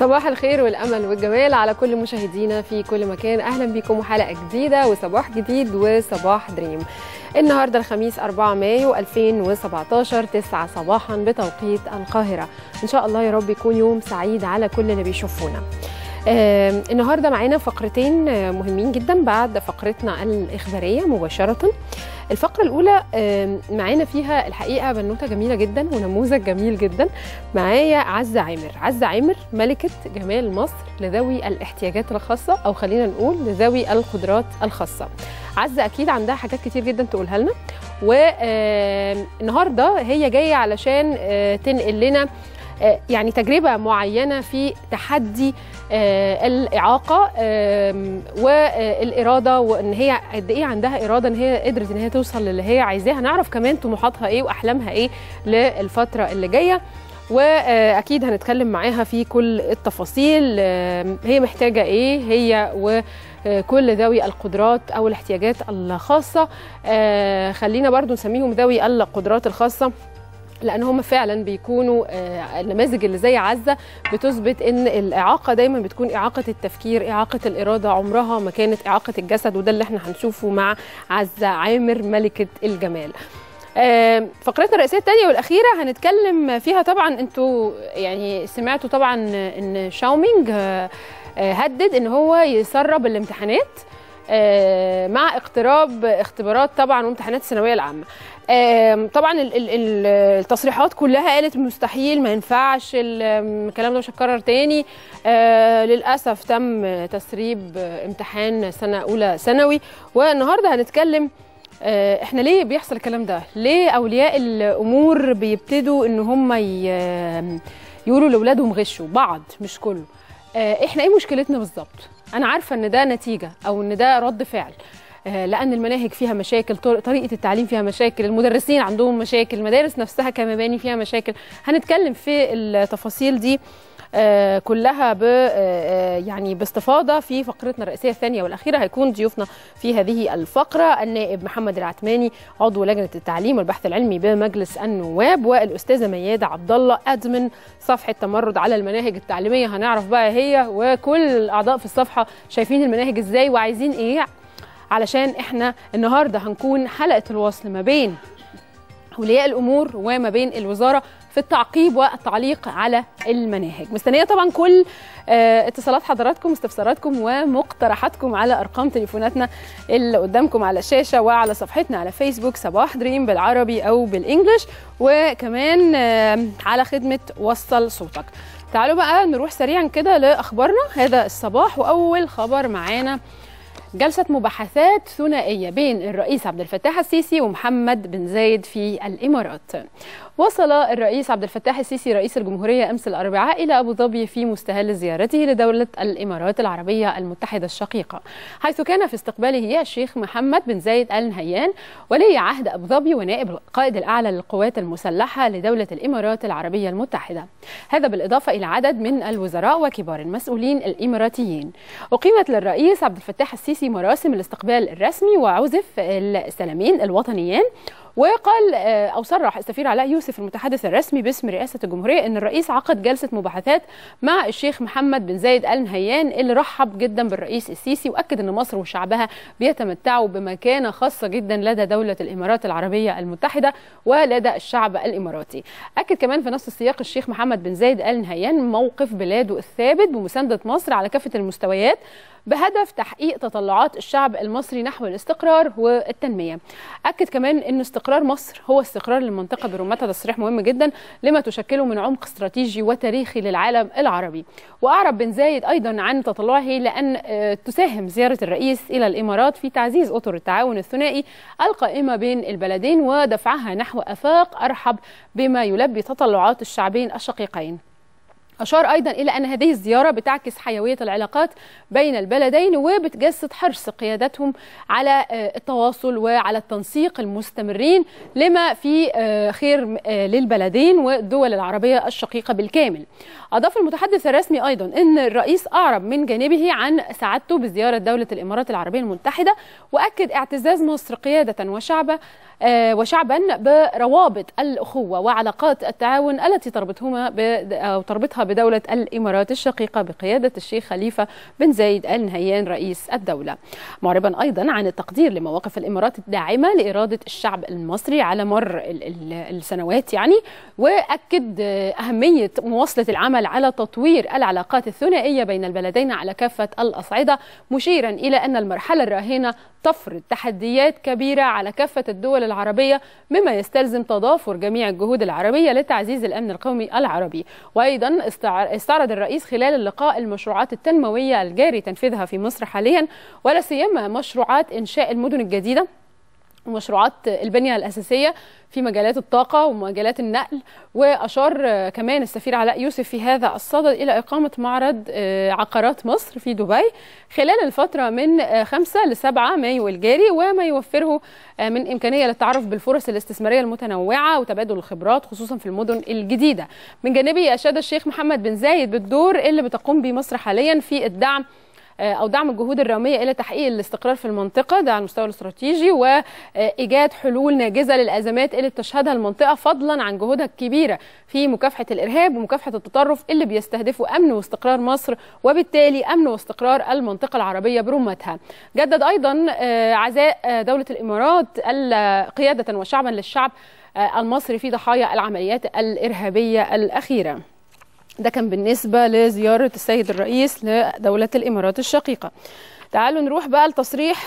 صباح الخير والامل والجمال على كل مشاهدينا في كل مكان اهلا بكم وحلقه جديده وصباح جديد وصباح دريم النهارده الخميس 4 مايو 2017 9 صباحا بتوقيت القاهره ان شاء الله يا رب يكون يوم سعيد على كل اللي بيشوفونا آه النهارده معانا فقرتين آه مهمين جدا بعد فقرتنا الاخباريه مباشره الفقره الاولى آه معانا فيها الحقيقه بنوته جميله جدا ونموذج جميل جدا معايا عزه عامر عزه عامر ملكه جمال مصر لذوي الاحتياجات الخاصه او خلينا نقول لذوي القدرات الخاصه عزه اكيد عندها حاجات كتير جدا تقولها لنا والنهارده هي جايه علشان تنقل لنا يعني تجربة معينة في تحدي الإعاقة والإرادة وإن هي قد إيه عندها إرادة إن هي قدرت إن هي توصل للي هي عايزاه هنعرف كمان طموحاتها إيه وأحلامها إيه للفترة اللي جاية واكيد هنتكلم معاها في كل التفاصيل هي محتاجه ايه هي وكل ذوي القدرات او الاحتياجات الخاصه خلينا برضو نسميهم ذوي القدرات الخاصه لان هم فعلا بيكونوا النماذج اللي زي عزه بتثبت ان الاعاقه دايما بتكون اعاقه التفكير اعاقه الاراده عمرها ما كانت اعاقه الجسد وده اللي احنا هنشوفه مع عزه عامر ملكه الجمال فقرتنا الرئيسيه الثانيه والاخيره هنتكلم فيها طبعا انتوا يعني سمعتوا طبعا ان شاومينج هدد ان هو يسرب الامتحانات مع اقتراب اختبارات طبعا وامتحانات الثانويه العامه طبعا التصريحات كلها قالت مستحيل ما ينفعش الكلام ده مش هتكرر تاني للاسف تم تسريب امتحان سنه اولى ثانوي والنهارده هنتكلم احنا ليه بيحصل الكلام ده ليه اولياء الامور بيبتدوا ان هم يقولوا لاولادهم غشوا بعض مش كله احنا ايه مشكلتنا بالظبط انا عارفه ان ده نتيجه او ان ده رد فعل لان المناهج فيها مشاكل طريقه التعليم فيها مشاكل المدرسين عندهم مشاكل المدارس نفسها كمباني فيها مشاكل هنتكلم في التفاصيل دي آه كلها ب آه يعني باستفاضه في فقرتنا الرئيسيه الثانيه والاخيره هيكون ضيوفنا في هذه الفقره النائب محمد العتماني عضو لجنه التعليم والبحث العلمي بمجلس النواب والاستاذه مياده عبد الله ادمن صفحه تمرد على المناهج التعليميه هنعرف بقى هي وكل الاعضاء في الصفحه شايفين المناهج ازاي وعايزين ايه علشان احنا النهارده هنكون حلقه الوصل ما بين اولياء الامور وما بين الوزاره في التعقيب والتعليق على المناهج مستنيه طبعا كل اه اتصالات حضراتكم استفساراتكم ومقترحاتكم على ارقام تليفوناتنا اللي قدامكم على الشاشه وعلى صفحتنا على فيسبوك صباح دريم بالعربي او بالانجلش وكمان اه على خدمه وصل صوتك تعالوا بقى نروح سريعا كده لاخبارنا هذا الصباح واول خبر معانا جلسة مباحثات ثنائية بين الرئيس عبد الفتاح السيسي ومحمد بن زايد في الإمارات وصل الرئيس عبد الفتاح السيسي رئيس الجمهورية أمس الأربعاء إلى أبو ظبي في مستهل زيارته لدولة الإمارات العربية المتحدة الشقيقة حيث كان في استقباله الشيخ محمد بن زايد آل نهيان ولي عهد أبو ظبي ونائب القائد الأعلى للقوات المسلحة لدولة الإمارات العربية المتحدة هذا بالإضافة إلى عدد من الوزراء وكبار المسؤولين الإماراتيين أقيمت للرئيس عبد الفتاح السيسي مراسم الاستقبال الرسمي وعزف السلامين الوطنيين وقال او صرح السفير علاء يوسف المتحدث الرسمي باسم رئاسه الجمهوريه ان الرئيس عقد جلسه مباحثات مع الشيخ محمد بن زايد ال نهيان اللي رحب جدا بالرئيس السيسي واكد ان مصر وشعبها بيتمتعوا بمكانه خاصه جدا لدى دوله الامارات العربيه المتحده ولدى الشعب الاماراتي. اكد كمان في نفس السياق الشيخ محمد بن زايد ال نهيان موقف بلاده الثابت بمسانده مصر على كافه المستويات بهدف تحقيق تطلعات الشعب المصري نحو الاستقرار والتنميه. اكد كمان ان استقرار مصر هو استقرار للمنطقه برمتها تصريح مهم جدا لما تشكله من عمق استراتيجي وتاريخي للعالم العربي. واعرب بن زايد ايضا عن تطلعه لان تساهم زياره الرئيس الى الامارات في تعزيز اطر التعاون الثنائي القائمه بين البلدين ودفعها نحو افاق ارحب بما يلبي تطلعات الشعبين الشقيقين. أشار أيضا إلى أن هذه الزيارة بتعكس حيوية العلاقات بين البلدين وبتجسد حرص قيادتهم على التواصل وعلى التنسيق المستمرين لما في خير للبلدين والدول العربية الشقيقة بالكامل أضاف المتحدث الرسمي أيضا أن الرئيس أعرب من جانبه عن سعادته بزيارة دولة الإمارات العربية المتحدة وأكد اعتزاز مصر قيادة وشعبا وشعبا بروابط الأخوة وعلاقات التعاون التي تربطهما أو تربطها بدولة الإمارات الشقيقة بقيادة الشيخ خليفة بن زايد آل نهيان رئيس الدولة معربا أيضا عن التقدير لمواقف الإمارات الداعمة لإرادة الشعب المصري على مر ال- ال- السنوات يعني وأكد أهمية مواصلة العمل على تطوير العلاقات الثنائية بين البلدين على كافة الأصعدة مشيرا إلى أن المرحلة الراهنة تفرض تحديات كبيرة على كافة الدول العربية مما يستلزم تضافر جميع الجهود العربية لتعزيز الأمن القومي العربي وأيضا استع- استعرض الرئيس خلال اللقاء المشروعات التنموية الجاري تنفيذها في مصر حاليا ولا سيما مشروعات إنشاء المدن الجديدة ومشروعات البنية الأساسية في مجالات الطاقة ومجالات النقل وأشار آه، كمان السفير علاء يوسف في هذا الصدد إلى إقامة معرض آه، عقارات مصر في دبي خلال الفترة من آه، 5 ل 7 مايو الجاري وما يوفره آه، من إمكانية للتعرف بالفرص الاستثمارية المتنوعة وتبادل الخبرات خصوصا في المدن الجديدة من جانبه أشاد الشيخ محمد بن زايد بالدور اللي بتقوم به مصر حاليا في الدعم او دعم الجهود الراميه الى تحقيق الاستقرار في المنطقه ده على المستوى الاستراتيجي وايجاد حلول ناجزه للازمات اللي بتشهدها المنطقه فضلا عن جهودها الكبيره في مكافحه الارهاب ومكافحه التطرف اللي بيستهدفوا امن واستقرار مصر وبالتالي امن واستقرار المنطقه العربيه برمتها. جدد ايضا آه، عزاء آه، دوله الامارات ال- قياده وشعبا للشعب آه، المصري في ضحايا العمليات الارهابيه الاخيره. ده كان بالنسبة لزيارة السيد الرئيس لدولة الإمارات الشقيقة تعالوا نروح بقى لتصريح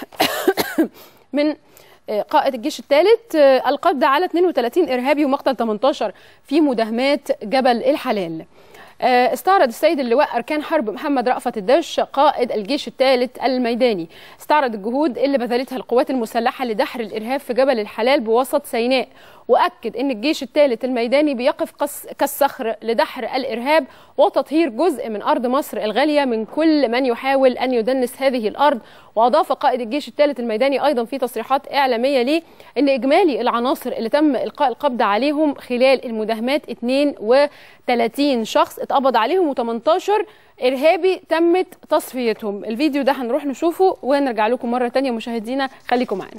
من قائد الجيش الثالث القبض على 32 إرهابي ومقتل 18 في مداهمات جبل الحلال استعرض السيد اللواء أركان حرب محمد رأفت الدش قائد الجيش الثالث الميداني استعرض الجهود اللي بذلتها القوات المسلحة لدحر الإرهاب في جبل الحلال بوسط سيناء وأكد أن الجيش الثالث الميداني بيقف قص- كالصخر لدحر الإرهاب وتطهير جزء من أرض مصر الغالية من كل من يحاول أن يدنس هذه الأرض وأضاف قائد الجيش الثالث الميداني أيضا في تصريحات إعلامية ليه أن إجمالي العناصر اللي تم إلقاء القبض عليهم خلال المداهمات 32 شخص اتقبض عليهم و18 إرهابي تمت تصفيتهم الفيديو ده هنروح نشوفه ونرجع لكم مرة تانية مشاهدينا خليكم معانا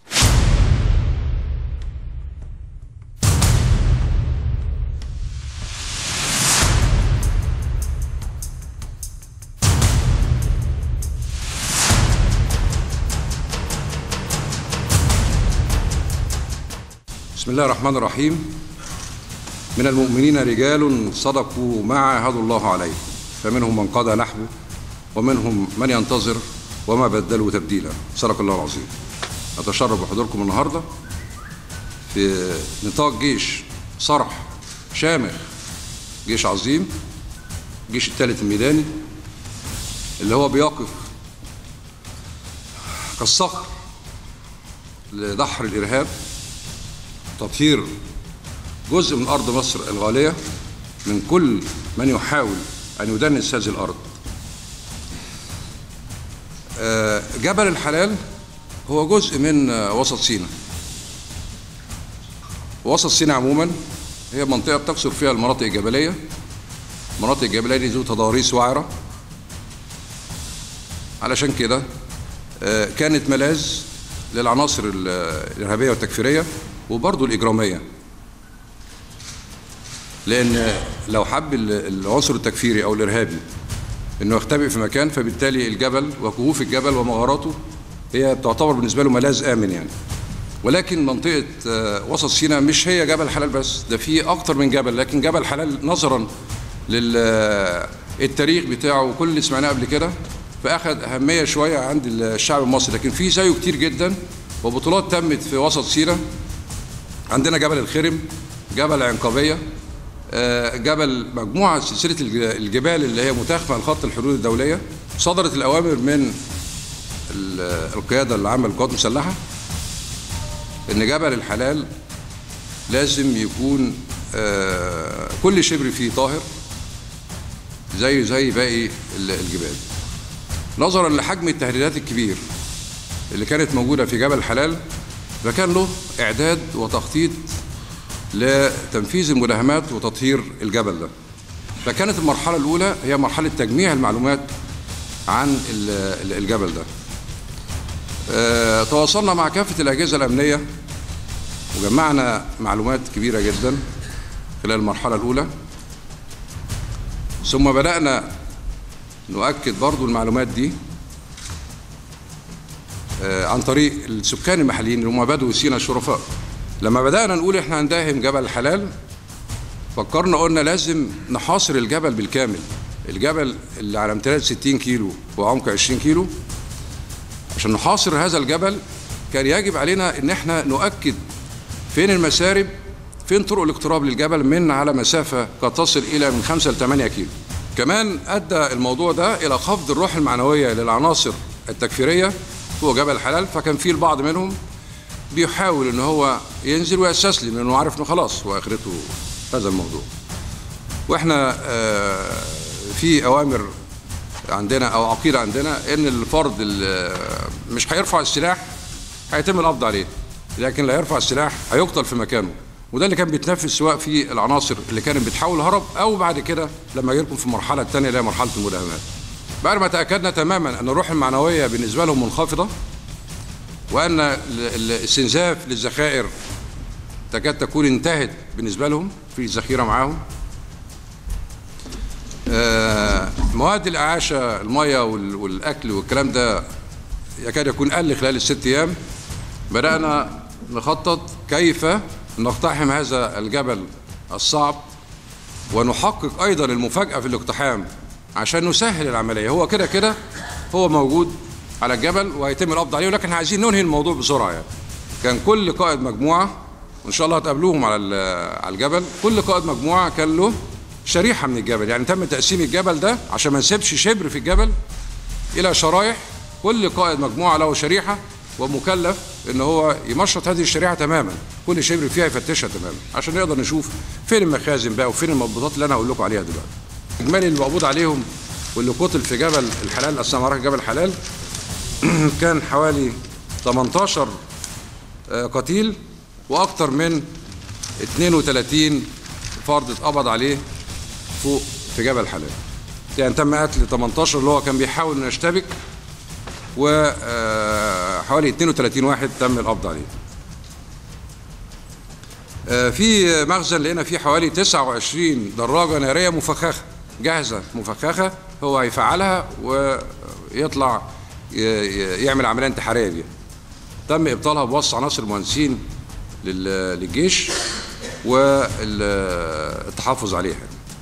بسم الله الرحمن الرحيم من المؤمنين رجال صدقوا ما عاهدوا الله عليه فمنهم من قضى نحبه ومنهم من ينتظر وما بدلوا تبديلا صدق الله العظيم أتشرف بحضوركم النهاردة في نطاق جيش صرح شامخ جيش عظيم الجيش الثالث الميداني اللي هو بيقف كالصخر لدحر الإرهاب تطهير جزء من أرض مصر الغالية من كل من يحاول أن يدنس هذه الأرض آه، جبل الحلال هو جزء من آه، وسط سيناء وسط سيناء عموما هي منطقة بتكثر فيها المناطق الجبلية المناطق الجبلية دي ذو تضاريس وعرة علشان كده آه، كانت ملاذ للعناصر ال- الإرهابية والتكفيرية وبرضه الإجرامية لأن لو حب ال- العنصر التكفيري أو الإرهابي إنه يختبئ في مكان فبالتالي الجبل وكهوف الجبل ومغاراته هي بتعتبر بالنسبة له ملاذ آمن يعني ولكن منطقة آه، وسط سيناء مش هي جبل حلال بس ده في أكتر من جبل لكن جبل حلال نظرا للتاريخ بتاعه وكل اللي سمعناه قبل كده فأخذ أهمية شوية عند الشعب المصري لكن في زيه كتير جدا وبطولات تمت في وسط سيناء عندنا جبل الخرم جبل عنقبية آه، جبل مجموعة سلسلة الج- الجبال اللي هي متاخمة لخط الحدود الدولية صدرت الأوامر من ال- القيادة العامة للقوات المسلحة إن جبل الحلال لازم يكون آه، كل شبر فيه طاهر زي زي باقي ال- الجبال نظرا لحجم التهديدات الكبير اللي كانت موجودة في جبل الحلال فكان له إعداد وتخطيط لتنفيذ المداهمات وتطهير الجبل ده فكانت المرحلة الأولى هي مرحلة تجميع المعلومات عن ال- ال- الجبل ده آه، تواصلنا مع كافة الأجهزة الأمنية وجمعنا معلومات كبيرة جدا خلال المرحلة الأولى ثم بدأنا نؤكد برضو المعلومات دي آه، عن طريق السكان المحليين اللي هم بدو سينا الشرفاء لما بدأنا نقول احنا هنداهم جبل الحلال فكرنا قلنا لازم نحاصر الجبل بالكامل الجبل اللي على امتداد 60 كيلو وعمق 20 كيلو عشان نحاصر هذا الجبل كان يجب علينا ان احنا نؤكد فين المسارب فين طرق الاقتراب للجبل من على مسافة قد تصل إلى من 5 ل 8 كيلو كمان أدى الموضوع ده إلى خفض الروح المعنوية للعناصر التكفيرية فوق جبل الحلال فكان في البعض منهم بيحاول ان هو ينزل ويستسلم لانه عارف انه خلاص واخرته هذا الموضوع واحنا آه، في اوامر عندنا او عقيده عندنا ان الفرد اللي مش هيرفع السلاح هيتم القبض عليه لكن لا يرفع السلاح هيقتل في مكانه وده اللي كان بيتنفذ سواء في العناصر اللي كانت بتحاول هرب او بعد كده لما يركب في المرحله الثانيه اللي هي مرحله المداهمات بعد ما تاكدنا تماما ان الروح المعنويه بالنسبه لهم منخفضه وان ال- ال- الاستنزاف للذخائر تكاد تكون انتهت بالنسبه لهم في ذخيره معاهم آه، مواد الاعاشه الميه وال- والاكل والكلام ده يكاد يكون قل خلال الست ايام بدانا نخطط كيف نقتحم هذا الجبل الصعب ونحقق ايضا المفاجاه في الاقتحام عشان نسهل العمليه هو كده كده هو موجود على الجبل وهيتم القبض عليه ولكن عايزين ننهي الموضوع بسرعه يعني كان كل قائد مجموعه وان شاء الله هتقابلوهم على ال- على الجبل كل قائد مجموعه كان له شريحه من الجبل يعني تم تقسيم الجبل ده عشان ما نسيبش شبر في الجبل الى شرايح كل قائد مجموعه له شريحه ومكلف ان هو يمشط هذه الشريحه تماما كل شبر فيها يفتشها تماما عشان نقدر نشوف فين المخازن بقى وفين المضبوطات اللي انا هقول لكم عليها دلوقتي اجمالي اللي مقبوض عليهم واللي قتل في جبل الحلال اثناء معركه جبل الحلال كان حوالي 18 آه، قتيل واكثر من 32 فرد اتقبض عليه فوق في جبل الحلال يعني تم قتل 18 اللي هو كان بيحاول انه يشتبك وحوالي 32 واحد تم القبض عليه آه، في مخزن لقينا فيه حوالي 29 دراجة نارية مفخخة جاهزة مفخخة هو هيفعلها ويطلع ي- ي- يعمل عملية انتحارية بيها تم إبطالها بوصف عناصر مهندسين لل- للجيش والتحفظ عليها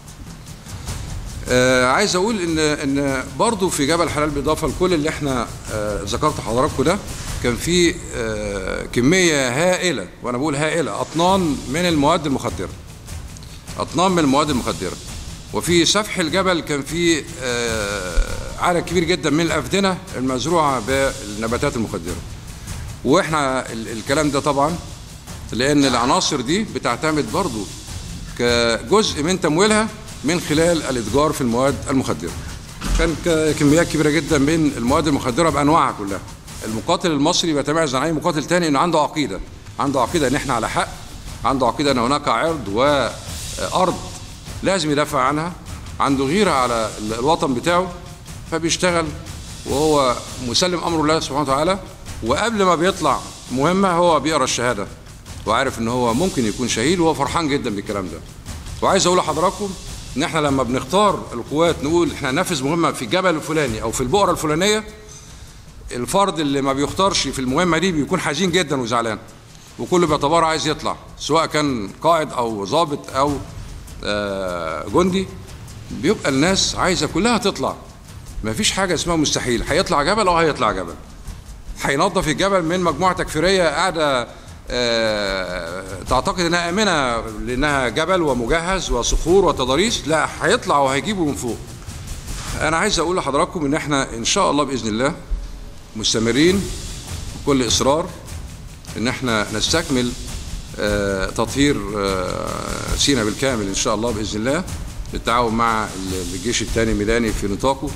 آه عايز اقول ان ان برضه في جبل حلال بالاضافه لكل اللي احنا آه ذكرت حضراتكم ده كان في آه كميه هائله وانا بقول هائله اطنان من المواد المخدره اطنان من المواد المخدره وفي سفح الجبل كان في آه عدد كبير جدا من الافدنه المزروعه بالنباتات المخدره واحنا ال- الكلام ده طبعا لان العناصر دي بتعتمد برضو كجزء من تمويلها من خلال الاتجار في المواد المخدره كان ك- كميات كبيره جدا من المواد المخدره بانواعها كلها المقاتل المصري بيتميز عن اي مقاتل تاني انه عنده عقيده عنده عقيده ان احنا على حق عنده عقيده ان هناك عرض وارض لازم يدافع عنها عنده غيره على ال- الوطن بتاعه فبيشتغل وهو مسلم امر الله سبحانه وتعالى وقبل ما بيطلع مهمه هو بيقرا الشهاده وعارف ان هو ممكن يكون شهيد وهو فرحان جدا بالكلام ده وعايز اقول لحضراتكم ان احنا لما بنختار القوات نقول احنا هننفذ مهمه في الجبل الفلاني او في البؤره الفلانيه الفرد اللي ما بيختارش في المهمه دي بيكون حزين جدا وزعلان وكله بيعتبره عايز يطلع سواء كان قائد او ضابط او آه، جندي بيبقى الناس عايزه كلها تطلع ما فيش حاجه اسمها مستحيل هيطلع جبل او هيطلع جبل هينظف الجبل من مجموعه تكفيريه قاعده آه، تعتقد انها امنه لانها جبل ومجهز وصخور وتضاريس لا هيطلع وهيجيبه من فوق انا عايز اقول لحضراتكم ان احنا ان شاء الله باذن الله مستمرين بكل اصرار ان احنا نستكمل آه، تطهير آه، سينا بالكامل ان شاء الله باذن الله بالتعاون مع ال- الجيش الثاني ميلاني في نطاقه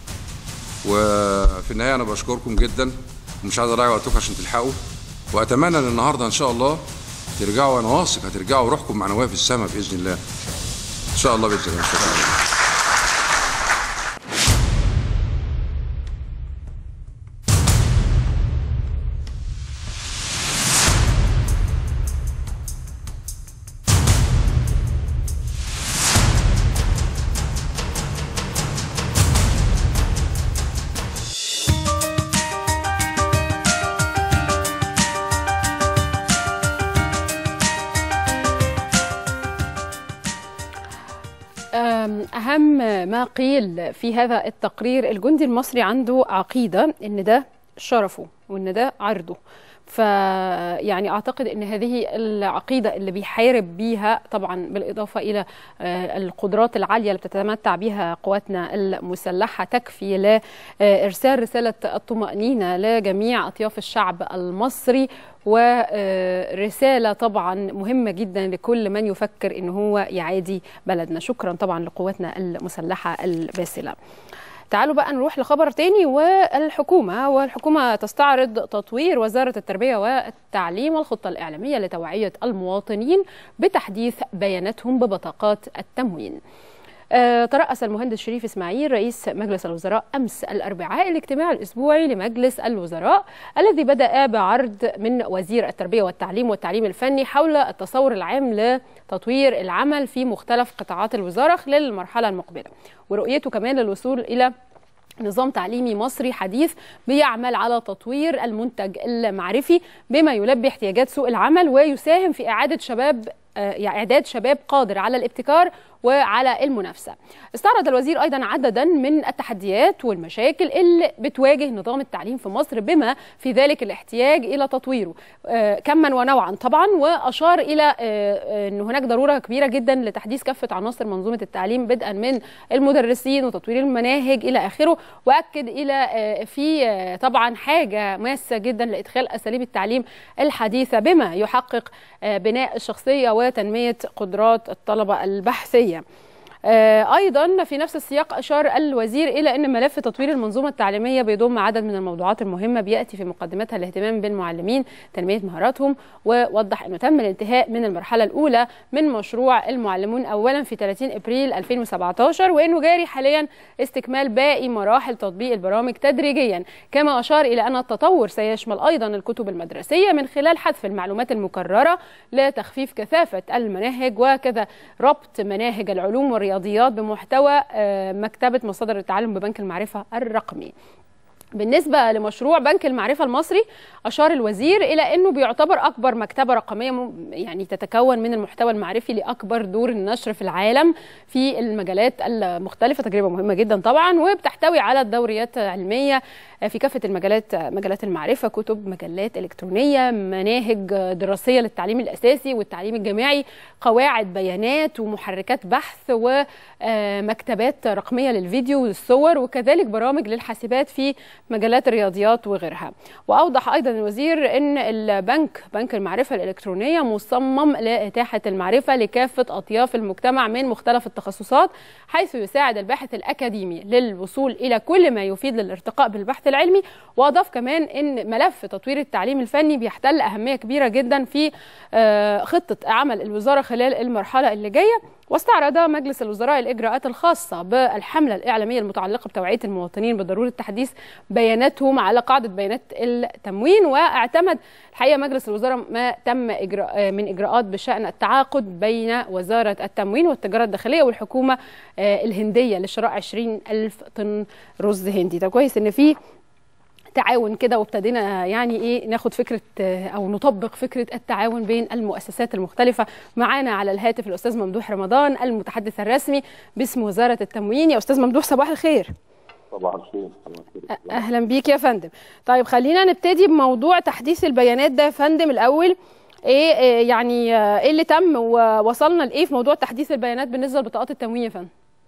وفي النهايه انا بشكركم جدا ومش عايز اضيع وقتكم عشان تلحقوا واتمنى ان النهارده ان شاء الله ترجعوا وانا واثق هترجعوا روحكم معنويه في السماء باذن الله ان شاء الله باذن الله شكرا أهم ما قيل في هذا التقرير الجندي المصري عنده عقيدة إن ده شرفه وإن ده عرضه فيعني اعتقد ان هذه العقيده اللي بيحارب بيها طبعا بالاضافه الى القدرات العاليه اللي بتتمتع بها قواتنا المسلحه تكفي لارسال رساله الطمانينه لجميع اطياف الشعب المصري ورساله طبعا مهمه جدا لكل من يفكر ان هو يعادي بلدنا شكرا طبعا لقواتنا المسلحه الباسله تعالوا بقى نروح لخبر تاني والحكومة والحكومة تستعرض تطوير وزارة التربية والتعليم والخطة الإعلامية لتوعية المواطنين بتحديث بياناتهم ببطاقات التموين آه ترأس المهندس شريف إسماعيل رئيس مجلس الوزراء أمس الأربعاء الاجتماع الأسبوعي لمجلس الوزراء الذي بدأ بعرض من وزير التربية والتعليم والتعليم الفني حول التصور العام لتطوير العمل في مختلف قطاعات الوزارة خلال المرحلة المقبلة ورؤيته كمان للوصول إلى نظام تعليمي مصري حديث بيعمل على تطوير المنتج المعرفي بما يلبي احتياجات سوق العمل ويساهم في إعادة شباب يعني إعداد شباب قادر على الابتكار وعلى المنافسة استعرض الوزير أيضا عددا من التحديات والمشاكل اللي بتواجه نظام التعليم في مصر بما في ذلك الاحتياج إلى تطويره كما ونوعا طبعا وأشار إلى أن هناك ضرورة كبيرة جدا لتحديث كافة عناصر منظومة التعليم بدءا من المدرسين وتطوير المناهج إلى آخره وأكد إلى في طبعا حاجة ماسة جدا لإدخال أساليب التعليم الحديثة بما يحقق بناء الشخصية وتنمية قدرات الطلبة البحثية ايضا في نفس السياق اشار الوزير الى ان ملف تطوير المنظومه التعليميه بيضم عدد من الموضوعات المهمه بياتي في مقدمتها الاهتمام بالمعلمين تنميه مهاراتهم ووضح انه تم الانتهاء من المرحله الاولى من مشروع المعلمون اولا في 30 ابريل 2017 وانه جاري حاليا استكمال باقي مراحل تطبيق البرامج تدريجيا كما اشار الى ان التطور سيشمل ايضا الكتب المدرسيه من خلال حذف المعلومات المكرره لتخفيف كثافه المناهج وكذا ربط مناهج العلوم والرياضيات الرياضيات بمحتوى مكتبة مصادر التعلم ببنك المعرفة الرقمي بالنسبة لمشروع بنك المعرفة المصري أشار الوزير إلى أنه بيعتبر أكبر مكتبة رقمية يعني تتكون من المحتوى المعرفي لأكبر دور النشر في العالم في المجالات المختلفة تجربة مهمة جدا طبعا وبتحتوي على دوريات علمية في كافة المجالات مجالات المعرفة كتب مجلات إلكترونية مناهج دراسية للتعليم الأساسي والتعليم الجامعي قواعد بيانات ومحركات بحث ومكتبات رقمية للفيديو والصور وكذلك برامج للحاسبات في مجالات الرياضيات وغيرها وأوضح أيضا الوزير أن البنك بنك المعرفة الإلكترونية مصمم لإتاحة المعرفة لكافة أطياف المجتمع من مختلف التخصصات حيث يساعد الباحث الأكاديمي للوصول إلى كل ما يفيد للارتقاء بالبحث العلمي وأضاف كمان أن ملف تطوير التعليم الفني بيحتل أهمية كبيرة جدا في خطة عمل الوزارة خلال المرحلة اللي جاية واستعرض مجلس الوزراء الإجراءات الخاصة بالحملة الإعلامية المتعلقة بتوعية المواطنين بضرورة تحديث بياناتهم على قاعدة بيانات التموين واعتمد الحقيقة مجلس الوزراء ما تم إجراء من إجراءات بشأن التعاقد بين وزارة التموين والتجارة الداخلية والحكومة الهندية لشراء 20 ألف طن رز هندي ده كويس إن في تعاون كده وابتدينا يعني ايه ناخد فكره او نطبق فكره التعاون بين المؤسسات المختلفه معانا على الهاتف الاستاذ ممدوح رمضان المتحدث الرسمي باسم وزاره التموين يا استاذ ممدوح صباح الخير صباح الخير اهلا بيك يا فندم طيب خلينا نبتدي بموضوع تحديث البيانات ده يا فندم الاول ايه, إيه يعني ايه اللي تم ووصلنا لايه في موضوع تحديث البيانات بالنسبه لبطاقات التموين يا فندم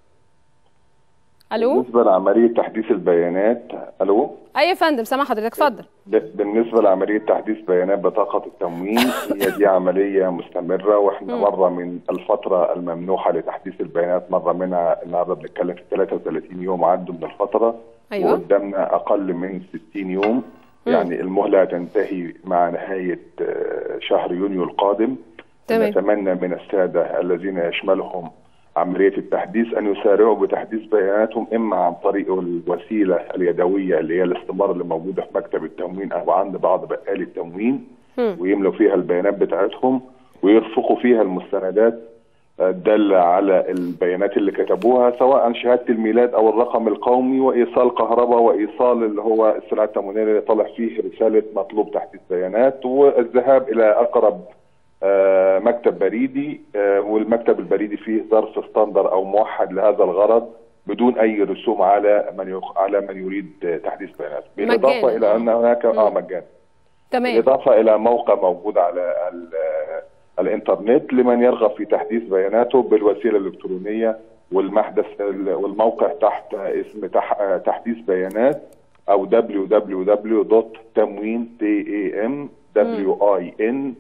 الو بالنسبه لعمليه تحديث البيانات الو اي يا فندم سامع حضرتك اتفضل بالنسبه لعمليه تحديث بيانات بطاقه التموين هي دي عمليه مستمره واحنا مره من الفتره الممنوحه لتحديث البيانات مره منها النهارده بنتكلم في 33 يوم عدوا من الفتره أيوة. وقدامنا اقل من 60 يوم يعني المهله هتنتهي مع نهايه شهر يونيو القادم تمام. نتمنى من الساده الذين يشملهم عملية التحديث أن يسارعوا بتحديث بياناتهم إما عن طريق الوسيلة اليدوية اللي هي الاستمارة اللي موجودة في مكتب التموين أو عند بعض بقالي التموين ويملوا فيها البيانات بتاعتهم ويرفقوا فيها المستندات الدالة على البيانات اللي كتبوها سواء شهادة الميلاد أو الرقم القومي وإيصال كهرباء وإيصال اللي هو السلعة التموينية اللي طالع فيه رسالة مطلوب تحديث بيانات والذهاب إلى أقرب آه، مكتب بريدي آه، والمكتب البريدي فيه ظرف ستاندر او موحد لهذا الغرض بدون اي رسوم على من يخ... على من يريد آه، تحديث بيانات بالاضافه مجانا. الى ان هناك اه مجانا تمام بالاضافه الى موقع موجود على ال- آه، الانترنت لمن يرغب في تحديث بياناته بالوسيله الالكترونيه والمحدث ال- والموقع تحت اسم تح... آه، تحديث بيانات او www.تموين t a m w i n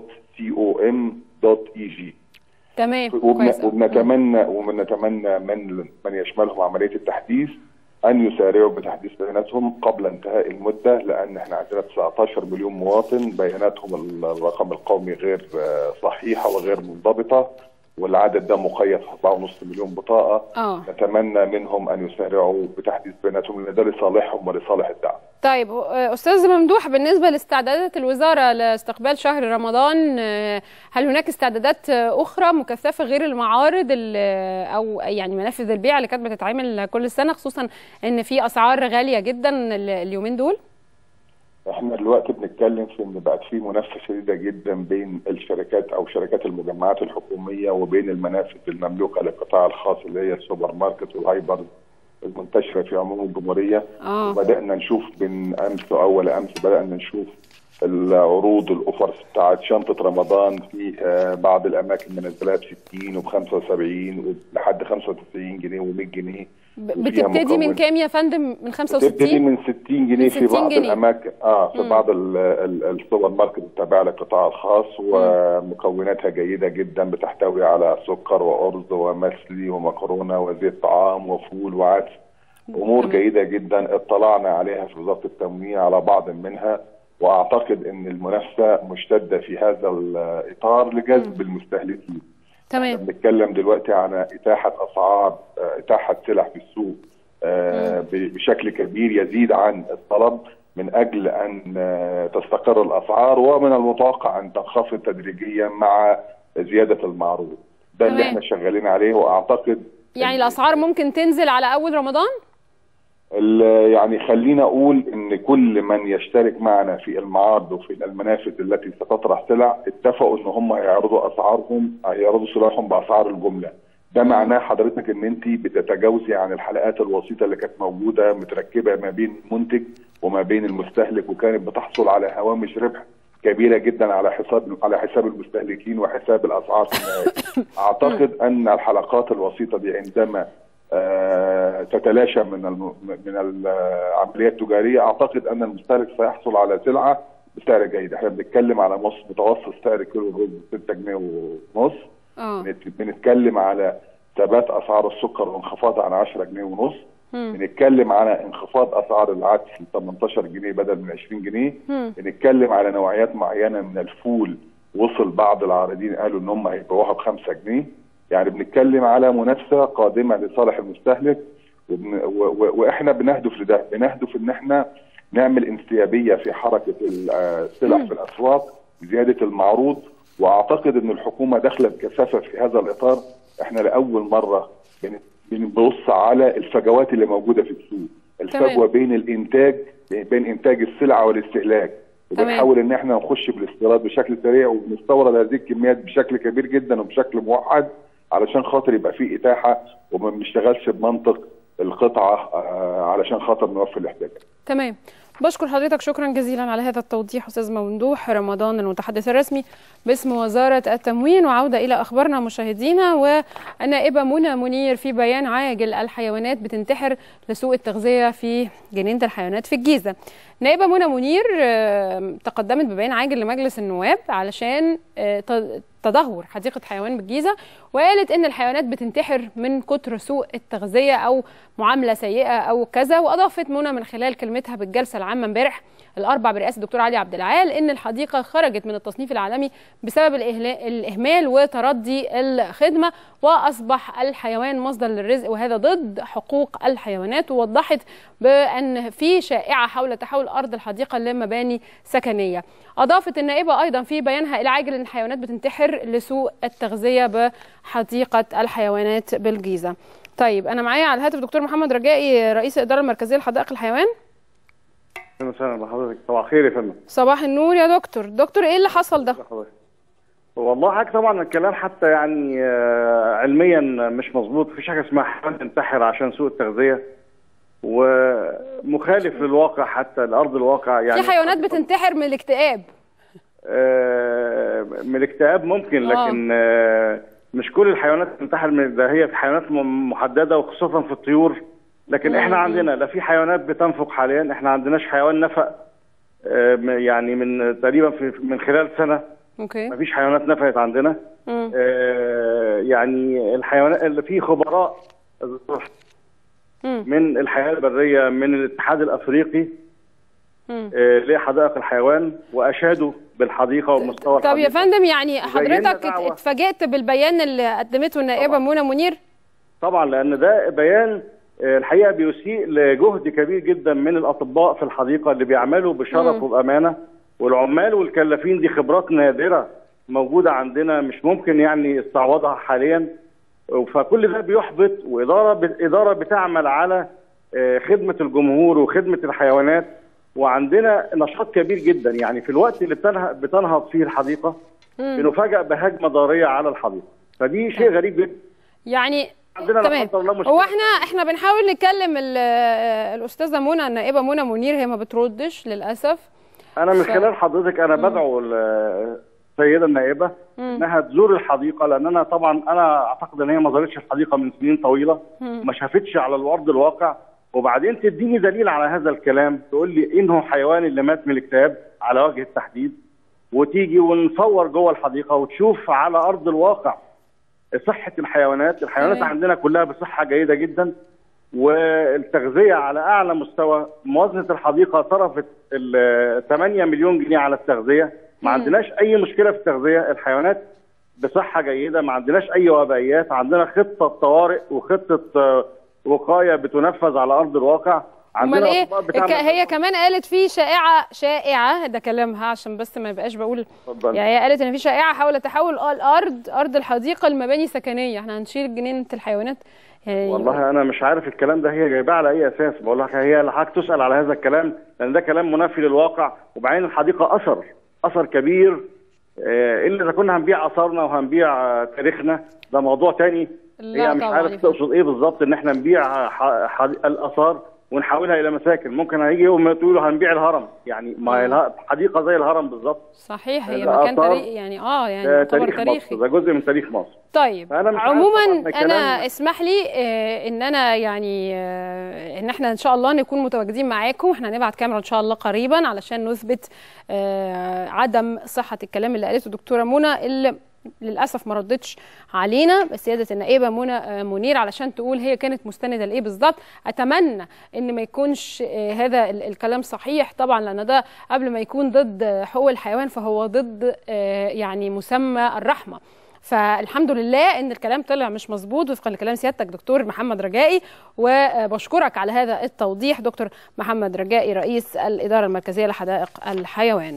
.com.eg تمام وبن- كويس أوي. وبنتمنى وبنتمنى من من يشملهم عمليه التحديث ان يسارعوا بتحديث بياناتهم قبل انتهاء المده لان احنا عندنا 19 مليون مواطن بياناتهم الرقم القومي غير آه، صحيحه وغير منضبطه والعدد ده مقيد في 4.5 مليون بطاقه اه نتمنى منهم ان يسارعوا بتحديث بياناتهم لان ده لصالحهم ولصالح الدعم. طيب آه، استاذ ممدوح بالنسبه لاستعدادات الوزاره لاستقبال شهر رمضان آه، هل هناك استعدادات آه، اخرى مكثفه غير المعارض ال- او يعني منافذ البيع اللي كانت بتتعمل كل سنه خصوصا ان في اسعار غاليه جدا ال- اليومين دول احنا دلوقتي بنتكلم في ان بقت في منافسه شديده جدا بين الشركات او شركات المجمعات الحكوميه وبين المنافذ المملوكه للقطاع الخاص اللي هي السوبر ماركت والهايبر المنتشره في عموم الجمهوريه اه بدانا نشوف من امس واول امس بدانا نشوف العروض الاوفرز بتاعت شنطه رمضان في آه، بعض الاماكن منزلها ب 60 وب 75 ولحد 95 جنيه و100 جنيه ب- وفيها بتبتدي من مكونات. كام يا فندم من بتبتدي 65 من 60 جنيه من في 60 بعض جنيه. الاماكن اه في بعض ال- ال- السوبر ماركت التابعه للقطاع الخاص ومكوناتها جيده جدا بتحتوي على سكر وارز ومسلي ومكرونه وزيت طعام وفول وعدس امور تمام. جيده جدا اطلعنا عليها في وزاره التموين على بعض منها واعتقد ان المنافسه مشتده في هذا الاطار لجذب المستهلكين تمام بنتكلم دلوقتي عن اتاحه اسعار آه، اتاحه سلع في السوق آه، ب- بشكل كبير يزيد عن الطلب من اجل ان آه، تستقر الاسعار ومن المتوقع ان تنخفض تدريجيا مع زياده المعروض ده اللي تمام. احنا شغالين عليه واعتقد يعني الاسعار ممكن تنزل على اول رمضان ال- يعني خلينا اقول ان كل من يشترك معنا في المعارض وفي المنافذ التي ستطرح سلع اتفقوا ان هم هيعرضوا اسعارهم هيعرضوا سلعهم باسعار الجمله ده معناه حضرتك ان انت بتتجاوزي عن الحلقات الوسيطه اللي كانت موجوده متركبه ما بين المنتج وما بين المستهلك وكانت بتحصل على هوامش ربح كبيره جدا على حساب على حساب المستهلكين وحساب الاسعار في النهايه. اعتقد ان الحلقات الوسيطه دي عندما آه، تتلاشى من الم- من العمليه التجاريه اعتقد ان المستهلك سيحصل على سلعه بسعر جيد احنا بنتكلم على مص- متوسط سعر كيلو الرز 6 جنيه ونص اه بنت- بنتكلم على ثبات اسعار السكر وانخفاضها عن 10 جنيه ونص مم. بنتكلم على انخفاض اسعار العدس ل 18 جنيه بدل من 20 جنيه مم. بنتكلم على نوعيات معينه من الفول وصل بعض العارضين قالوا ان هم هيبيعوها ب 5 جنيه يعني بنتكلم على منافسه قادمه لصالح المستهلك وبن و و واحنا بنهدف لده بنهدف ان احنا نعمل انسيابيه في حركه ال- آه، السلع في الاسواق زياده المعروض واعتقد ان الحكومه داخله بكثافه في هذا الاطار احنا لاول مره بن- بنبص على الفجوات اللي موجوده في السوق الفجوه بين الانتاج بين انتاج السلعه والاستهلاك تمام. وبنحاول ان احنا نخش بالاستيراد بشكل سريع وبنستورد هذه الكميات بشكل كبير جدا وبشكل موحد علشان خاطر يبقى في اتاحه وما بنشتغلش بمنطق القطعه آه، علشان خاطر نوفي الاحتياجات تمام بشكر حضرتك شكرا جزيلا على هذا التوضيح استاذ ممدوح رمضان المتحدث الرسمي باسم وزاره التموين وعوده الى اخبارنا مشاهدينا والنائبه منى منير في بيان عاجل الحيوانات بتنتحر لسوء التغذيه في جنينه الحيوانات في الجيزه نائبه منى منير آه، تقدمت ببيان عاجل لمجلس النواب علشان آه، ت- تدهور حديقه حيوان بالجيزه وقالت ان الحيوانات بتنتحر من كتر سوء التغذيه او معامله سيئه او كذا واضافت منى من خلال كلمتها بالجلسه العامه امبارح الاربع برئاسه الدكتور علي عبد العال ان الحديقه خرجت من التصنيف العالمي بسبب الإهلا- الاهمال وتردي الخدمه واصبح الحيوان مصدر للرزق وهذا ضد حقوق الحيوانات ووضحت بان في شائعه حول تحول ارض الحديقه لمباني سكنيه اضافت النائبه ايضا في بيانها العاجل ان الحيوانات بتنتحر لسوء التغذيه بحديقه الحيوانات بالجيزه طيب انا معايا على الهاتف دكتور محمد رجائي رئيس الاداره المركزيه لحدائق الحيوان اهلا وسهلا بحضرتك صباح الخير يا فندم صباح النور يا دكتور دكتور ايه اللي حصل ده حضرتك والله حاجة طبعا الكلام حتى يعني آه، علميا مش مظبوط مفيش حاجة اسمها حيوان تنتحر عشان سوء التغذية ومخالف للواقع حتى لأرض الواقع يعني في حيوانات بتنتحر من الاكتئاب آه، من الاكتئاب ممكن لكن آه، مش كل الحيوانات بتنتحر من ده هي في حيوانات م- محددة وخصوصا في الطيور لكن احنا عندنا لا في حيوانات بتنفق حاليا احنا عندناش حيوان نفق آه، م- يعني من تقريبا في من خلال سنة اوكي مفيش حيوانات نفقت عندنا مم. آه، يعني الحيوانات اللي في خبراء مم. من الحياه البريه من الاتحاد الافريقي مم. آه، لحدائق الحيوان واشادوا بالحديقه ومستوى طب يا الحديقه فندم يعني زينا حضرتك دعوة. اتفاجئت بالبيان اللي قدمته النائبه منى منير طبعا لان ده بيان آه، الحقيقه بيسيء لجهد كبير جدا من الاطباء في الحديقه اللي بيعملوا بشرف وبامانه والعمال والكلافين دي خبرات نادره موجوده عندنا مش ممكن يعني استعوضها حاليا فكل ده بيحبط واداره اداره بتعمل على آه، خدمه الجمهور وخدمه الحيوانات وعندنا نشاط كبير جدا يعني في الوقت اللي بتنه- بتنهض فيه الحديقه بنفاجئ بهجمه ضاريه على الحديقه فدي شيء غريب جدا يعني عندنا لا تمام قدر الله مشكلة. هو احنا احنا بنحاول نكلم ال- الاستاذه منى النائبه منى منير هي ما بتردش للاسف انا من ف- خلال حضرتك انا بدعو ال- السيده النائبه انها تزور الحديقه لان انا طبعا انا اعتقد ان هي ما زارتش الحديقه من سنين طويله ما شافتش على الارض الواقع وبعدين تديني دليل على هذا الكلام تقول لي انه حيوان اللي مات من الاكتئاب على وجه التحديد وتيجي ونصور جوه الحديقه وتشوف على ارض الواقع صحه الحيوانات الحيوانات تمام. عندنا كلها بصحه جيده جدا والتغذيه على اعلى مستوى موازنه الحديقه صرفت ال 8 مليون جنيه على التغذيه ما عندناش اي مشكله في التغذيه الحيوانات بصحه جيده ما عندناش اي وبائيات عندنا خطه طوارئ وخطه آه، وقايه بتنفذ على ارض الواقع امال ايه أطباء الك- بتعمل- هي كمان قالت في شائعه شائعه ده كلامها عشان بس ما يبقاش بقول اتفضل. يعني هي قالت ان في شائعه حاول تحول اه الارض ارض الحديقه لمباني سكنيه احنا هنشيل جنينه الحيوانات يعني والله انا مش عارف الكلام ده هي جايباه على اي اساس بقول لك هي اللي حضرتك تسال على هذا الكلام لان ده كلام منافي للواقع وبعدين الحديقه اثر اثر كبير آه، الا اذا كنا هنبيع اثارنا وهنبيع آه، تاريخنا ده موضوع تاني لا هي مش طبعاً عارف يا فندم. تقصد ايه بالظبط ان احنا نبيع ح- ح- الاثار ونحولها الى مساكن ممكن هيجي يوم تقولوا هنبيع الهرم يعني ما هي اله- حديقه زي الهرم بالظبط صحيح هي ده مكان آثار. تاريخي يعني اه يعني ده يعتبر تاريخ تاريخي مصر ده جزء من تاريخ مصر طيب فأنا مش عارف عموما طبعاً الكلام- انا اسمح لي آه، ان انا يعني آه، ان احنا ان شاء الله نكون متواجدين معاكم واحنا هنبعت كاميرا ان شاء الله قريبا علشان نثبت آه، عدم صحه الكلام اللي قالته الدكتوره منى اللي للاسف ما ردتش علينا بس سياده النائبه منى آه، منير علشان تقول هي كانت مستنده لايه بالظبط اتمنى ان ما يكونش آه، هذا ال- الكلام صحيح طبعا لان ده قبل ما يكون ضد آه، حقوق الحيوان فهو ضد آه، يعني مسمى الرحمه فالحمد لله ان الكلام طلع مش مظبوط وفقا لكلام سيادتك دكتور محمد رجائي وبشكرك على هذا التوضيح دكتور محمد رجائي رئيس الاداره المركزيه لحدائق الحيوان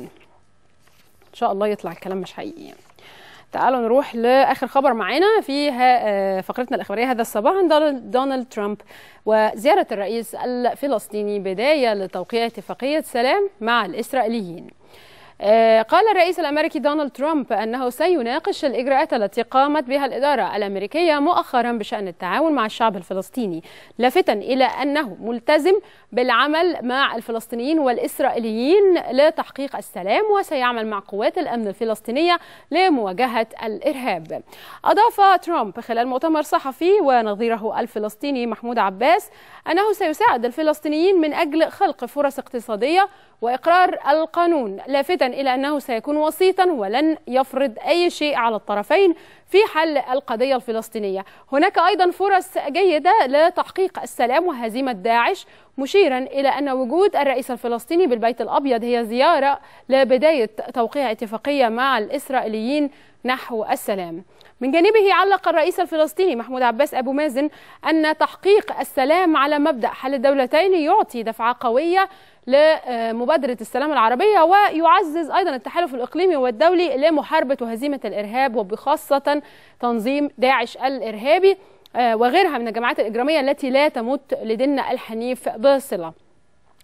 ان شاء الله يطلع الكلام مش حقيقي يعني. تعالوا نروح لاخر خبر معانا في ها- آه، فقرتنا الاخباريه هذا الصباح عن دونالد- دونالد ترامب وزياره الرئيس الفلسطيني بدايه لتوقيع اتفاقيه سلام مع الاسرائيليين آه، قال الرئيس الامريكي دونالد ترامب انه سيناقش الاجراءات التي قامت بها الاداره الامريكيه مؤخرا بشان التعاون مع الشعب الفلسطيني لافتا الى انه ملتزم بالعمل مع الفلسطينيين والاسرائيليين لتحقيق السلام وسيعمل مع قوات الامن الفلسطينيه لمواجهه الارهاب. اضاف ترامب خلال مؤتمر صحفي ونظيره الفلسطيني محمود عباس انه سيساعد الفلسطينيين من اجل خلق فرص اقتصاديه واقرار القانون لافتا الى انه سيكون وسيطا ولن يفرض اي شيء على الطرفين في حل القضيه الفلسطينيه. هناك ايضا فرص جيده لتحقيق السلام وهزيمه داعش مشيرا الى ان وجود الرئيس الفلسطيني بالبيت الابيض هي زياره لبدايه توقيع اتفاقيه مع الاسرائيليين نحو السلام. من جانبه علق الرئيس الفلسطيني محمود عباس ابو مازن ان تحقيق السلام على مبدا حل الدولتين يعطي دفعه قويه لمبادره السلام العربيه ويعزز ايضا التحالف الاقليمي والدولي لمحاربه وهزيمه الارهاب وبخاصه تنظيم داعش الارهابي آه، وغيرها من الجماعات الاجراميه التي لا تمت لديننا الحنيف بصله.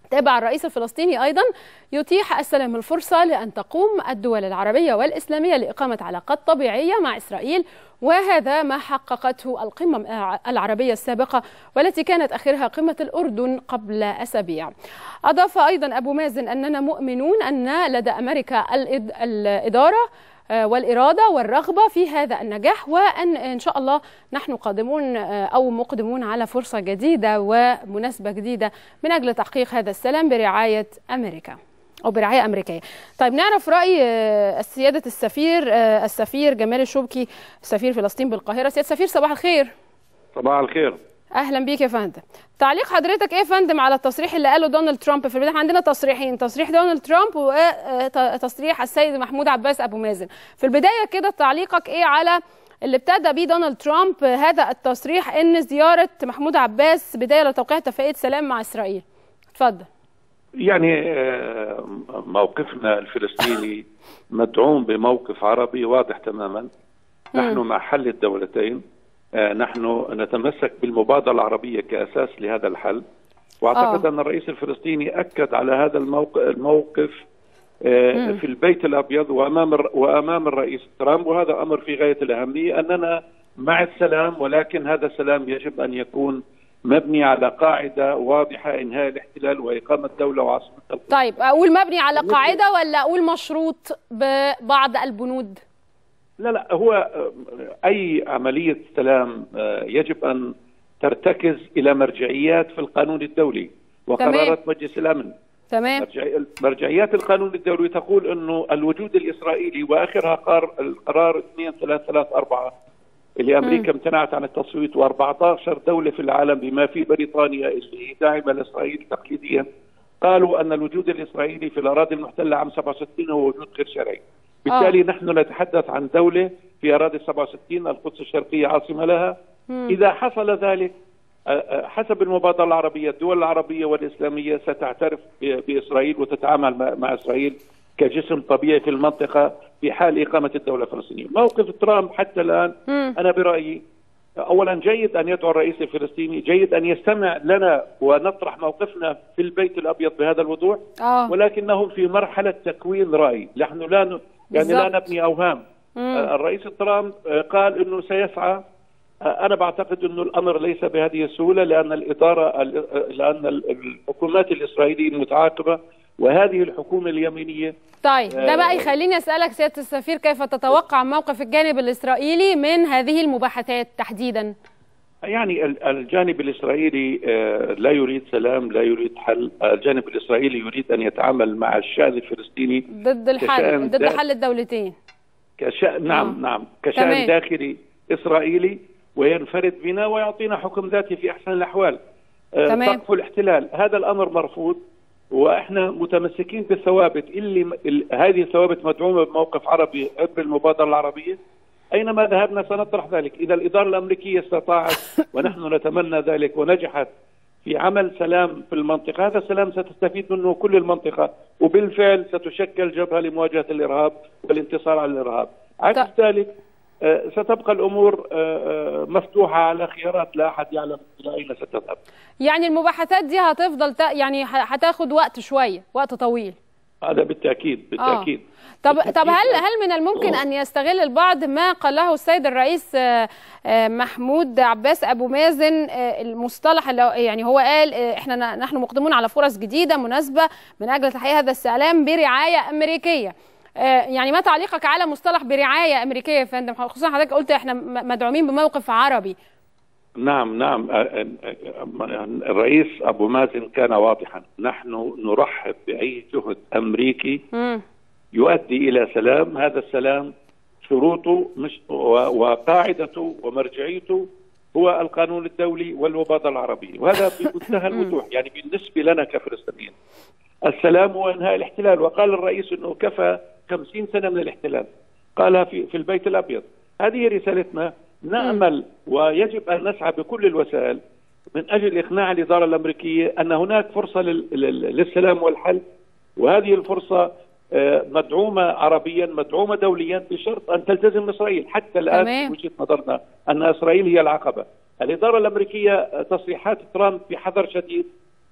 تابع الرئيس الفلسطيني أيضا يتيح السلام الفرصة لأن تقوم الدول العربية والإسلامية لإقامة علاقات طبيعية مع إسرائيل وهذا ما حققته القمم العربية السابقة والتي كانت آخرها قمة الأردن قبل أسابيع أضاف أيضا أبو مازن أننا مؤمنون أن لدى أمريكا الإدارة والإرادة والرغبة في هذا النجاح وأن إن شاء الله نحن قادمون أو مقدمون على فرصة جديدة ومناسبة جديدة من أجل تحقيق هذا السلام برعاية أمريكا أو برعاية أمريكية طيب نعرف رأي سيادة السفير السفير جمال الشبكي سفير فلسطين بالقاهرة سيادة السفير صباح الخير صباح الخير اهلا بيك يا فندم تعليق حضرتك ايه يا فندم على التصريح اللي قاله دونالد ترامب في البدايه عندنا تصريحين تصريح دونالد ترامب وتصريح السيد محمود عباس ابو مازن في البدايه كده تعليقك ايه على اللي ابتدى بيه دونالد ترامب هذا التصريح ان زياره محمود عباس بدايه لتوقيع اتفاقيه سلام مع اسرائيل اتفضل يعني موقفنا الفلسطيني مدعوم بموقف عربي واضح تماما نحن مع حل الدولتين نحن نتمسك بالمبادرة العربية كأساس لهذا الحل واعتقد آه. ان الرئيس الفلسطيني اكد على هذا الموقف, الموقف في البيت الابيض وامام وامام الرئيس ترامب وهذا امر في غايه الاهميه اننا مع السلام ولكن هذا السلام يجب ان يكون مبني على قاعده واضحه انهاء الاحتلال واقامه دوله وعاصمه طيب اقول مبني على قاعده ولا اقول مشروط ببعض البنود؟ لا لا هو اي عمليه سلام يجب ان ترتكز الى مرجعيات في القانون الدولي وقرارات مجلس الامن تمام مرجعيات القانون الدولي تقول انه الوجود الاسرائيلي واخرها قرار القرار 2334 اللي امريكا امتنعت عن التصويت و14 دوله في العالم بما في بريطانيا اللي داعمه لاسرائيل تقليديا قالوا ان الوجود الاسرائيلي في الاراضي المحتله عام 67 هو وجود غير شرعي بالتالي آه. نحن نتحدث عن دولة في أراضي 67 القدس الشرقية عاصمة لها مم. إذا حصل ذلك حسب المبادرة العربية الدول العربية والإسلامية ستعترف بإسرائيل وتتعامل مع إسرائيل كجسم طبيعي في المنطقة في حال إقامة الدولة الفلسطينية موقف ترامب حتى الآن مم. أنا برأيي اولا جيد ان يدعو الرئيس الفلسطيني، جيد ان يستمع لنا ونطرح موقفنا في البيت الابيض بهذا الوضوح آه. ولكنه في مرحله تكوين راي، نحن لا ن... يعني بالزبط. لا نبني اوهام. مم. الرئيس ترامب قال انه سيسعى انا بعتقد انه الامر ليس بهذه السهوله لان الاداره لان الحكومات الاسرائيليه المتعاقبه وهذه الحكومه اليمينيه طيب ده بقى يخليني اسالك سياده السفير كيف تتوقع موقف الجانب الاسرائيلي من هذه المباحثات تحديدا؟ يعني الجانب الاسرائيلي لا يريد سلام لا يريد حل الجانب الاسرائيلي يريد ان يتعامل مع الشان الفلسطيني ضد الحل ضد حل الدولتين كشأن نعم آه. نعم كشأن تمام. داخلي اسرائيلي وينفرد بنا ويعطينا حكم ذاتي في احسن الاحوال تمام. سقف الاحتلال هذا الامر مرفوض واحنا متمسكين بالثوابت اللي هذه الثوابت مدعومه بموقف عربي عبر المبادره العربيه اينما ذهبنا سنطرح ذلك اذا الاداره الامريكيه استطاعت ونحن نتمنى ذلك ونجحت في عمل سلام في المنطقه هذا السلام ستستفيد منه كل المنطقه وبالفعل ستشكل جبهه لمواجهه الارهاب والانتصار على الارهاب عكس ذلك ستبقى الامور مفتوحه على خيارات لا احد يعلم الى اين ستذهب. يعني المباحثات دي هتفضل ت... يعني هتاخد وقت شويه، وقت طويل. هذا بالتاكيد بالتاكيد. آه. طب بالتأكيد. طب هل هل من الممكن ان يستغل البعض ما قاله السيد الرئيس محمود عباس ابو مازن المصطلح اللي يعني هو قال احنا نحن مقدمون على فرص جديده مناسبه من اجل تحقيق هذا السلام برعايه امريكيه. يعني ما تعليقك على مصطلح برعايه امريكيه يا فندم خصوصا حضرتك قلت احنا مدعومين بموقف عربي نعم نعم الرئيس ابو مازن كان واضحا نحن نرحب باي جهد امريكي م. يؤدي الى سلام هذا السلام شروطه مش وقاعدته ومرجعيته هو القانون الدولي والمبادره العربيه وهذا بمنتهى الوضوح يعني بالنسبه لنا كفلسطينيين السلام وانهاء الاحتلال وقال الرئيس انه كفى خمسين سنة من الاحتلال قالها في, في البيت الأبيض هذه رسالتنا نأمل ويجب أن نسعى بكل الوسائل من أجل إقناع الإدارة الأمريكية أن هناك فرصة للسلام والحل وهذه الفرصة مدعومة عربيا مدعومة دوليا بشرط أن تلتزم إسرائيل حتى الآن تمام. وجهة نظرنا أن إسرائيل هي العقبة الإدارة الأمريكية تصريحات ترامب بحذر شديد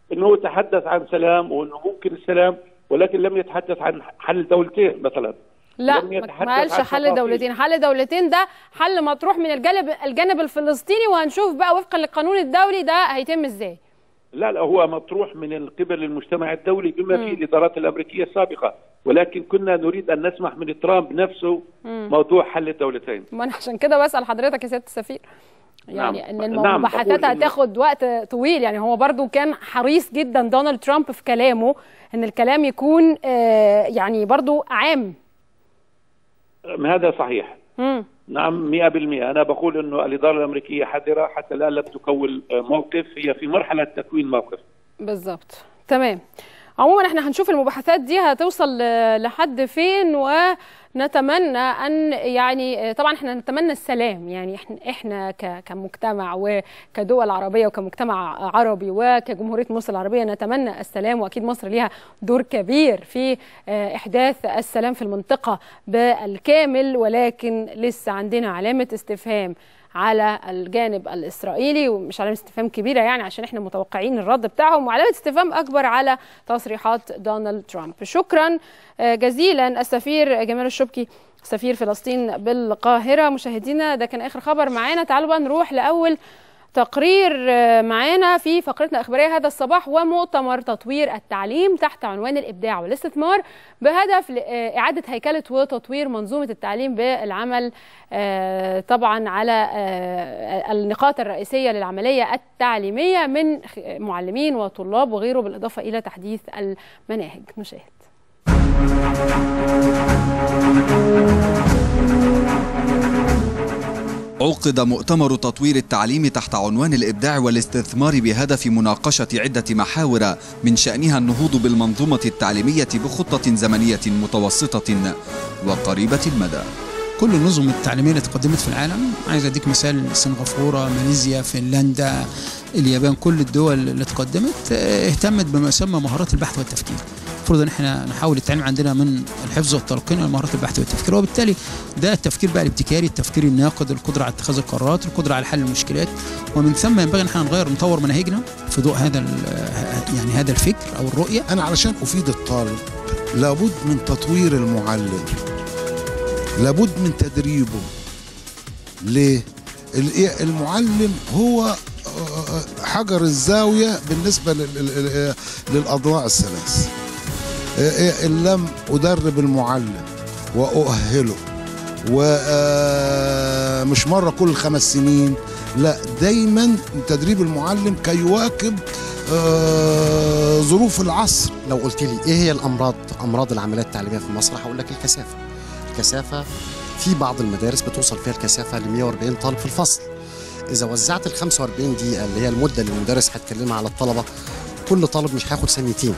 انه تحدث عن سلام وانه ممكن السلام ولكن لم يتحدث عن حل دولتين مثلا لا لم ما يتحدث ما قالش عن حل تفاصيل. دولتين حل دولتين ده حل مطروح من الجانب الجانب الفلسطيني وهنشوف بقى وفقا للقانون الدولي ده هيتم ازاي لا لا هو مطروح من قبل المجتمع الدولي بما فيه الادارات الامريكيه السابقه ولكن كنا نريد ان نسمح من ترامب نفسه موضوع حل الدولتين ما انا عشان كده بسال حضرتك يا سياده السفير يعني نعم. ان نعم، المباحثات بقول إنه- هتاخد وقت طويل يعني هو برضو كان حريص جدا دونالد ترامب في كلامه ان الكلام يكون آه، يعني برضو عام هذا صحيح مم. نعم 100% انا بقول انه الاداره الامريكيه حذره حتى الان لم تكون موقف هي في مرحله تكوين موقف بالظبط تمام عموما احنا هنشوف المباحثات دي هتوصل ل- لحد فين ونتمنى ان يعني طبعا احنا نتمنى السلام يعني احنا احنا ك- كمجتمع وكدول عربيه وكمجتمع عربي وكجمهوريه مصر العربيه نتمنى السلام واكيد مصر ليها دور كبير في آه، احداث السلام في المنطقه بالكامل ولكن لسه عندنا علامه استفهام على الجانب الاسرائيلي ومش علامه استفهام كبيره يعني عشان احنا متوقعين الرد بتاعهم وعلامه استفهام اكبر على تصريحات دونالد ترامب شكرا آه، جزيلا السفير جمال الشبكي سفير فلسطين بالقاهره مشاهدينا ده كان اخر خبر معانا تعالوا بقى نروح لاول تقرير آه، معانا في فقرتنا الإخبارية هذا الصباح ومؤتمر تطوير التعليم تحت عنوان الإبداع والاستثمار بهدف ل- آه، إعادة هيكلة وتطوير منظومة التعليم بالعمل آه، طبعا على آه، النقاط الرئيسية للعملية التعليمية من خ- معلمين وطلاب وغيره بالإضافة إلى تحديث المناهج نشاهد عقد مؤتمر تطوير التعليم تحت عنوان الإبداع والاستثمار بهدف مناقشة عدة محاور من شأنها النهوض بالمنظومة التعليمية بخطة زمنية متوسطة وقريبة المدى كل النظم التعليميه اللي تقدمت في العالم عايز اديك مثال سنغافوره ماليزيا فنلندا اليابان كل الدول اللي تقدمت آه، اهتمت بما يسمى مهارات البحث والتفكير المفروض ان احنا نحاول التعليم عندنا من الحفظ والتلقين الى مهارات البحث والتفكير وبالتالي ده التفكير بقى الابتكاري التفكير الناقد القدره على اتخاذ القرارات القدره على حل المشكلات ومن ثم ينبغي ان احنا نغير نطور مناهجنا في ضوء هذا ال- يعني هذا الفكر او الرؤيه أنا علشان أفيد الطالب لابد من تطوير المعلم لابد من تدريبه ليه؟ ال- المعلم هو آه، حجر الزاوية بالنسبة لل- لل- للأضواء الثلاث آه، إن لم أدرب المعلم وأؤهله ومش مرة كل خمس سنين لا دايما تدريب المعلم كي يواكب آه، ظروف العصر لو قلت لي ايه هي الامراض امراض العمليات التعليميه في مصر هقول لك الكثافه الكثافه في بعض المدارس بتوصل فيها الكثافه ل 140 طالب في الفصل اذا وزعت ال 45 دقيقه اللي هي المده اللي المدرس هيتكلمها على الطلبه كل طالب مش هياخد ثانيتين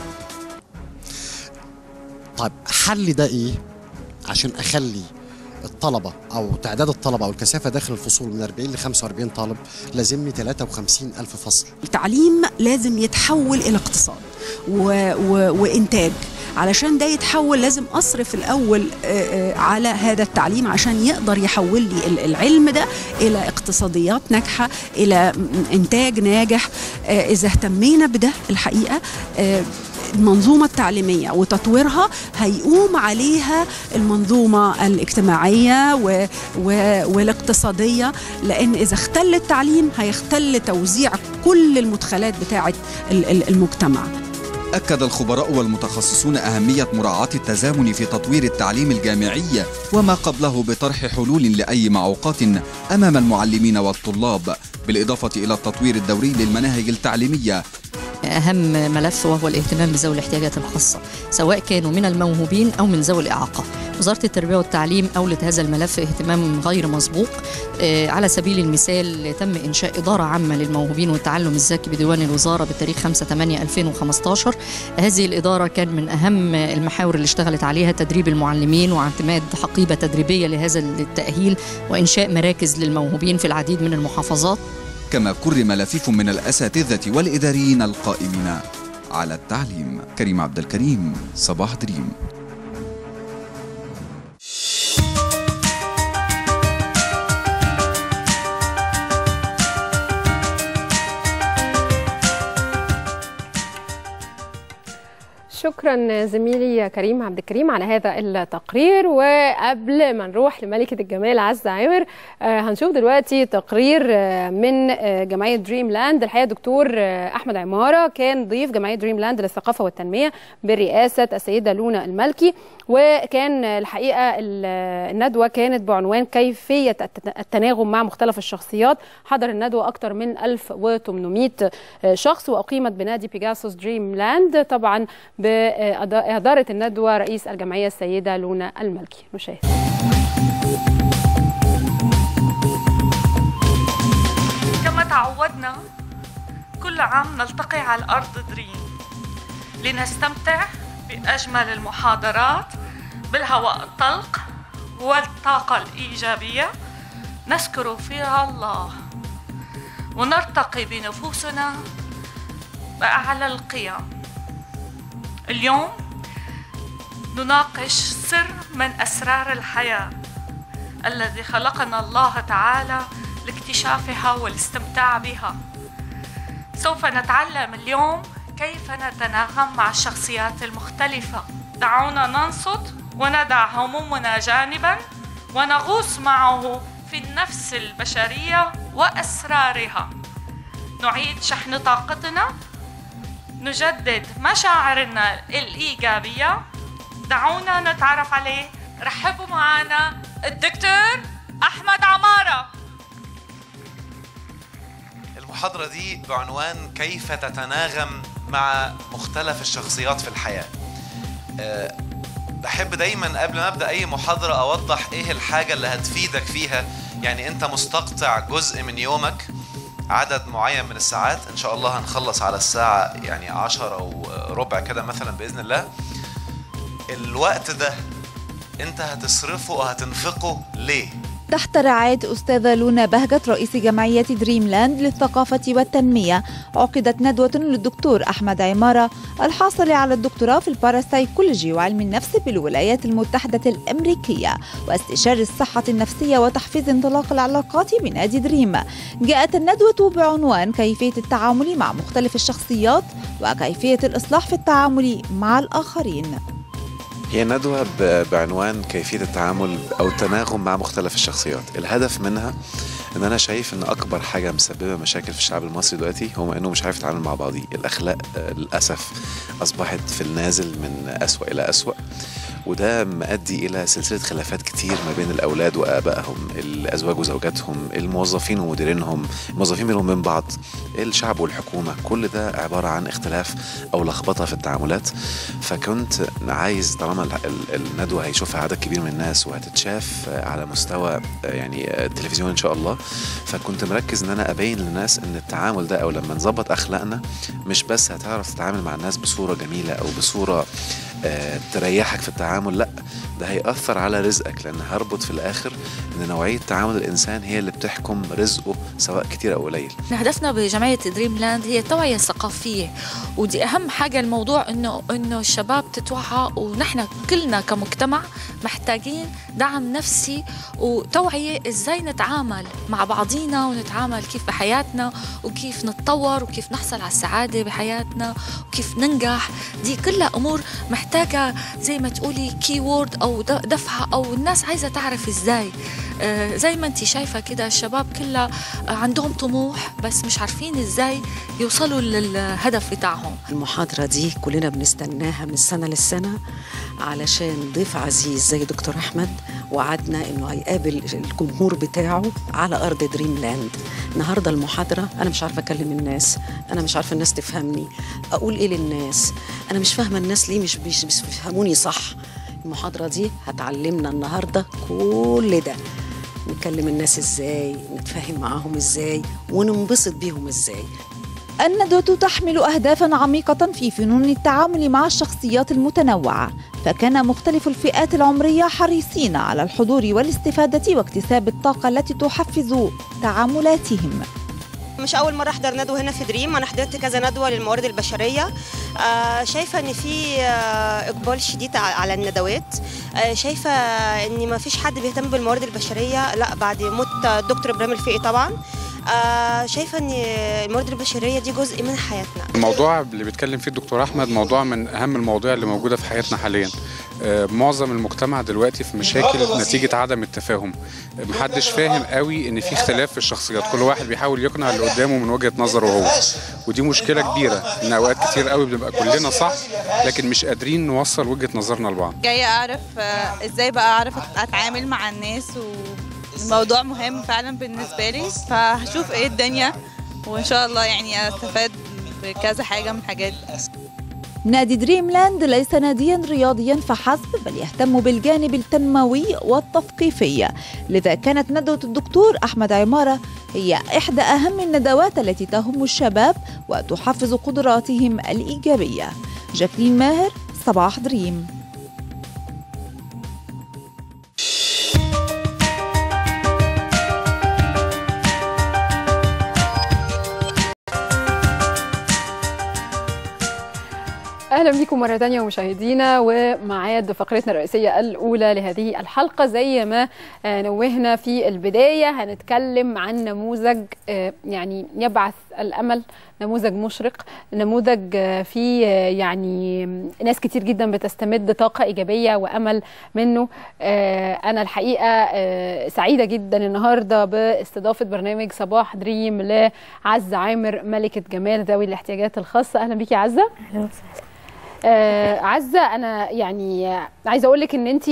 طيب حل ده ايه عشان اخلي الطلبه او تعداد الطلبه او الكثافه داخل الفصول من 40 ل 45 طالب لازمني 53 الف فصل التعليم لازم يتحول الى اقتصاد و... و... وانتاج علشان ده يتحول لازم اصرف الاول آه، آه، على هذا التعليم عشان يقدر يحول لي ال- العلم ده الى اقتصاديات ناجحه الى م- انتاج ناجح آه، اذا اهتمينا بده الحقيقه آه، المنظومة التعليمية وتطويرها هيقوم عليها المنظومة الاجتماعية و... و... والاقتصادية لأن إذا اختل التعليم هيختل توزيع كل المدخلات بتاعة ال- ال- المجتمع أكد الخبراء والمتخصصون أهمية مراعاة التزامن في تطوير التعليم الجامعي وما قبله بطرح حلول لأي معوقات أمام المعلمين والطلاب بالإضافة إلى التطوير الدوري للمناهج التعليمية أهم ملف وهو الاهتمام بذوي الاحتياجات الخاصة سواء كانوا من الموهوبين أو من ذوي الإعاقة وزارة التربية والتعليم أولت هذا الملف اهتمام غير مسبوق آه، على سبيل المثال تم إنشاء إدارة عامة للموهوبين والتعلم الذكي بديوان الوزارة بتاريخ 5 8 2015 هذه الإدارة كان من أهم المحاور اللي اشتغلت عليها تدريب المعلمين واعتماد حقيبة تدريبية لهذا التأهيل وإنشاء مراكز للموهوبين في العديد من المحافظات كما كرم لفيف من الأساتذة والإداريين القائمين على التعليم كريم عبد الكريم صباح دريم شكرا زميلي كريم عبد الكريم على هذا التقرير وقبل ما نروح لملكة الجمال عزة عامر آه، هنشوف دلوقتي تقرير آه، من آه، جمعية دريم لاند الحقيقة دكتور آه، أحمد عمارة كان ضيف جمعية دريم لاند للثقافة والتنمية برئاسة السيدة لونا المالكي وكان الحقيقة ال- الندوة كانت بعنوان كيفية الت- التناغم مع مختلف الشخصيات حضر الندوة أكثر من 1800 شخص وأقيمت بنادي بيجاسوس دريم لاند طبعا بإدارة الندوة رئيس الجمعية السيدة لونا المالكي نشاهد كما تعودنا كل عام نلتقي على الأرض دريم لنستمتع بأجمل المحاضرات بالهواء الطلق والطاقة الإيجابية نذكر فيها الله ونرتقي بنفوسنا بأعلى القيم اليوم نناقش سر من أسرار الحياة الذي خلقنا الله تعالى لاكتشافها والاستمتاع بها سوف نتعلم اليوم كيف نتناغم مع الشخصيات المختلفة دعونا ننصت وندع همومنا جانبا ونغوص معه في النفس البشرية وأسرارها نعيد شحن طاقتنا نجدد مشاعرنا الإيجابية دعونا نتعرف عليه رحبوا معنا الدكتور أحمد عمارة المحاضرة دي بعنوان كيف تتناغم مع مختلف الشخصيات في الحياة أه بحب دايما قبل ما ابدا اي محاضره اوضح ايه الحاجه اللي هتفيدك فيها يعني انت مستقطع جزء من يومك عدد معين من الساعات ان شاء الله هنخلص على الساعه يعني عشرة وربع كده مثلا باذن الله الوقت ده انت هتصرفه وهتنفقه ليه تحت رعاية أستاذة لونا بهجت رئيس جمعية دريم لاند للثقافة والتنمية عقدت ندوة للدكتور أحمد عمارة الحاصل على الدكتوراه في الباراسايكولوجي وعلم النفس بالولايات المتحدة الأمريكية واستشاري الصحة النفسية وتحفيز انطلاق العلاقات بنادي دريم جاءت الندوة بعنوان كيفية التعامل مع مختلف الشخصيات وكيفية الإصلاح في التعامل مع الآخرين هي ندوة ب- بعنوان كيفية التعامل أو التناغم مع مختلف الشخصيات الهدف منها إن أنا شايف إن أكبر حاجة مسببة مشاكل في الشعب المصري دلوقتي هو إنه مش عارف يتعامل مع بعضيه الأخلاق آه، للأسف أصبحت في النازل من أسوأ إلى أسوأ وده مؤدي إلى سلسلة خلافات كتير ما بين الأولاد وآبائهم الأزواج وزوجاتهم الموظفين ومديرينهم الموظفين بينهم من بعض الشعب والحكومة كل ده عبارة عن اختلاف أو لخبطة في التعاملات فكنت عايز طالما ال- ال- الندوة هيشوفها عدد كبير من الناس وهتتشاف على مستوى يعني التلفزيون إن شاء الله فكنت مركز إن أنا أبين للناس إن التعامل ده أو لما نظبط أخلاقنا مش بس هتعرف تتعامل مع الناس بصورة جميلة أو بصورة آه، تريحك في التعامل لا ده هيأثر على رزقك لأن هربط في الآخر إن نوعية تعامل الإنسان هي اللي بتحكم رزقه سواء كتير أو قليل هدفنا بجمعية دريم لاند هي التوعية الثقافية ودي أهم حاجة الموضوع إنه إنه الشباب تتوعى ونحن كلنا كمجتمع محتاجين دعم نفسي وتوعية إزاي نتعامل مع بعضينا ونتعامل كيف بحياتنا وكيف نتطور وكيف نحصل على السعادة بحياتنا وكيف ننجح دي كلها أمور محتاجة زي ما تقولي كي وورد أو د- دفعة أو الناس عايزة تعرف إزاي آه، زي ما انت شايفة كده الشباب كلها آه، عندهم طموح بس مش عارفين ازاي يوصلوا للهدف بتاعهم المحاضرة دي كلنا بنستناها من سنة للسنة علشان ضيف عزيز زي دكتور أحمد وعدنا إنه هيقابل الجمهور بتاعه على أرض دريم لاند النهاردة المحاضرة أنا مش عارفة أكلم الناس أنا مش عارفة الناس تفهمني أقول إيه للناس أنا مش فاهمة الناس ليه مش مش مش بيفهموني صح المحاضرة دي هتعلمنا النهاردة كل ده نكلم الناس ازاي نتفاهم معاهم ازاي وننبسط بيهم ازاي الندوة تحمل أهدافا عميقة في فنون التعامل مع الشخصيات المتنوعة فكان مختلف الفئات العمرية حريصين على الحضور والاستفادة واكتساب الطاقة التي تحفز تعاملاتهم مش اول مره احضر ندوه هنا في دريم انا حضرت كذا ندوه للموارد البشريه آه، شايفه ان في آه، اقبال شديد ع- على الندوات آه، شايفه ان ما فيش حد بيهتم بالموارد البشريه لا بعد موت الدكتور ابراهيم الفقي طبعا آه شايفه ان الموارد البشريه دي جزء من حياتنا الموضوع اللي بيتكلم فيه الدكتور احمد موضوع من اهم المواضيع اللي موجوده في حياتنا حاليا آه، معظم المجتمع دلوقتي في مشاكل نتيجه عدم التفاهم آه، محدش فاهم قوي ان في اختلاف في الشخصيات كل واحد بيحاول يقنع اللي قدامه من وجهه نظره هو ودي مشكله كبيره ان اوقات كتير قوي بنبقى كلنا صح لكن مش قادرين نوصل وجهه نظرنا لبعض جاية أعرف آه، إزاي بقى أعرف أتعامل مع الناس والموضوع مهم فعلا بالنسبة لي فهشوف إيه الدنيا وإن شاء الله يعني أستفاد بكذا حاجة من الحاجات دي نادي دريم لاند ليس ناديا رياضيا فحسب بل يهتم بالجانب التنموي والتثقيفي لذا كانت ندوة الدكتور أحمد عمارة هي إحدى أهم الندوات التي تهم الشباب وتحفز قدراتهم الإيجابية جاكلين ماهر صباح دريم اهلا بيكم مره تانية مشاهدينا ومعاد فقرتنا الرئيسيه الاولى لهذه الحلقه زي ما آه، نوهنا في البدايه هنتكلم عن نموذج آه، يعني يبعث الامل نموذج مشرق نموذج آه، فيه آه، يعني ناس كتير جدا بتستمد طاقه ايجابيه وامل منه آه، انا الحقيقه آه، سعيده جدا النهارده باستضافه برنامج صباح دريم لعزه عامر ملكه جمال ذوي الاحتياجات الخاصه اهلا بيكي يا عزه اهلا وسهلا آه عزه انا يعني عايزه اقول لك ان انت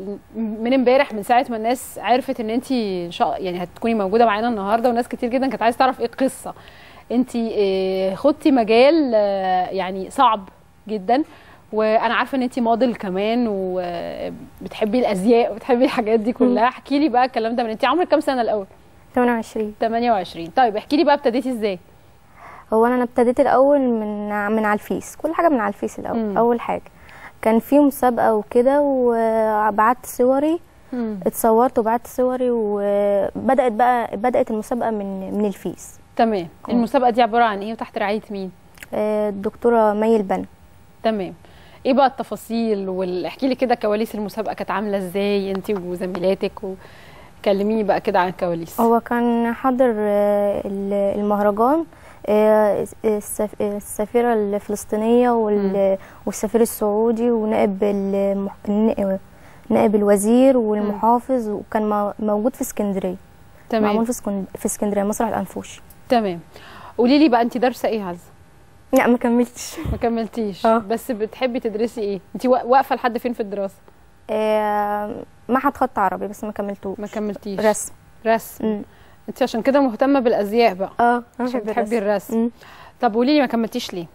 من امبارح من ساعه ما الناس عرفت ان انت ان شاء يعني هتكوني موجوده معانا النهارده وناس كتير جدا كانت عايزه تعرف ايه القصه انت آه خدتي مجال آه يعني صعب جدا وانا عارفه ان انت موديل كمان وبتحبي الازياء وبتحبي الحاجات دي كلها احكي لي بقى الكلام ده من انت عمرك كام سنه الاول 28 28 طيب احكي لي بقى ابتديتي ازاي هو انا ابتديت الاول من من على الفيس كل حاجه من على الفيس الاول مم. اول حاجه كان في مسابقه وكده وبعت صوري مم. اتصورت وبعت صوري وبدات بقى بدات المسابقه من من الفيس تمام المسابقه دي عباره عن ايه وتحت رعايه مين آه، الدكتوره مي البنا تمام ايه بقى التفاصيل واحكي لي كده كواليس المسابقه كانت عامله ازاي انت وزميلاتك وكلميني بقى كده عن الكواليس هو كان حاضر آه، ال- المهرجان آه، السف- السفيرة الفلسطينية وال- والسفير السعودي ونائب المح- النا- نائب الوزير والمحافظ وكان مو- موجود في اسكندرية تمام. معمول في اسكن- في اسكندرية مسرح الأنفوش تمام قولي لي بقى انت دارسه ايه يا عزه لا ما كملتش ما كملتيش بس بتحبي تدرسي ايه انت وا- واقفه لحد فين في الدراسه آه، معهد خط عربي بس ما كملتوش ما كملتيش رسم رسم انت عشان كده مهتمه بالازياء بقى اه عشان بحب بتحبي الرسم. الرسم طب قولي لي ما كملتيش ليه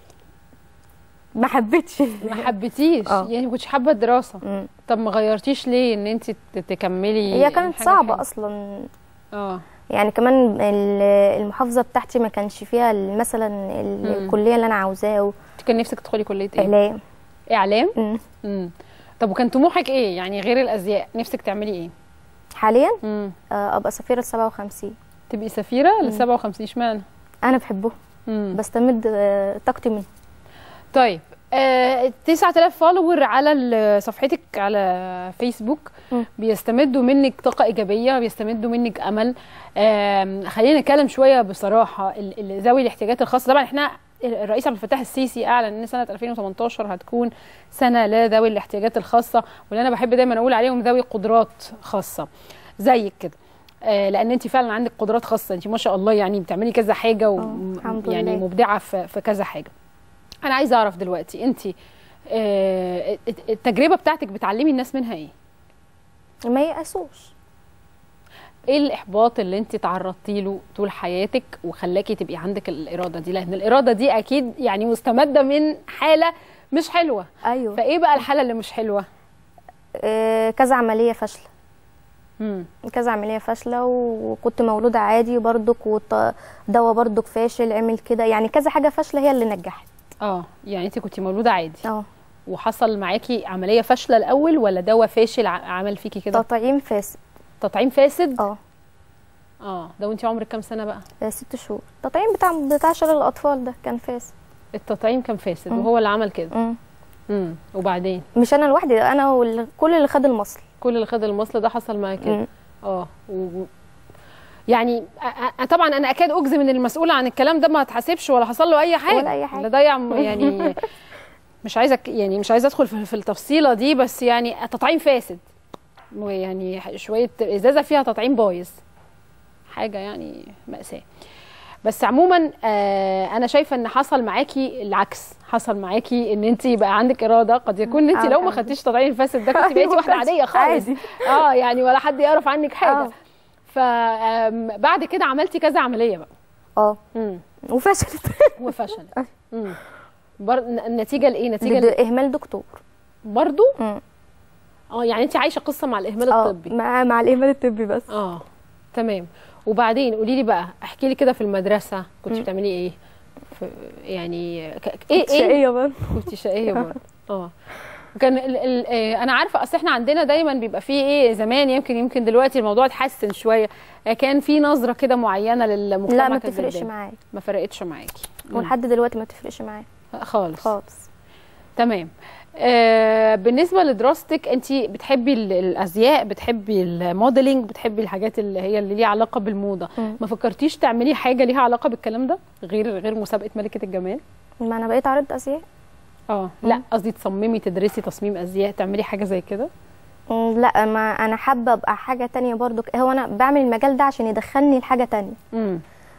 ما حبيتش ما حبيتيش يعني ما كنتش حابه الدراسه طب ما غيرتيش ليه ان انت ت- تكملي هي كانت حاجة صعبة حلوة؟ أصلا اه يعني كمان ال- المحافظة بتاعتي ما كانش فيها ال- مثلا ال- مم. الكلية اللي أنا عاوزاه انت كان نفسك تدخلي كليه ايه إعلام اعلام امم طب وكان طموحك ايه يعني غير الازياء نفسك تعملي ايه حاليا مم. آه، أبقى سفيرة 57 تبقي سفيره ل 57 اشمعنى أنا بحبه بستمد آه، طاقتي منه طيب آه 9000 فولور على ال- صفحتك على فيسبوك بيستمدوا منك طاقه ايجابيه بيستمدوا منك امل آم، خلينا نتكلم شويه بصراحه ال- ال- ذوي الاحتياجات الخاصه طبعا احنا الرئيس عبد الفتاح السيسي اعلن ان سنه 2018 هتكون سنه لذوي الاحتياجات الخاصه واللي انا بحب دايما اقول عليهم ذوي قدرات خاصه زيك كده آه، لان انت فعلا عندك قدرات خاصه انت ما شاء الله يعني بتعملي كذا حاجه و... الحمد يعني لله. مبدعه في في كذا حاجه انا عايزه اعرف دلوقتي انت التجربه بتاعتك بتعلمي الناس منها ايه ما يأسوش ايه الاحباط اللي انت تعرضتي له طول حياتك وخلاكي تبقي عندك الاراده دي لان الاراده دي اكيد يعني مستمده من حاله مش حلوه ايوه فايه بقى الحاله اللي مش حلوه آه، كذا عملية فاشلة امم كذا عملية فاشلة وكنت مولودة عادي برضك ودواء برضك فاشل عمل كده يعني كذا حاجة فاشلة هي اللي نجحت اه يعني انت كنت مولوده عادي اه وحصل معاكي عمليه فاشله الاول ولا دواء فاشل ع- عمل فيكي كده تطعيم فاسد تطعيم فاسد اه اه ده وانت عمرك كام سنه بقى آه، ست شهور التطعيم بتاع بتاع شلل الأطفال ده كان فاسد التطعيم كان فاسد مم. وهو اللي عمل كده مم. امم وبعدين مش أنا لوحدي أنا وكل اللي خد المصل كل اللي خد المصل ده حصل معاه كده مم. اه و... يعني أ- أ- طبعا انا اكاد اجزم ان المسؤول عن الكلام ده ما اتحاسبش ولا حصل له اي حاجه ولا أي حاجة. اللي ضيع م- يعني مش عايزه أك- يعني مش عايزه ادخل في في التفصيله دي بس يعني تطعيم فاسد ويعني شويه ازازه فيها تطعيم بايظ حاجه يعني ماساه بس عموما آه انا شايفه ان حصل معاكي العكس حصل معاكي ان انت بقى عندك اراده قد يكون ان انت آه، لو ما الحمد خدتيش تطعيم الفاسد ده كنت بقيتي أيوة، واحده عاديه خالص عادي. اه يعني ولا حد يعرف عنك حاجه آه. فبعد كده عملتي كذا عمليه بقى اه امم وفشلت وفشلت امم بر... النتيجه لايه نتيجه بد- ل... اهمال دكتور برضو مم. اه يعني انت عايشه قصه مع الاهمال آه، الطبي مع مع الاهمال الطبي بس اه تمام وبعدين قولي لي بقى احكي لي كده في المدرسه كنت مم. بتعملي ايه في يعني ك... ايه كنت ايه شقية برضه. كنت شقيه برضه اه كان ال ال آه، انا عارفه اصل احنا عندنا دايما بيبقى فيه ايه زمان يمكن يمكن دلوقتي الموضوع اتحسن شويه آه، كان في نظره كده معينه للمجتمع لا ما كانت بتفرقش قدام. معايا ما فرقتش معاكي مم. ولحد دلوقتي ما بتفرقش معايا خالص خالص تمام آه بالنسبه لدراستك انت بتحبي ال- الازياء بتحبي الموديلنج بتحبي الحاجات اللي هي اللي ليها علاقه بالموضه مم. ما فكرتيش تعملي حاجه ليها علاقه بالكلام ده غير غير مسابقه ملكه الجمال ما انا بقيت عارض ازياء اه لا قصدي تصممي تدرسي تصميم ازياء تعملي حاجه زي كده مم، لا ما انا حابه ابقى حاجه تانية برضو هو انا بعمل المجال ده عشان يدخلني لحاجه تانية امم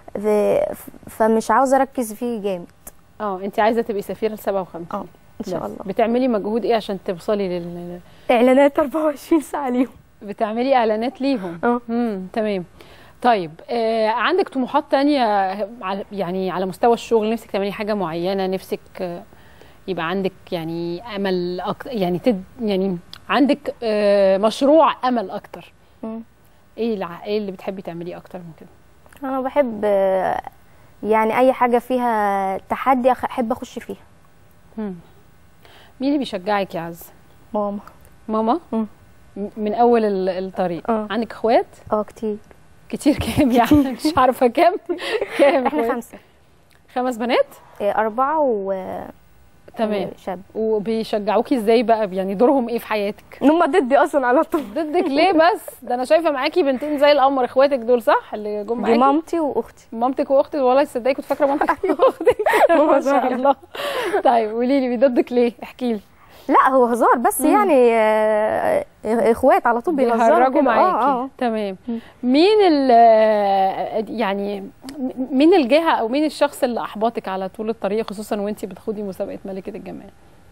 ف- فمش عاوزه اركز فيه جامد اه انت عايزه تبقي سفيره ل 57 اه ان شاء بس. الله بتعملي مجهود ايه عشان توصلي لل اعلانات 24 ساعه ليهم بتعملي اعلانات ليهم اه امم تمام طيب آه عندك طموحات تانية على يعني على مستوى الشغل نفسك تعملي حاجة معينة نفسك آه يبقى عندك يعني أمل أكتر يعني تد يعني عندك آه مشروع أمل أكتر مم. إيه الع... إيه اللي بتحبي تعمليه أكتر من كده؟ انا بحب آه، يعني اي حاجه فيها تحدي أخ- احب اخش فيها مم. مين اللي بيشجعك يا عز؟ ماما ماما؟ مم. م- من أول ال- الطريق اه عندك إخوات؟ اه كتير كتير كام يعني مش عارفة كام؟ كام احنا إخوات؟ خمسه خمس بنات؟ آه، اربعه و تمام شاب وبيشجعوكي ازاي بقى يعني دورهم ايه في حياتك هم ضدي اصلا على طول ضدك ليه بس ده انا شايفه معاكي بنتين زي القمر اخواتك دول صح اللي جم معاكي دي مامتي واختي مامتك واختك والله تصدقي كنت فاكره مامتك واختك ما شاء الله طيب قولي لي بيضدك ليه احكي لي لا هو هزار بس مم. يعني آه، اخوات على طول بيهزروا بيهرجوا كده. معاكي اه اه تمام مين ال يعني مين الجهه او مين الشخص اللي احبطك على طول الطريق خصوصا وانت بتخوضي مسابقه ملكه الجمال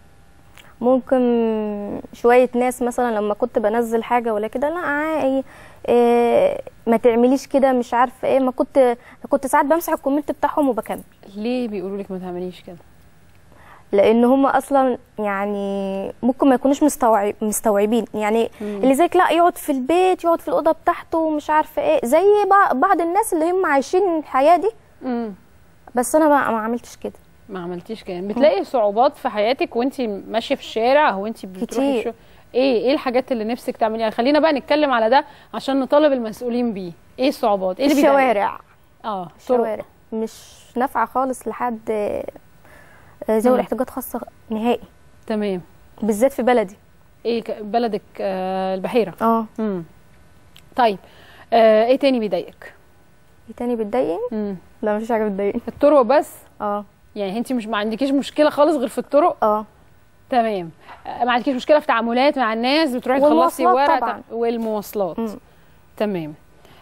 ممكن شوية ناس مثلا لما كنت بنزل حاجة ولا كده لا عادي إيه ما تعمليش كده مش عارفة ايه ما كنت كنت ساعات بمسح الكومنت بتاعهم وبكمل ليه بيقولوا لك ما تعمليش كده لان هم اصلا يعني ممكن ما يكونوش مستوعب مستوعبين يعني مم. اللي زيك لا يقعد في البيت يقعد في الاوضه بتاعته ومش عارفه ايه زي بع- بعض الناس اللي هم عايشين الحياه دي امم بس انا ما, ما عملتش كده ما عملتيش كده بتلاقي صعوبات في حياتك وانت ماشيه في الشارع او انت بتروحي كتير. الشغل ايه ايه الحاجات اللي نفسك تعمليها خلينا بقى نتكلم على ده عشان نطالب المسؤولين بيه ايه الصعوبات ايه اللي بيضايقك؟ الشوارع اه طرق. الشوارع مش نافعه خالص لحد آه، ذوي مم. الاحتياجات خاصه نهائي تمام بالذات في بلدي ايه ك- بلدك آه البحيره اه امم طيب آه ايه تاني بيضايقك ايه تاني بتضايقني امم لا مفيش حاجه بتضايقني الطرق بس اه يعني انت مش ما عندكيش مشكله خالص غير في الطرق اه تمام آه، ما عندكيش مشكله في تعاملات مع الناس بتروحي تخلصي والمواصلات ورق طبعاً. والمواصلات مم. تمام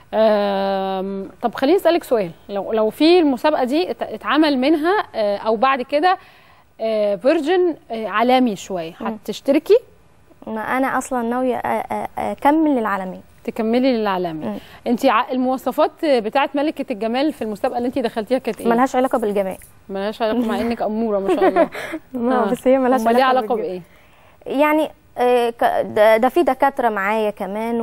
آم، طب خليني اسالك سؤال لو لو في المسابقه دي ات- اتعمل منها آه، او بعد كده فيرجن عالمي شويه هتشتركي ما انا اصلا ناويه أ- أ- اكمل للعالمين تكملي للعالمي انت المواصفات بتاعه ملكه الجمال في المسابقه اللي انت دخلتيها كانت ايه ملهاش علاقه بالجمال ملهاش علاقه مع انك اموره ما شاء الله ما آه. بس هي ملهاش أمال ليه علاقة علاقه بالجمال. بايه يعني آه، ك- ده ده في دكاتره معايا كمان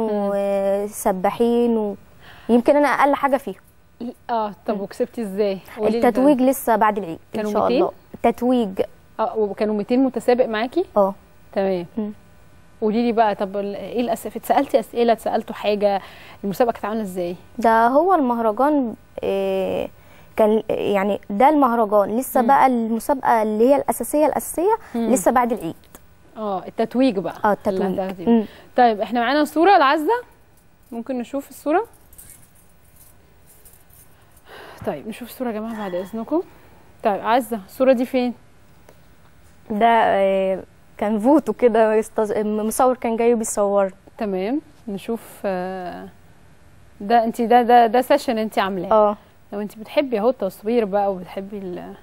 وسباحين ويمكن انا اقل حاجه فيهم اه طب وكسبتي ازاي قولي لي ده. التتويج لسه بعد العيد ان كانوا شاء 200 الله التتويج اه وكانوا 200 متسابق معاكي اه تمام مم. قولي لي بقى طب ال- ايه الاسئله اتسالتي اسئله اتسالتوا حاجه المسابقه كانت عامله ازاي ده هو المهرجان آه، كان يعني ده المهرجان لسه مم. بقى المسابقه اللي هي الاساسيه الاساسيه مم. لسه بعد العيد اه التتويج بقى اه اللي التتويج هتاخديه. مم. طيب احنا معانا صوره العزه ممكن نشوف الصوره طيب نشوف الصوره يا جماعه بعد اذنكم طيب عزه الصوره دي فين ده آه، كان فوتو كده استز- مصور كان جاي بيصور تمام نشوف آه، ده انت ده ده ده سيشن انت عاملاه اه لو انت بتحبي اهو التصوير بقى وبتحبي ال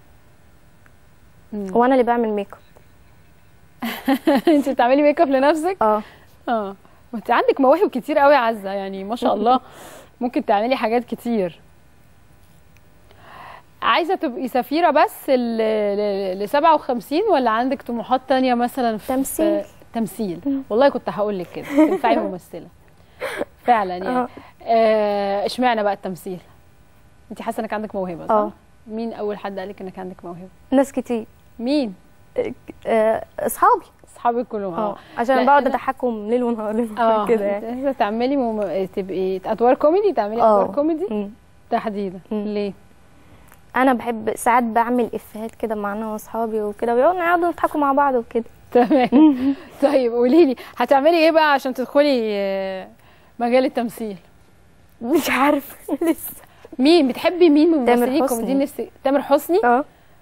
مم. وانا اللي بعمل ميك اب انت بتعملي ميك اب لنفسك اه اه وانت عندك مواهب كتير قوي يا عزه يعني ما شاء الله ممكن تعملي حاجات كتير عايزه تبقي سفيره بس ل ل- ل 57 ولا عندك طموحات تانية مثلا في تمثيل. تمثيل والله كنت هقول لك كده تنفعي ممثله فعلا يعني اه. آه، اشمعنى بقى التمثيل انت حاسه انك عندك موهبه صح اه. مين اول حد قالك انك عندك موهبه ناس كتير مين آه، اصحابي اصحابي كلهم اه اه عشان لا، بقعد أنا- اضحكهم ليل ونهار اه كده يعني عايزه تعملي مم... تبقي ادوار كوميدي تعملي اه. ادوار كوميدي مم. تحديدا ليه انا بحب ساعات بعمل افيهات كده مع انا واصحابي وكده ويقعدوا نقعدوا نضحكوا مع بعض وكده تمام طيب قولي لي هتعملي ايه بقى عشان تدخلي آه، مجال التمثيل مش عارفه لسه مين بتحبي مين من تامر الممثلين حسني. الكوميديين نفسك تامر حسني اه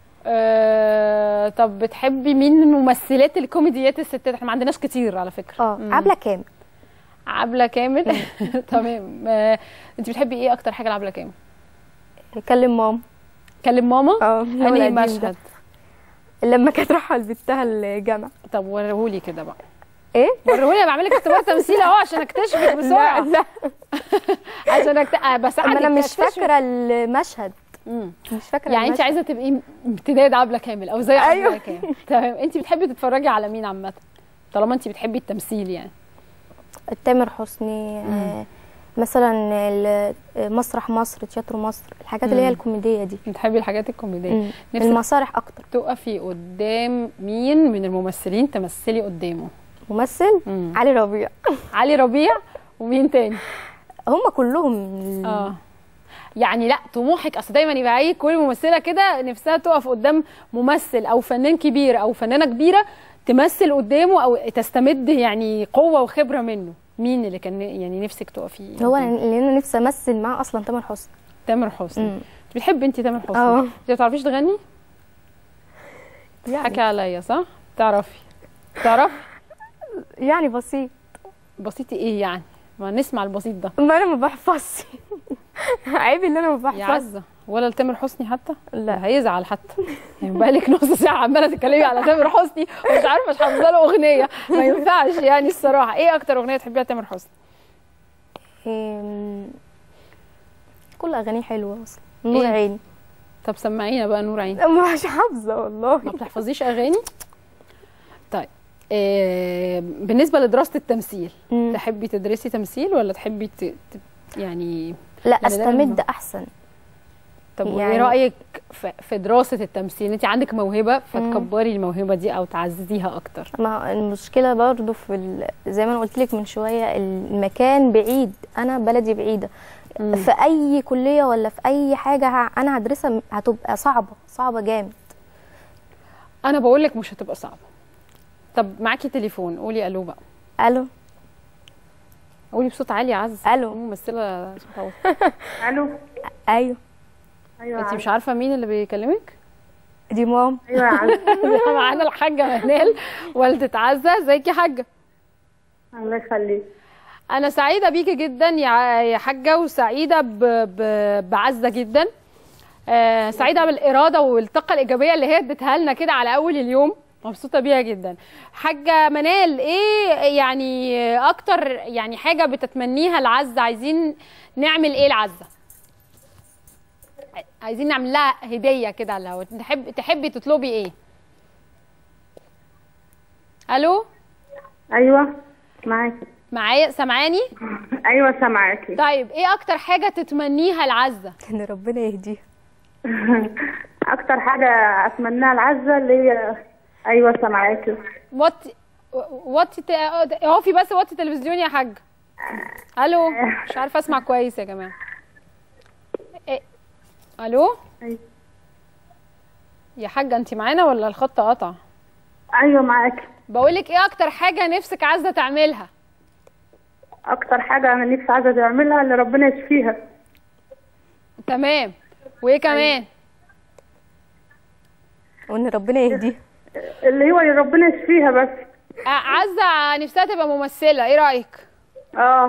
آه، طب بتحبي مين من ممثلات الكوميديات الستات احنا ما عندناش كتير على فكره اه مم. عبله كامل عبله كامل تمام آه، انت بتحبي ايه اكتر حاجه لعبله كامل كلم ماما كلم ماما اه انهي مشهد لما كانت رايحه البتها الجامعه طب وريهولي كده بقى ايه وريهولي انا بعمل لك اختبار تمثيل اهو عشان اكتشفك بسرعه لا لا عشان أكت... آه، بس اما انا مش أكتشفك. فاكره المشهد مم. مش فاكره يعني انت المشهد. عايزه تبقي امتداد عبله كامل او زي عبله أيوة. كامل تمام انت بتحبي تتفرجي على مين عامه طالما انت بتحبي التمثيل يعني تامر حسني آه، مثلا ال- مسرح مصر تياترو مصر الحاجات اللي هي مم. الكوميديه دي بتحبي الحاجات الكوميديه مم. نفسك المسارح اكتر تقفي قدام مين من الممثلين تمثلي قدامه ممثل مم. علي ربيع علي ربيع ومين تاني هم كلهم اه يعني لا طموحك اصل دايما يبقى اي كل ممثله كده نفسها تقف قدام ممثل او فنان كبير او فنانه كبيره تمثل قدامه او تستمد يعني قوه وخبره منه مين اللي كان يعني نفسك تقفي هو قدامه؟ اللي انا نفسي امثل معاه اصلا تامر حسني تامر حسني مم. بتحبي انت تامر حسني اه. انت ما بتعرفيش تغني حكي عليا صح تعرفي تعرفي يعني بسيط بسيط ايه يعني ما نسمع البسيط ده ما انا ما بحفظش عيب ان انا ما يا بحفظش عزه ولا لتامر حسني حتى لا. هيزعل حتى يعني بقالك نص ساعه عماله تتكلمي على تامر حسني ومش عارفه مش حافظه له اغنيه ما ينفعش يعني الصراحه ايه اكتر اغنيه تحبيها لتامر حسني إيه، كل اغانيه حلوه اصلا نور إيه؟ عيني طب سمعينا بقى نور عين مش حافظه والله ما بتحفظيش اغاني طيب إيه بالنسبه لدراسه التمثيل مم. تحبي تدرسي تمثيل ولا تحبي ت... ت... يعني لا يعني استمد دايماً- احسن طب وايه يعني- رايك في في دراسه التمثيل انت عندك موهبه فتكبري الموهبه دي او تعززيها اكتر ما المشكله برضو في ال... زي ما انا قلت لك من شويه المكان بعيد انا بلدي بعيده مم. في اي كليه ولا في اي حاجه ه- انا هدرسها هتبقى صعبه صعبه جامد انا بقول لك مش هتبقى صعبه طب معاكي تليفون قولي الو بقى الو قولي بصوت عالي يا عز الو ممثله صوت عالي. الو ايوه ايوه انت مش عارفه مين اللي بيكلمك دي مام ايوه معانا الحاجه منال والده عزه ازيك يا حاجه الله يخليك انا سعيده بيكي جدا يا يا حاجه وسعيده ب... ب... بعزه جدا آه سعيده بالاراده والطاقه الايجابيه اللي هي اديتها لنا كده على اول اليوم مبسوطه بيها جدا حاجه منال ايه يعني اكتر يعني حاجه بتتمنيها لعزه عايزين نعمل ايه لعزه عايزين نعمل لها هديه كده لو تحب تحبي تطلبي ايه الو ايوه معاكي معايا سامعاني ايوه سامعاكي طيب ايه اكتر حاجه تتمنيها لعزه ان ربنا يهديها اكتر حاجه اتمناها العزه اللي هي ايوه سامعاكي وطي وطي ت- اقفي بس وطي التلفزيون يا حاج الو مش عارفه اسمع كويس يا جماعه إيه؟ الو يا حاجه انت معانا ولا الخط قطع ايوه معاكي بقول لك ايه اكتر حاجه نفسك عايزه تعملها اكتر حاجه انا نفسي عايزه تعملها اللي ربنا يشفيها تمام وايه كمان وان ربنا يهديها اللي هو اللي ربنا يشفيها بس آه، عزه نفسها تبقى ممثله ايه رايك اه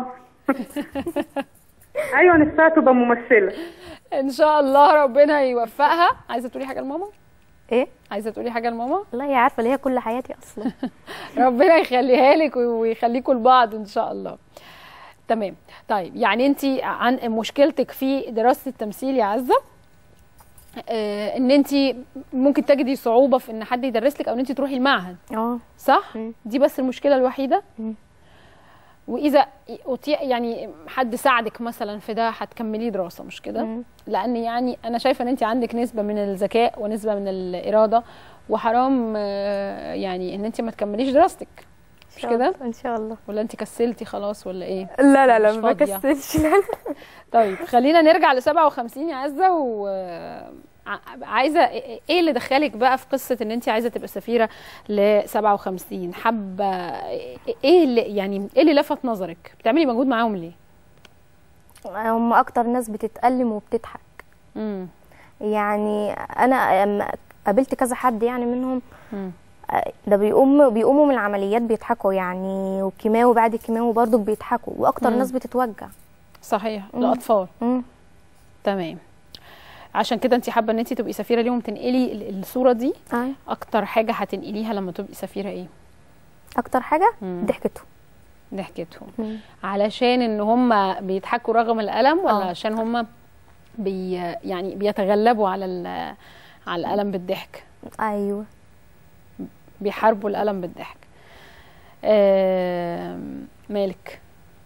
ايوه نفسها تبقى ممثله ان شاء الله ربنا يوفقها عايزه تقولي حاجه لماما ايه عايزه تقولي حاجه لماما والله هي عارفه اللي هي كل حياتي اصلا ربنا يخليها لك ويخليكم لبعض ان شاء الله تمام طيب يعني انت عن مشكلتك في دراسه التمثيل يا عزه آه ان انت ممكن تجدي صعوبه في ان حد يدرس لك او ان انت تروحي المعهد اه صح دي بس المشكله الوحيده واذا أطيع يعني حد ساعدك مثلا في ده هتكملي دراسه مش كده لان يعني انا شايفه ان انت عندك نسبه من الذكاء ونسبه من الاراده وحرام آه، يعني ان انت ما تكمليش دراستك مش شاء كده الله- ان شاء الله ولا انت كسلتي خلاص ولا ايه لا لا لا مش ما فاضية؟ بكسلش لا لا طيب خلينا نرجع ل 57 يا عزه و ع- عايزه ايه اللي دخلك بقى في قصه ان انت عايزه تبقى سفيره ل 57 حابه ايه اللي يعني ايه اللي لفت نظرك بتعملي مجهود معاهم ليه هم اكتر ناس بتتألم وبتضحك امم يعني انا أما قابلت كذا حد يعني منهم مم. آه، ده بيقوم بيقوموا من العمليات بيضحكوا يعني والكيماوي بعد الكيماوي برضو بيضحكوا واكتر مم. ناس بتتوجع صحيح مم. الاطفال مم. تمام عشان كده انت حابه ان انت تبقي سفيره ليهم تنقلي ال- الصوره دي أيوة. اكتر حاجه هتنقليها لما تبقي سفيره ايه اكتر حاجه مم. ضحكتهم ضحكتهم مم. علشان ان هم بيضحكوا رغم الالم ولا آه. عشان هم بي يعني بيتغلبوا على ال- على الالم بالضحك ايوه بيحاربوا الالم بالضحك آم، مالك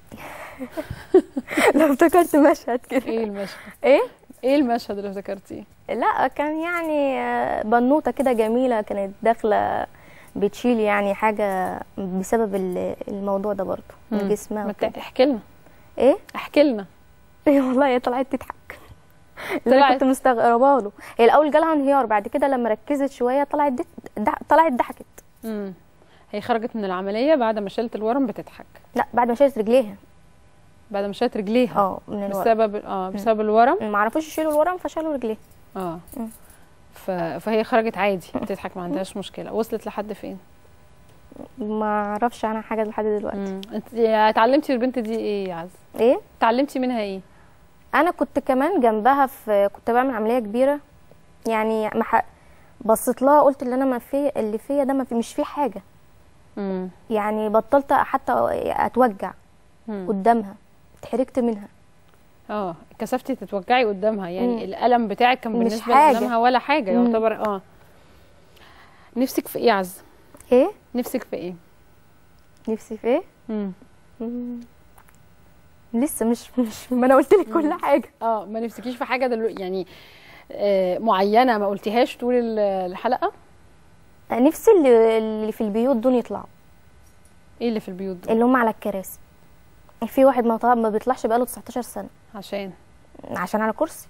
لو افتكرت مشهد كده ايه المشهد ايه ايه المشهد اللي افتكرتيه لا كان يعني آه، بنوته كده جميله كانت داخله بتشيل يعني حاجه بسبب ال- الموضوع ده برضو من مم. جسمها ما وكده. ت- احكي لنا ايه احكي لنا ايه والله هي طلعت تضحك اللي انا طلعت- كنت مستغربه له هي الاول جالها انهيار بعد كده لما ركزت شويه طلعت دت... دح... طلعت ضحكت امم هي خرجت من العمليه بعد ما شالت الورم بتضحك لا بعد ما شالت رجليها بعد ما شالت رجليها اه من الورم بسبب اه بسبب الورم ما عرفوش يشيلوا الورم فشالوا رجليها اه مم. ف... فهي خرجت عادي بتضحك ما عندهاش مشكله وصلت لحد فين ما اعرفش عنها حاجه لحد دلوقتي مم. انت اتعلمتي البنت دي ايه يا عز ايه اتعلمتي منها ايه انا كنت كمان جنبها في كنت بعمل عمليه كبيره يعني ما ح... بصيت لها قلت اللي انا ما في اللي فيا ده ما في مش فيه حاجه امم يعني بطلت حتى اتوجع مم. قدامها اتحركت منها اه كسفتي تتوجعي قدامها يعني مم. الالم بتاعك كان مش بالنسبه حاجة. لقدامها ولا حاجه مم. يعتبر اه نفسك في ايه يا عز ايه نفسك في ايه نفسي في ايه مم. مم. لسه مش مش ما انا قلت لك كل حاجه اه ما نفسكيش في حاجه دلوقتي يعني آه معينه ما قلتيهاش طول ال- الحلقه نفسي اللي, اللي في البيوت دول يطلعوا ايه اللي في البيوت دول اللي هم على الكراسي في واحد ما طلع ما بيطلعش بقاله 19 سنه عشان عشان على كرسي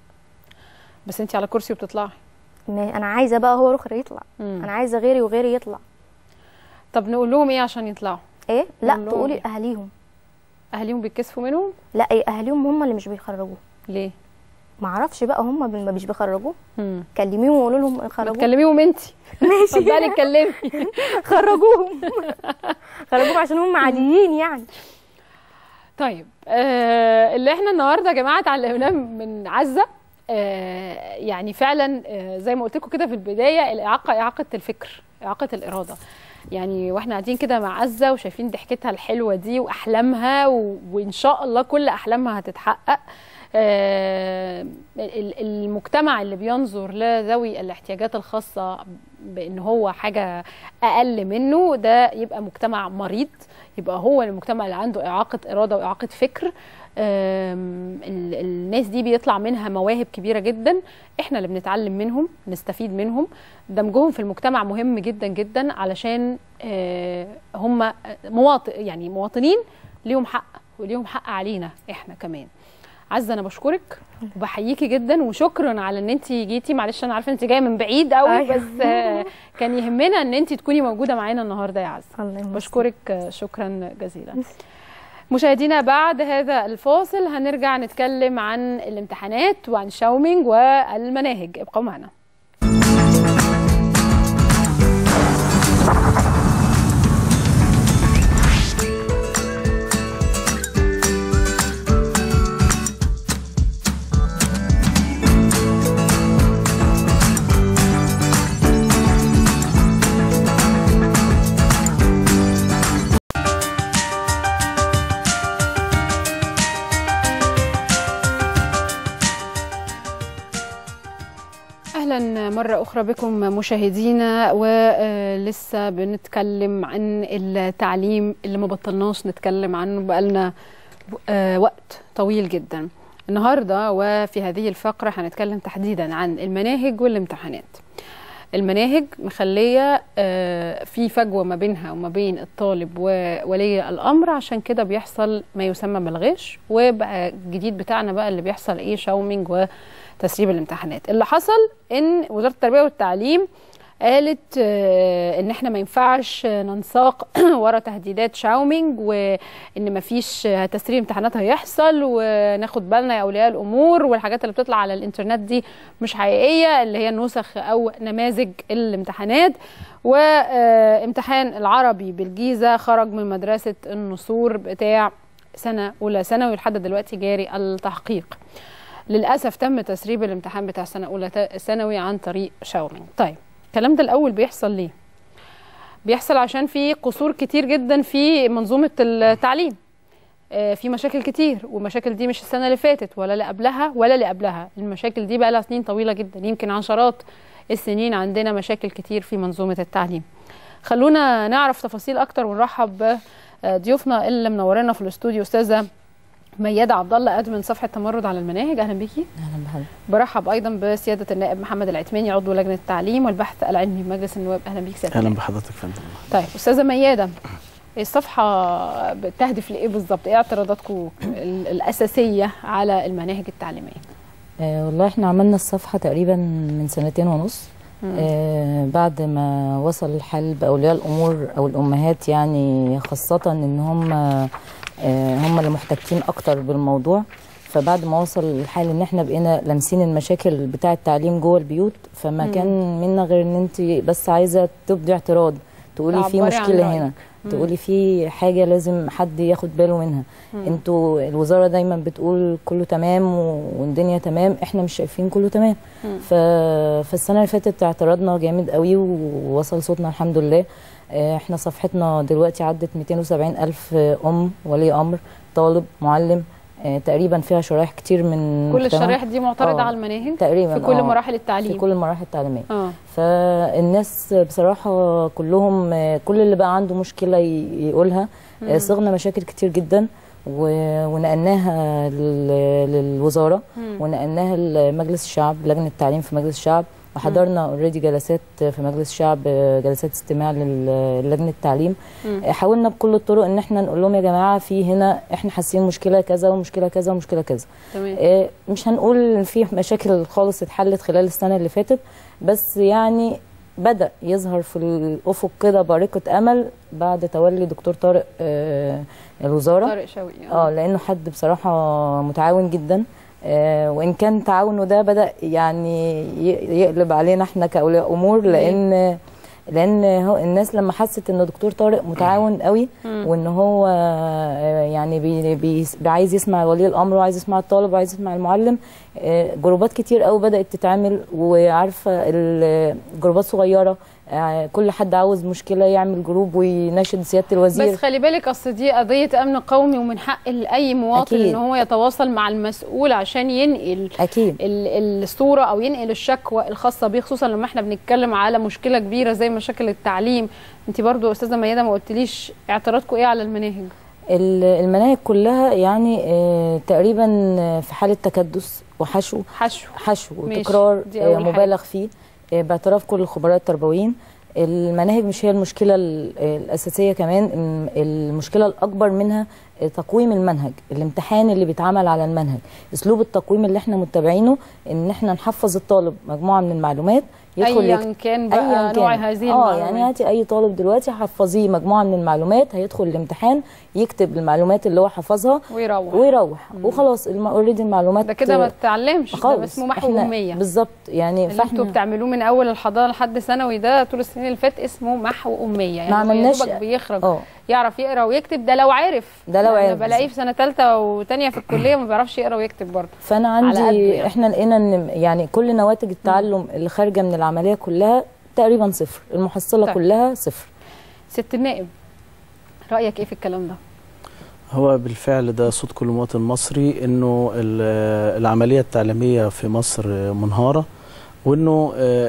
بس انت على كرسي وبتطلعي ما انا عايزه بقى هو الاخر يطلع مم. انا عايزه غيري وغيري يطلع طب نقول لهم ايه عشان يطلعوا ايه لا نقول لهم تقولي إيه؟ اهاليهم اهاليهم بيتكسفوا منهم لا إيه اهاليهم هم اللي مش بيخرجوه ليه ما اعرفش بقى هم ما مش بيخرجوه مم. كلميهم وقولوا لهم ما خرجوه تكلميهم انت ماشي اتفضلي اتكلمي خرجوهم خرجوهم عشان هم عاديين يعني طيب آه اللي احنا النهارده يا جماعه اتعلمناه من عزه آه يعني فعلا آه زي ما قلت لكم كده في البدايه الاعاقه اعاقه الفكر اعاقه الاراده يعني واحنا قاعدين كده مع عزه وشايفين ضحكتها الحلوه دي واحلامها و... وان شاء الله كل احلامها هتتحقق آه ال- المجتمع اللي بينظر لذوي الاحتياجات الخاصه بان هو حاجه اقل منه ده يبقى مجتمع مريض يبقى هو المجتمع اللي عنده اعاقه اراده واعاقه فكر آم، ال- الناس دي بيطلع منها مواهب كبيره جدا احنا اللي بنتعلم منهم نستفيد منهم دمجهم في المجتمع مهم جدا جدا علشان آه، هم مواطن يعني مواطنين ليهم حق وليهم حق علينا احنا كمان عزه انا بشكرك وبحييكي جدا وشكرا على ان انت جيتي معلش انا عارفه انت جايه من بعيد قوي أيوة. بس آه، كان يهمنا ان انت تكوني موجوده معانا النهارده يا عزه الله يمسك. بشكرك آه، شكرا جزيلا مشاهدينا بعد هذا الفاصل هنرجع نتكلم عن الامتحانات وعن شاومينج والمناهج ابقوا معنا اهلا مره اخرى بكم مشاهدينا ولسه بنتكلم عن التعليم اللي ما بطلناش نتكلم عنه بقالنا آه، وقت طويل جدا النهارده وفي هذه الفقره هنتكلم تحديدا عن المناهج والامتحانات المناهج مخليه آه، في فجوه ما بينها وما بين الطالب وولي الامر عشان كده بيحصل ما يسمى بالغش وبقى الجديد بتاعنا بقى اللي بيحصل ايه شاومينج وتسريب الامتحانات اللي حصل ان وزاره التربيه والتعليم قالت آه، ان احنا ما ينفعش ننساق ورا تهديدات شاومينج وان ما فيش تسريب امتحانات هيحصل وناخد بالنا يا اولياء الامور والحاجات اللي بتطلع على الانترنت دي مش حقيقيه اللي هي نسخ او نماذج الامتحانات وامتحان العربي بالجيزه خرج من مدرسه النسور بتاع سنه اولى ثانوي لحد دلوقتي جاري التحقيق للاسف تم تسريب الامتحان بتاع سنه اولى تا- ثانوي عن طريق شاومينج طيب الكلام ده الاول بيحصل ليه بيحصل عشان في قصور كتير جدا في منظومه التعليم آه، في مشاكل كتير والمشاكل دي مش السنه اللي فاتت ولا اللي قبلها ولا اللي قبلها المشاكل دي بقى لها سنين طويله جدا يمكن عشرات السنين عندنا مشاكل كتير في منظومه التعليم خلونا نعرف تفاصيل اكتر ونرحب بضيوفنا اللي منورنا في الاستوديو استاذه ميادة عبد الله ادمن صفحه تمرد على المناهج اهلا بيكي اهلا بحضرتك برحب ايضا بسياده النائب محمد العثماني عضو لجنه التعليم والبحث العلمي بمجلس النواب اهلا بيك سياده اهلا النائب. بحضرتك فندم طيب استاذه ميادة الصفحه بتهدف لايه بالظبط ايه اعتراضاتكم ال- الاساسيه على المناهج التعليميه آه والله احنا عملنا الصفحه تقريبا من سنتين ونص مم. آه بعد ما وصل الحل باولياء الامور او الامهات يعني خاصه ان هم آه هم اللي محتكين اكتر بالموضوع فبعد ما وصل الحال ان احنا بقينا لامسين المشاكل بتاع التعليم جوه البيوت فما مم. كان منا غير ان انت بس عايزه تبدي اعتراض تقولي في تعبري عن مشكله رأيك. هنا مم. تقولي في حاجه لازم حد ياخد باله منها مم. انتوا الوزاره دايما بتقول كله تمام و- والدنيا تمام احنا مش شايفين كله تمام مم. ف... فالسنه اللي فاتت اعترضنا جامد قوي ووصل صوتنا الحمد لله اه، احنا صفحتنا دلوقتي عدت 270 الف ام ولي امر طالب معلم اه، تقريبا فيها شرائح كتير من كل المجتمع. الشرائح دي معترضه اه، على المناهج تقريبا في كل اه، مراحل التعليم في كل المراحل التعليميه اه فالناس بصراحة كلهم كل اللي بقى عنده مشكلة ي- يقولها مم. صغنا مشاكل كتير جدا و- ونقلناها لل- للوزارة مم. ونقلناها لمجلس الشعب لجنة التعليم في مجلس الشعب وحضرنا اوريدي جلسات في مجلس الشعب جلسات استماع لل- للجنة التعليم مم. حاولنا بكل الطرق ان احنا نقول لهم يا جماعة في هنا احنا حاسين مشكلة كذا ومشكلة كذا ومشكلة كذا تمام آه، مش هنقول إن في مشاكل خالص اتحلت خلال السنه اللي فاتت بس يعني بدا يظهر في الافق كده بارقه امل بعد تولي دكتور طارق آه، الوزاره طارق شوقي اه لانه حد بصراحه متعاون جدا آه، وان كان تعاونه ده بدا يعني ي- يقلب علينا احنا كاولياء امور لان لان هو الناس لما حست ان دكتور طارق متعاون قوي مم. وان هو آه، يعني بي بي بي- عايز يسمع ولي الامر وعايز يسمع الطالب وعايز يسمع المعلم آه، جروبات كتير قوي بدات تتعمل وعارفه ال- جروبات صغيره آه، كل حد عاوز مشكله يعمل جروب ويناشد سياده الوزير بس خلي بالك اصل دي قضيه امن قومي ومن حق اي مواطن أكيد. ان هو يتواصل مع المسؤول عشان ينقل اكيد الصوره او ينقل الشكوى الخاصه بيه خصوصا لما احنا بنتكلم على مشكله كبيره زي مشاكل التعليم انت برضو استاذه ميادة ما قلتليش اعتراضكم ايه على المناهج ال- المناهج كلها يعني آه، تقريبا آه، في حاله تكدس وحشو حشو حشو ماشي، وتكرار دي آه، أول حاجة. مبالغ فيه آه، باعتراف كل الخبراء التربويين المناهج مش هي المشكله ال- الاساسيه كمان الم- المشكله الاكبر منها آه، تقويم المنهج الامتحان اللي بيتعمل على المنهج اسلوب التقويم اللي احنا متبعينه ان احنا نحفظ الطالب مجموعه من المعلومات يدخل أياً يكت- كان بقى أياً نوع كان. هذه اه المعلومات. يعني هاتي اي طالب دلوقتي حفظيه مجموعه من المعلومات هيدخل الامتحان يكتب المعلومات اللي هو حفظها ويروح ويروح وخلاص اوريدي المعلومات ده كده ما تتعلمش ده خالص. اسمه محو إحنا أمية بالظبط يعني اللي انتوا بتعملوه من اول الحضانه لحد ثانوي ده طول السنين اللي فات اسمه محو اميه يعني ما هو يا عملناش- دوبك بيخرج اه. يعرف يقرا ويكتب ده لو عارف ده لو أنا عارف بلاقيه في سنه ثالثه وثانيه في الكليه ما بيعرفش يقرا ويكتب برضه فانا على قده عندي يعني. احنا لقينا ان يعني كل نواتج التعلم اللي خارجه من العمليه كلها تقريبا صفر المحصله طيب. كلها صفر ست النائب رايك ايه في الكلام ده هو بالفعل ده صوت كل مواطن مصري انه ال- العمليه التعليميه في مصر منهاره وانه آه،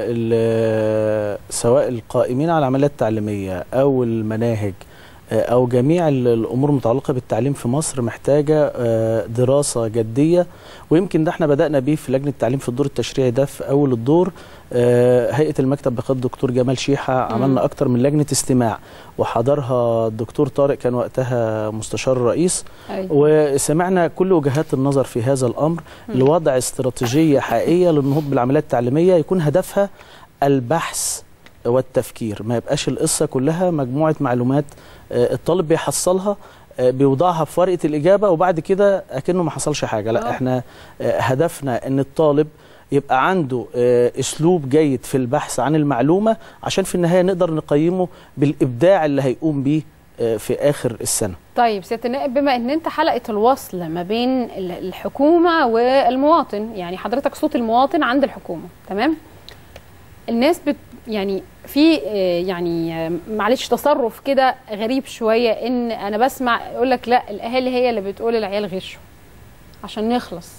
ال- سواء القائمين على العمليه التعليميه او المناهج آه، او جميع ال- الامور المتعلقه بالتعليم في مصر محتاجه آه، دراسه جديه ويمكن ده احنا بدانا بيه في لجنه التعليم في الدور التشريعي ده في اول الدور آه، هيئه المكتب بقياده الدكتور جمال شيحه عملنا اكتر من لجنه استماع وحضرها الدكتور طارق كان وقتها مستشار الرئيس أيوة. وسمعنا كل وجهات النظر في هذا الامر مم. لوضع استراتيجيه حقيقيه للنهوض بالعمليات التعليميه يكون هدفها البحث والتفكير ما يبقاش القصه كلها مجموعه معلومات آه، الطالب بيحصلها آه، بيوضعها في ورقه الاجابه وبعد كده اكنه ما حصلش حاجه لا آه. احنا آه، هدفنا ان الطالب يبقى عنده آه، اسلوب جيد في البحث عن المعلومه عشان في النهايه نقدر نقيمه بالابداع اللي هيقوم بيه آه، في اخر السنه طيب سياده النائب بما ان انت حلقه الوصل ما بين ال- الحكومه والمواطن يعني حضرتك صوت المواطن عند الحكومه تمام الناس بت يعني في آه، يعني آه، معلش تصرف كده غريب شويه ان انا بسمع يقول لك لا الاهالي هي اللي بتقول العيال غشوا عشان نخلص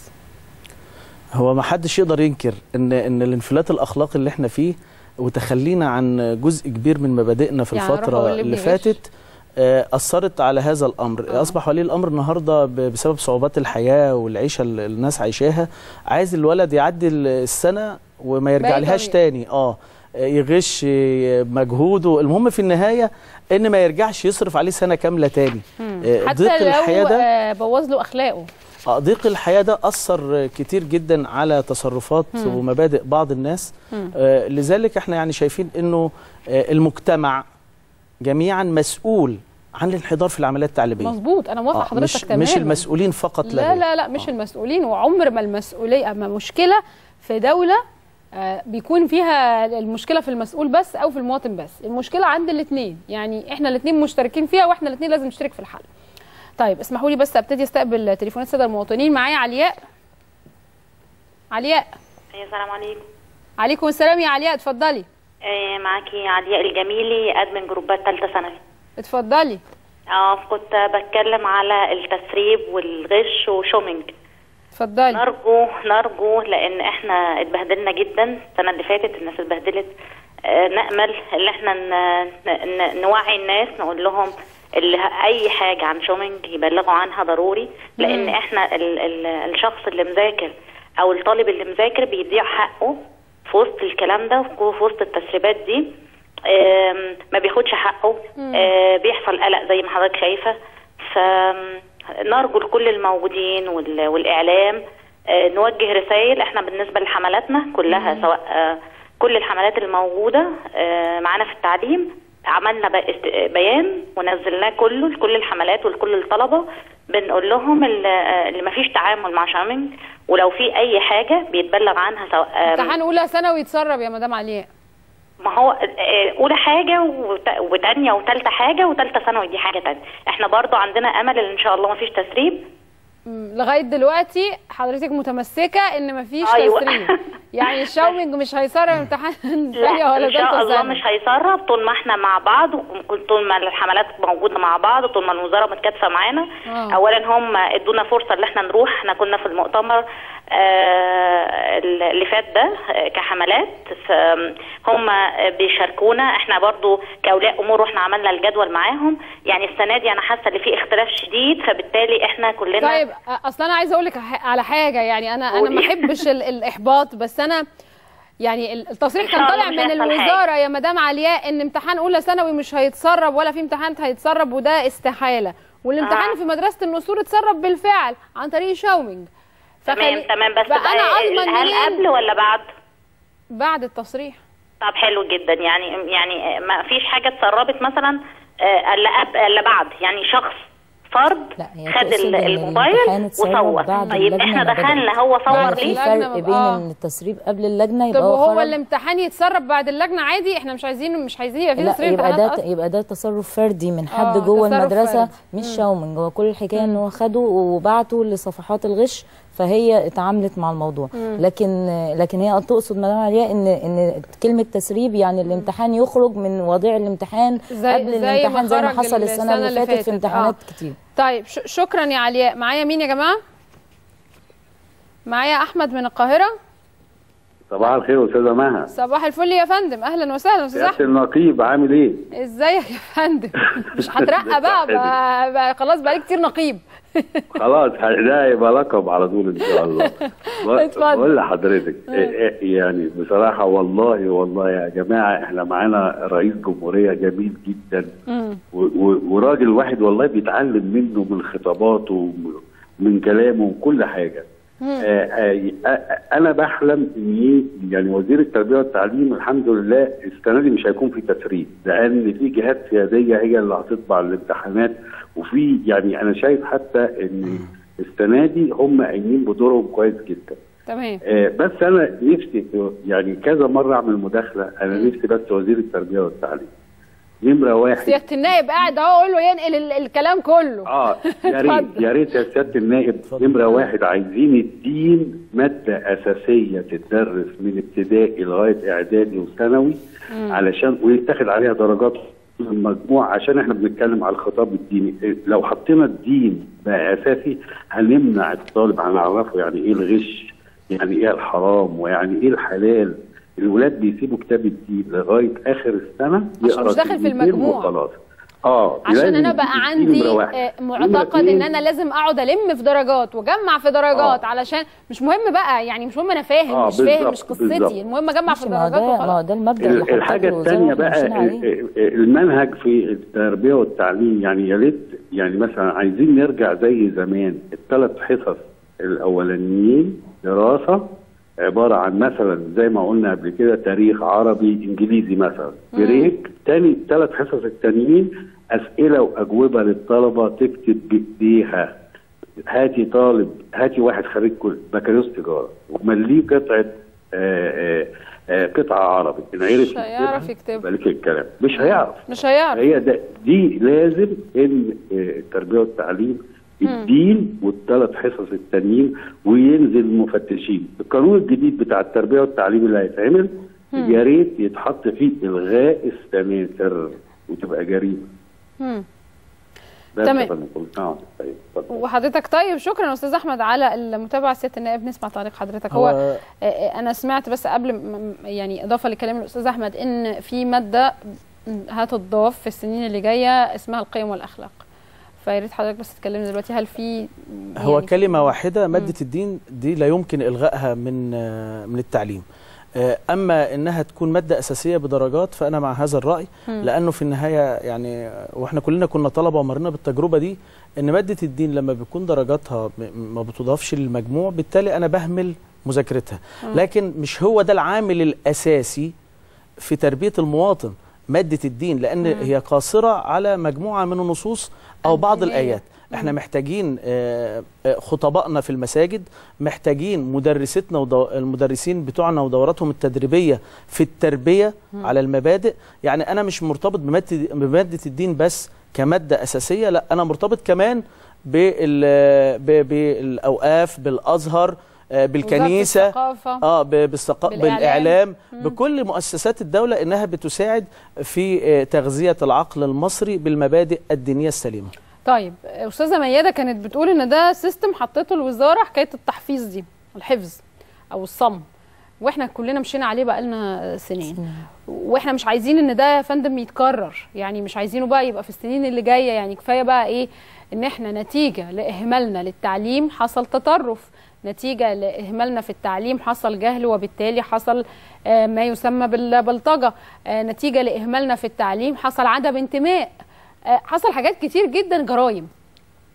هو ما حدش يقدر ينكر ان ان الانفلات الاخلاقي اللي احنا فيه وتخلينا عن جزء كبير من مبادئنا في يعني روح الفتره أقول لابني اللي غش. فاتت آه، اثرت على هذا الامر آه. اصبح ولي الامر النهارده ب- بسبب صعوبات الحياه والعيشه اللي الناس عايشاها عايز الولد يعدي ال- السنه وما يرجع بأي لهاش طريقة. تاني اه يغش آه، مجهوده المهم في النهايه ان ما يرجعش يصرف عليه سنه كامله تاني مم. آه، حتى ضيق لو الحياه ده آه، بوظ له اخلاقه آه، ضيق الحياة ده أثر كتير جدا على تصرفات مم. ومبادئ بعض الناس مم. آه لذلك احنا يعني شايفين انه آه المجتمع جميعا مسؤول عن الانحدار في العمليات التعليمية مظبوط انا موافقه آه، حضرتك مش تماما مش المسؤولين فقط لا لا غير. لا لا مش المسؤولين وعمر ما المسؤوليه اما مشكله في دوله آه، بيكون فيها المشكله في المسؤول بس او في المواطن بس المشكله عند الاثنين يعني احنا الاثنين مشتركين فيها واحنا الاثنين لازم نشترك في الحل طيب اسمحوا لي بس ابتدي استقبل تليفونات الساده المواطنين معايا علياء علياء السلام عليكم عليكم السلام يا علياء اتفضلي آه، معاكي علياء الجميلي ادمن جروبات ثالثه ثانوي اتفضلي اه كنت بتكلم على التسريب والغش وشومينج اتفضلي نرجو نرجو لان احنا اتبهدلنا جدا السنه اللي فاتت الناس اتبهدلت آه، نامل ان احنا ن- ن- نوعي الناس نقول لهم اللي ه- اي حاجه عن شومينج يبلغوا عنها ضروري لان مم. احنا ال ال الشخص اللي مذاكر او الطالب اللي مذاكر بيضيع حقه في وسط الكلام ده وفي وسط التسريبات دي آم، ما بياخدش حقه مم. آه، بيحصل قلق زي ما حضرتك شايفه فنرجو لكل الموجودين وال- والاعلام آه، نوجه رسائل احنا بالنسبه لحملاتنا كلها مم. سواء آه، كل الحملات الموجوده آه، معانا في التعليم عملنا ب- است- بيان ونزلناه كله لكل الحملات ولكل الطلبه بنقول لهم ال- آه، اللي ما فيش تعامل مع شامينج ولو في اي حاجه بيتبلغ عنها سواء آم، امتحان اولى ثانوي يتسرب يا مدام علياء ما هو آه، اولى حاجه وت- وتانية وتالتة حاجه وتالتة ثانوي دي حاجه تانية احنا برضو عندنا امل ان ان شاء الله ما فيش تسريب مم، لغايه دلوقتي حضرتك متمسكه ان مفيش أيوة. تسريب يعني الشاومينج مش هيسرب امتحان ثانيه لا ولا ان شاء ثالثه الله ثانوي مش هيسرب طول ما احنا مع بعض وطول ما الحملات موجوده مع بعض طول ما الوزاره متكاتفه معانا آه. اولا هم ادونا فرصه ان احنا نروح احنا كنا في المؤتمر آه، اللي فات ده آه، كحملات هم بيشاركونا احنا برضو كاولياء امور واحنا عملنا الجدول معاهم يعني السنه دي انا حاسه ان في اختلاف شديد فبالتالي احنا كلنا طيب أ- اصل انا عايزه اقول لك ح- على حاجه يعني انا انا ما قولي. احبش ال- الاحباط بس انا يعني ال- التصريح إن كان شاء الله طالع مش من هيحصل الوزاره يا مدام علياء ان امتحان اولى ثانوي مش هيتسرب ولا في امتحانات هيتسرب وده استحاله والامتحان آه. في مدرسه النسور اتسرب بالفعل عن طريق شاومينج تمام تمام بس بقى انا بقى اضمن هل منين؟ قبل ولا بعد؟ بعد التصريح طب حلو جدا يعني يعني ما فيش حاجه اتسربت مثلا آه، الا قبل الا بعد يعني شخص فرد هي خد تقصد ال- إن الموبايل الامتحان اتسرب وصور بعد طيب اللجنة احنا ما بدأت. دخلنا هو صور يعني في ليه فرق بين آه. ان التسريب قبل اللجنه طب يبقى هو وهو خرج الامتحان يتسرب بعد اللجنه عادي احنا مش عايزين مش عايزين يبقى في لا تسريب يبقى امتحانات ده أصلاً. يبقى ده تصرف فردي من حد آه، جوه تصرف المدرسه فردي. مش شاومنج هو كل الحكايه ان هو خده وبعته لصفحات الغش فهي اتعاملت مع الموضوع مم. لكن لكن هي تقصد مدام علياء ان ان كلمه تسريب يعني الامتحان يخرج من مواضيع الامتحان زي- قبل زي ما الامتحان زي ما خرج حصل السنه اللي فاتت في امتحانات آه. كتير طيب ش- شكرا يا علياء معايا مين يا جماعه معايا احمد من القاهره صباح الخير استاذه مها صباح الفل يا فندم اهلا وسهلا استاذ سياده احمد النقيب عامل ايه؟ ازيك يا فندم مش هترقى بقى, بقى, بقى خلاص بقالي كتير نقيب خلاص ده يبقى لقب على طول ان شاء الله ب- اتفضل. بقول لحضرتك إيه- إيه يعني بصراحه والله والله يا جماعه احنا معانا رئيس جمهوريه جميل جدا و- و- وراجل واحد والله بيتعلم منه من خطاباته ومن كلامه وكل حاجه آه، آه، آه، انا بحلم ان إيه، يعني وزير التربيه والتعليم الحمد لله السنه دي مش هيكون في تسريب لان في جهات سياديه هي اللي هتطبع الامتحانات وفي يعني انا شايف حتى ان السنه دي هم قايمين بدورهم كويس جدا تمام آه، بس انا نفسي يعني كذا مره اعمل مداخله انا نفسي بس وزير التربيه والتعليم نمره واحد سياده النائب قاعد اهو اقول له ينقل ال- الكلام كله اه يا ريت اتفضل. يا ريت يا سياده النائب نمره واحد عايزين الدين ماده اساسيه تتدرس من ابتدائي لغايه اعدادي وثانوي مم. علشان ويتاخد عليها درجات في المجموع عشان احنا بنتكلم على الخطاب الديني إيه، لو حطينا الدين بقى اساسي هنمنع الطالب هنعرفه يعني ايه الغش يعني ايه الحرام ويعني ايه الحلال الولاد بيسيبوا كتاب الدين لغايه اخر السنه عشان مش داخل في كلمتين المجموع. وخلاص اه عشان لازم انا بقى الدين عندي نمرة واحد. آه، نمرة معتقد ان اتنين، انا لازم اقعد الم في درجات واجمع في درجات علشان مش مهم بقى يعني مش مهم انا فاهم آه، مش فاهم مش بالظبط، بالظبط. قصتي المهم اجمع في ماشي، ما هو درجات ده- وخلاص ما هو ده المبدا اللي ال- الحاجة الثانية بقى ال- ال- المنهج في التربية والتعليم يعني يا ريت يعني مثلا عايزين نرجع زي زمان الثلاث حصص الأولانيين دراسة عبارة عن مثلا زي ما قلنا قبل كده تاريخ عربي إنجليزي مثلا مم. بريك تاني الثلاث حصص التانيين أسئلة وأجوبة للطلبة تكتب بإيديها هاتي طالب هاتي واحد خريج كل بكالوريوس تجارة ومليه قطعة آه، آه، آه، قطعة عربي إن عرف مش هيعرف يكتب بالك الكلام مش هيعرف مش هيعرف هي ده دي لازم ان آه، التربيه والتعليم الدين والثلاث حصص التانيين وينزل مفتشين القانون الجديد بتاع التربيه والتعليم اللي هيتعمل مم. يا ريت يتحط فيه الغاء السماسر وتبقى جريمه مم. بس تمام. يا فندم. اه طيب اتفضل. وحضرتك طيب شكرا استاذ احمد على المتابعه سياده النائب نسمع تعليق حضرتك هو, هو- هو انا سمعت بس قبل م- يعني اضافه لكلام الاستاذ احمد ان في ماده هتضاف في السنين اللي جايه اسمها القيم والاخلاق فيا ريت حضرتك بس تكلمنا دلوقتي هل في هو يعني كلمة واحدة مادة الدين دي لا يمكن إلغائها من آه، من التعليم آه، أما إنها تكون مادة أساسية بدرجات فأنا مع هذا الرأي مم. لأنه في النهاية يعني آه، وإحنا كلنا كنا طلبة ومرينا بالتجربة دي إن مادة الدين لما بيكون درجاتها م- ما بتضافش للمجموع بالتالي أنا بهمل مذاكرتها مم. لكن مش هو ده العامل الأساسي في تربية المواطن مادة الدين لأن مم. هي قاصرة على مجموعة من النصوص أو بعض الدينية. الآيات احنا محتاجين آه، آه، خطبائنا في المساجد محتاجين مدرستنا والمدرسين بتوعنا ودوراتهم التدريبيه في التربيه مم. على المبادئ يعني انا مش مرتبط بماده بماده الدين بس كماده اساسيه لا انا مرتبط كمان بال ب- بالاوقاف بالازهر آه، بالكنيسه الثقافة. اه ب- بالثقا- بالإعلام. بالاعلام مم. بكل مؤسسات الدوله انها بتساعد في آه، تغذيه العقل المصري بالمبادئ الدينيه السليمه طيب استاذه مياده كانت بتقول ان ده سيستم حطته الوزاره حكايه التحفيظ دي الحفظ او الصم واحنا كلنا مشينا عليه بقالنا سنين واحنا مش عايزين ان ده يا فندم يتكرر يعني مش عايزينه بقى يبقى في السنين اللي جايه يعني كفايه بقى ايه ان احنا نتيجه لاهمالنا للتعليم حصل تطرف نتيجه لاهمالنا في التعليم حصل جهل وبالتالي حصل آه، ما يسمى بالبلطجه آه، نتيجه لاهمالنا في التعليم حصل عدم انتماء آه، حصل حاجات كتير جدا جرائم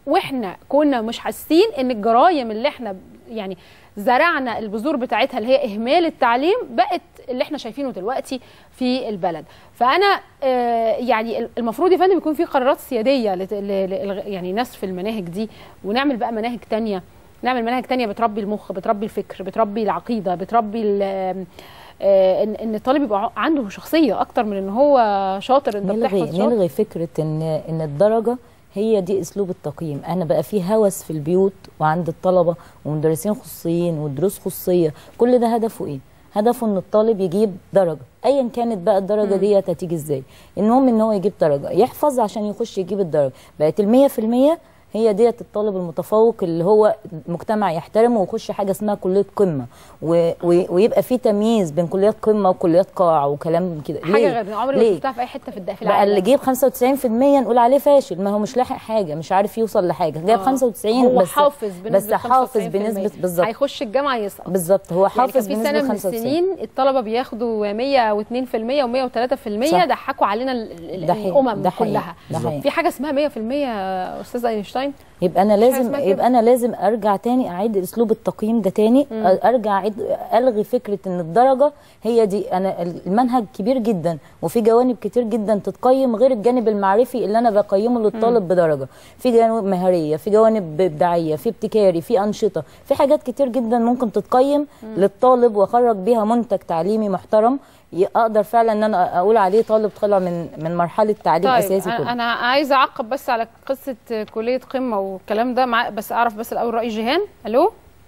واحنا كنا مش حاسين ان الجرايم اللي احنا يعني زرعنا البذور بتاعتها اللي هي اهمال التعليم بقت اللي احنا شايفينه دلوقتي في البلد فانا آه يعني المفروض يا فندم يكون في قرارات سياديه لت- ل- ل- يعني نسف المناهج دي ونعمل بقى مناهج تانية نعمل مناهج تانية بتربي المخ بتربي الفكر بتربي العقيده بتربي ال- آه، ان ان الطالب يبقى عنده شخصيه اكتر من ان هو شاطر انت نلغي بتحفظ شاطر نلغي فكره ان ان الدرجه هي دي اسلوب التقييم انا بقى في هوس في البيوت وعند الطلبه ومدرسين خصوصيين ودروس خصوصيه كل ده هدفه ايه هدفه ان الطالب يجيب درجه ايا كانت بقى الدرجه مم. ديت هتيجي ازاي المهم ان هو يجيب درجه يحفظ عشان يخش يجيب الدرجه بقت المية في المية هي ديت الطالب المتفوق اللي هو المجتمع يحترمه ويخش حاجه اسمها كليه قمه و... و... ويبقى في تمييز بين كليات قمه وكليات قاع وكلام كده حاجه ليه؟ غير عمري ما ليه؟ شفتها في اي حته في الد- في بقى العالم اللي جيب 95% نقول عليه فاشل ما هو مش لاحق حاجه مش عارف يوصل لحاجه جايب آه. 95 هو بس حافظ بنسبه بس حافظ 95%. بنسبه بالظبط هيخش الجامعه يسقط بالظبط هو يعني كان حافظ في بنسبه سنه من 95 السنين الطلبه بياخدوا 102% و103% صح. ضحكوا علينا ال- ال- ده حقيقي، الامم ده حقيقي، كلها ده حقيقي. في حاجه اسمها 100% يا استاذ اينشتاين يبقى انا مش حاجة لازم اسمها كده. يبقى انا لازم ارجع تاني اعيد اسلوب التقييم ده تاني مم. ارجع اعيد الغي فكره ان الدرجه هي دي انا المنهج كبير جدا وفي جوانب كتير جدا تتقيم غير الجانب المعرفي اللي انا بقيمه للطالب بدرجه في جوانب مهاريه في جوانب ابداعيه في ابتكاري في انشطه في حاجات كتير جدا ممكن تتقيم للطالب واخرج بيها منتج تعليمي محترم ي- اقدر فعلا ان انا اقول عليه طالب طلع من من مرحله تعليم طيب اساسي أنا- كله انا عايزه اعقب بس على قصه كليه قمه والكلام ده مع بس اعرف بس الاول راي جيهان الو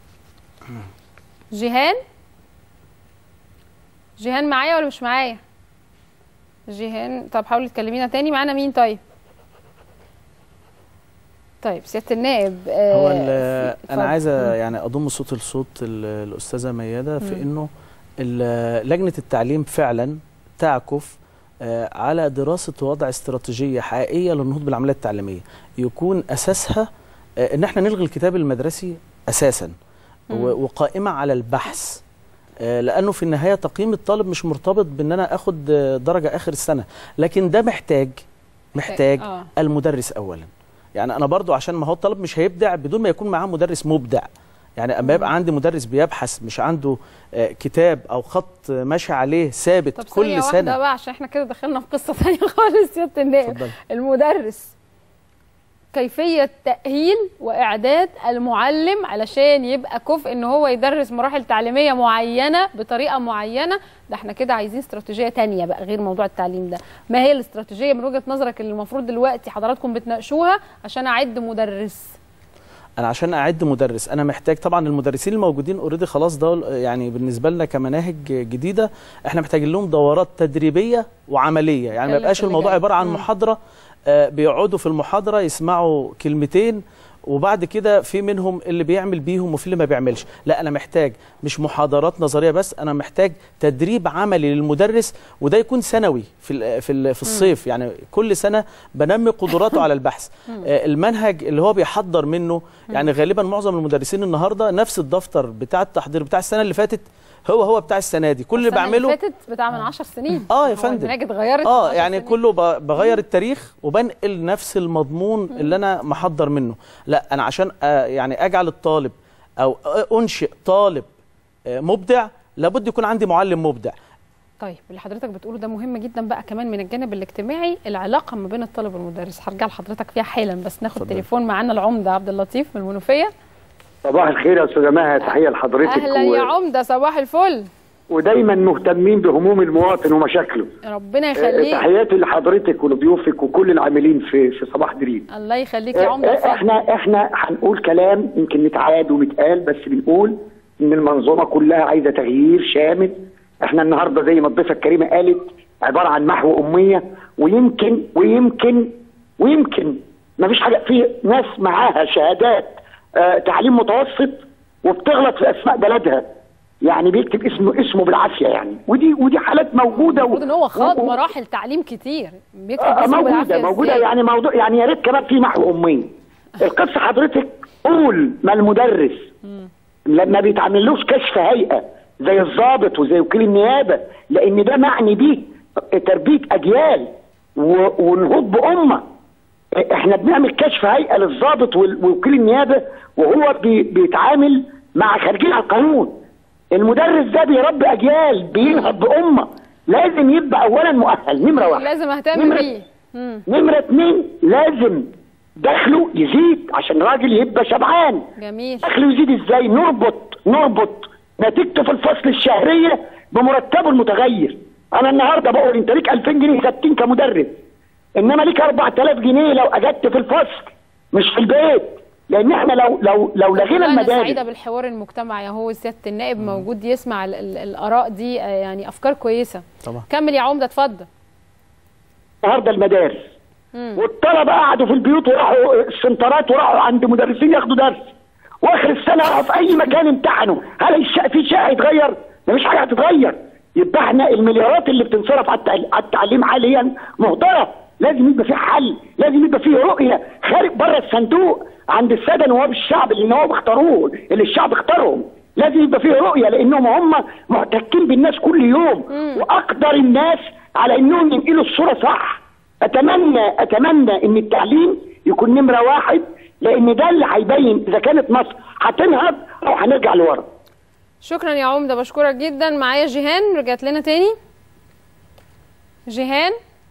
جيهان جيهان معايا ولا مش معايا جيهان طب حاولي تكلمينا تاني معانا مين طيب طيب سياده النائب هو آه، ال- في- انا اتفضل. عايزه يعني اضم صوت لصوت ال- الاستاذه مياده في مم. انه ال- لجنه التعليم فعلا تعكف آه، على دراسه وضع استراتيجيه حقيقيه للنهوض بالعمليه التعليميه يكون اساسها آه، ان احنا نلغي الكتاب المدرسي اساسا مم. و- وقائمه على البحث آه، لانه في النهايه تقييم الطالب مش مرتبط بان انا اخد آه، درجه اخر السنه لكن ده محتاج محتاج آه. المدرس اولا يعني انا برضو عشان ما هو الطالب مش هيبدع بدون ما يكون معاه مدرس مبدع يعني اما يبقى عندي مدرس بيبحث مش عنده آه، كتاب او خط ماشي عليه ثابت طب ثانية كل واحدة سنه بقى عشان احنا كده دخلنا في قصة ثانية خالص سيادة النائب اتفضلي. المدرس كيفية تأهيل وإعداد المعلم علشان يبقى كفء إن هو يدرس مراحل تعليمية معينة بطريقة معينة ده احنا كده عايزين استراتيجية تانية بقى غير موضوع التعليم ده ما هي الاستراتيجية من وجهة نظرك اللي المفروض دلوقتي حضراتكم بتناقشوها عشان أعد مدرس انا عشان اعد مدرس انا محتاج طبعا المدرسين الموجودين اوريدي خلاص ده يعني بالنسبه لنا كمناهج جديده احنا محتاجين لهم دورات تدريبيه وعمليه يعني ما ده يبقاش اللي الموضوع جاي. عباره عن مم. محاضره آه، بيقعدوا في المحاضره يسمعوا كلمتين وبعد كده في منهم اللي بيعمل بيهم وفي اللي ما بيعملش لا انا محتاج مش محاضرات نظريه بس انا محتاج تدريب عملي للمدرس وده يكون سنوي في ال- في ال- في الصيف يعني كل سنه بنمي قدراته على البحث مم. آه، المنهج اللي هو بيحضر منه يعني غالبا معظم المدرسين النهارده نفس الدفتر بتاع التحضير بتاع السنه اللي فاتت هو هو بتاع السنه دي كل اللي السنة بعمله فاتت بتاع من 10 سنين اه يا هو فندم المناهج اتغيرت اه من يعني 10 كله ب- بغير التاريخ وبنقل نفس المضمون اللي انا محضر منه لا انا عشان آه يعني اجعل الطالب او انشئ طالب آه مبدع لابد يكون عندي معلم مبدع طيب اللي حضرتك بتقوله ده مهم جدا بقى كمان من الجانب الاجتماعي العلاقه ما بين الطالب والمدرس هرجع لحضرتك فيها حالا بس ناخد اتفضل. تليفون معانا العمده عبد اللطيف من المنوفيه صباح الخير يا استاذه مها تحيه لحضرتك اهلا يا عمده صباح الفل ودايما مهتمين بهموم المواطن ومشاكله ربنا آه، يخليك تحياتي لحضرتك ولضيوفك وكل العاملين في في صباح دريم الله يخليك يا آه، عمده آه، اتفضل. احنا احنا هنقول كلام يمكن نتعاد ونتقال بس بنقول ان المنظومه كلها عايزه تغيير شامل احنا النهارده زي ما الضيفه الكريمه قالت عباره عن محو اميه ويمكن ويمكن ويمكن ما فيش حاجه في ناس معاها شهادات آه تعليم متوسط وبتغلط في اسماء بلدها يعني بيكتب اسمه اسمه بالعافيه يعني ودي ودي حالات موجوده المفروض ان هو خاض و- و- مراحل تعليم كتير بيكتب آه، اسمه موجوده بالعافية موجوده إزاي؟ يعني موضوع يعني يا ريت كمان في محو اميه القصه حضرتك قول ما المدرس لما بيتعملوش كشف هيئه زي الضابط وزي وكيل النيابه لان ده معني بيه تربيه اجيال و- ونهوض بامه احنا بنعمل كشف هيئه للضابط وال- ووكيل النيابه وهو بي بيتعامل مع خارجين عن القانون المدرس ده بيربي اجيال بينهض بامه لازم يبقى اولا مؤهل نمره واحد لازم اهتم نمرة- بيه مم. نمره اتنين لازم دخله يزيد عشان راجل يبقى شبعان جميل دخله يزيد ازاي نربط نربط نتيجته في الفصل الشهريه بمرتبه المتغير انا النهارده بقول انت ليك 2000 جنيه ثابتين كمدرس انما ليك 4000 جنيه لو اجدت في الفصل مش في البيت لان احنا لو لو لو لغينا والله انا المدارس سعيده بالحوار المجتمعي اهو سياده النائب موجود يسمع ال- ال- الاراء دي آه، يعني افكار كويسه طبعا كمل يا عمده اتفضل النهارده المدارس مم. والطلبه قعدوا في البيوت وراحوا السنترات وراحوا عند مدرسين ياخدوا درس واخر السنه راحوا في اي مكان امتحنوا هل الشيء في شيء هيتغير؟ مفيش حاجه هتتغير يبقى احنا المليارات اللي بتنصرف على التعل- على التعليم حاليا مهدره لازم يبقى في حل لازم يبقى في رؤيه خارج بره الصندوق عند الساده نواب الشعب اللي النواب اختاروه اللي الشعب اختارهم لازم يبقى في رؤيه لانهم هم محتكين بالناس كل يوم واقدر الناس على انهم ينقلوا الصوره صح اتمنى اتمنى ان التعليم يكون نمره واحد لان ده اللي هيبين اذا كانت مصر هتنهض او هنرجع لورا شكرا يا عمده بشكرك جدا معايا جيهان رجعت لنا تاني جيهان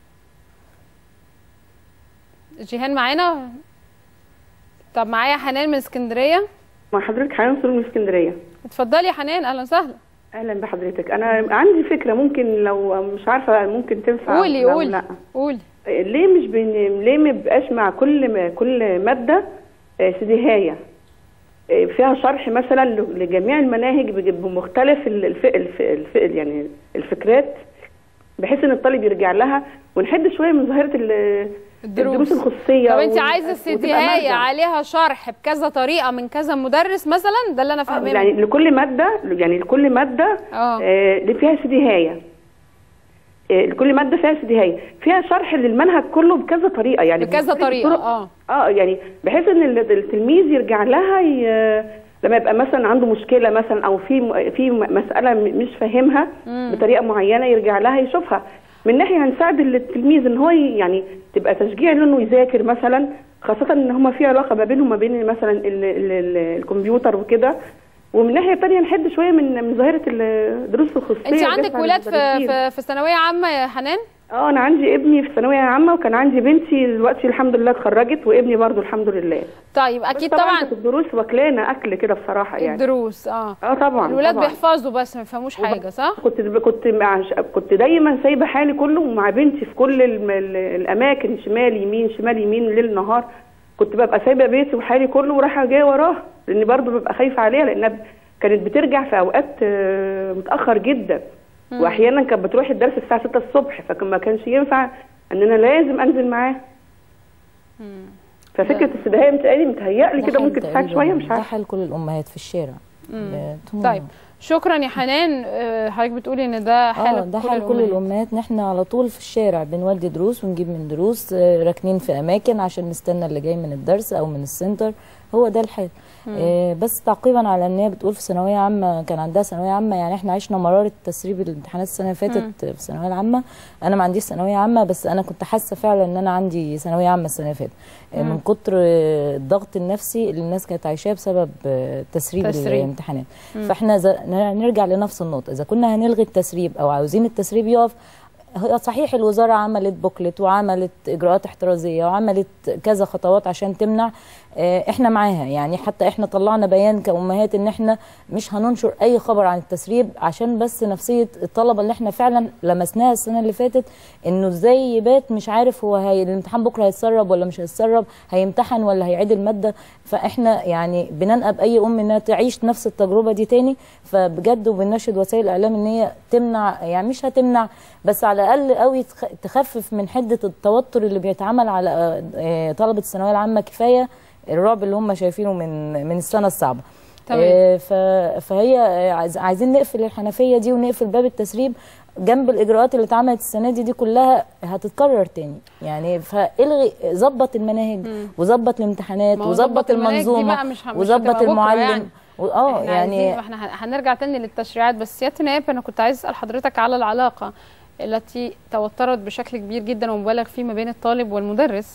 جيهان معانا طب معايا حنان من اسكندريه مع حضرتك حنان سرور من اسكندريه اتفضلي يا حنان اهلا وسهلا اهلا بحضرتك انا عندي فكره ممكن لو مش عارفه ممكن تنفع قولي أو قولي لا قولي ليه مش بن... ليه ما بيبقاش مع كل ما... كل ماده آه، سديهايه آه، فيها شرح مثلا ل- لجميع المناهج بج- بمختلف ال- الف... الف... الف... يعني الفكرات بحيث ان الطالب يرجع لها ونحد شويه من ظاهره ال- الدروس الخصوصيه طب انت وال- عايزه وتبقى السيديهايه مرجع. عليها شرح بكذا طريقه من كذا مدرس مثلا ده اللي انا فاهماه يعني لكل ماده يعني لكل ماده اه آه اللي فيها سديهايه آه لكل ماده فيها سديهايه فيها شرح للمنهج كله بكذا طريقه يعني بكذا بمختلف طريقه الطرق. اه اه يعني بحيث ان ال- التلميذ يرجع لها ي... لما يبقى مثلا عنده مشكله مثلا او في م- في م- مساله م- مش فاهمها مم. بطريقه معينه يرجع لها يشوفها من ناحيه هنساعد التلميذ ان هو ي- يعني تبقى تشجيع له انه يذاكر مثلا خاصه ان هما في علاقه ما بينهم وما بين مثلا ال ال ال الكمبيوتر وكده ومن ناحيه تانية نحد شويه من من ظاهره الدروس الخصوصيه انت عندك بتاعت ولاد في المدرسين. في, في ثانويه عامه يا حنان اه انا عندي ابني في ثانويه عامه وكان عندي بنتي دلوقتي الحمد لله اتخرجت وابني برضو الحمد لله طيب اكيد بس طبعا كانت الدروس واكلانا اكل كده بصراحه يعني الدروس اه اه طبعا الولاد طبعا. بيحفظوا بس ما يفهموش حاجه صح كنت كنت مع كنت دايما سايبه حالي كله مع بنتي في كل الم- ال- الاماكن شمال يمين شمال يمين ليل نهار كنت ببقى سايبه بيتي وحالي كله ورايحه جايه وراها لاني برضو ببقى خايفه عليها لانها ب- كانت بترجع في اوقات آه، متاخر جدا مم. واحيانا كانت بتروح الدرس الساعه 6 الصبح فما كانش ينفع ان انا لازم انزل معاها ففكره السداهيه متهيألي متهيألي ده كده حال ممكن تساعد تقريباً- شويه مش ده عارفه حال كل الامهات في الشارع مم. ب- طيب شكرا يا حنان آه، حضرتك بتقولي ان ده حال اه ده حال كل الامهات ان احنا على طول في الشارع بنودي دروس ونجيب من دروس آه، راكنين في اماكن عشان نستنى اللي جاي من الدرس او من السنتر هو ده الحال مم. آه بس تعقيبا على ان هي بتقول في ثانويه عامه كان عندها ثانويه عامه يعني احنا عشنا مراره تسريب الامتحانات السنه اللي فاتت مم. في الثانويه العامه انا ما عنديش ثانويه عامه بس انا كنت حاسه فعلا ان انا عندي ثانويه عامه السنه اللي فاتت آه، مم. من كتر آه، الضغط النفسي اللي الناس كانت عايشاه بسبب آه، تسريب تسريب. الامتحانات مم. فاحنا ز- نرجع لنفس النقطه اذا كنا هنلغي التسريب او عاوزين التسريب يقف هو صحيح الوزاره عملت بوكلت وعملت اجراءات احترازيه وعملت كذا خطوات عشان تمنع آه، احنا معاها يعني حتى احنا طلعنا بيان كامهات ان احنا مش هننشر اي خبر عن التسريب عشان بس نفسيه الطلبه اللي احنا فعلا لمسناها السنه اللي فاتت انه ازاي يبات مش عارف هو هي الامتحان بكره هيتسرب ولا مش هيتسرب هيمتحن ولا هيعيد الماده فاحنا يعني بننقب اي ام انها تعيش نفس التجربه دي تاني فبجد وبنناشد وسائل الاعلام ان هي تمنع يعني مش هتمنع بس على الاقل قوي تخ- تخفف من حده التوتر اللي بيتعمل على آه، آه، طلبه الثانويه العامه كفايه الرعب اللي هم شايفينه من من السنه الصعبه تمام. آه، ف- فهي آه، عايز- عايزين نقفل الحنفيه دي ونقفل باب التسريب جنب الاجراءات اللي اتعملت السنه دي دي كلها هتتكرر تاني يعني فالغي ظبط المناهج وظبط الامتحانات ما هو وظبط ظبط المناهج دي المنظومه بقى مش ه- مش وظبط هتبقى بكرة المعلم يعني. و- اه احنا يعني عايزين احنا هن- هنرجع تاني للتشريعات بس سياده النائب انا كنت عايز اسال حضرتك على العلاقه التي توترت بشكل كبير جدا ومبالغ فيه ما بين الطالب والمدرس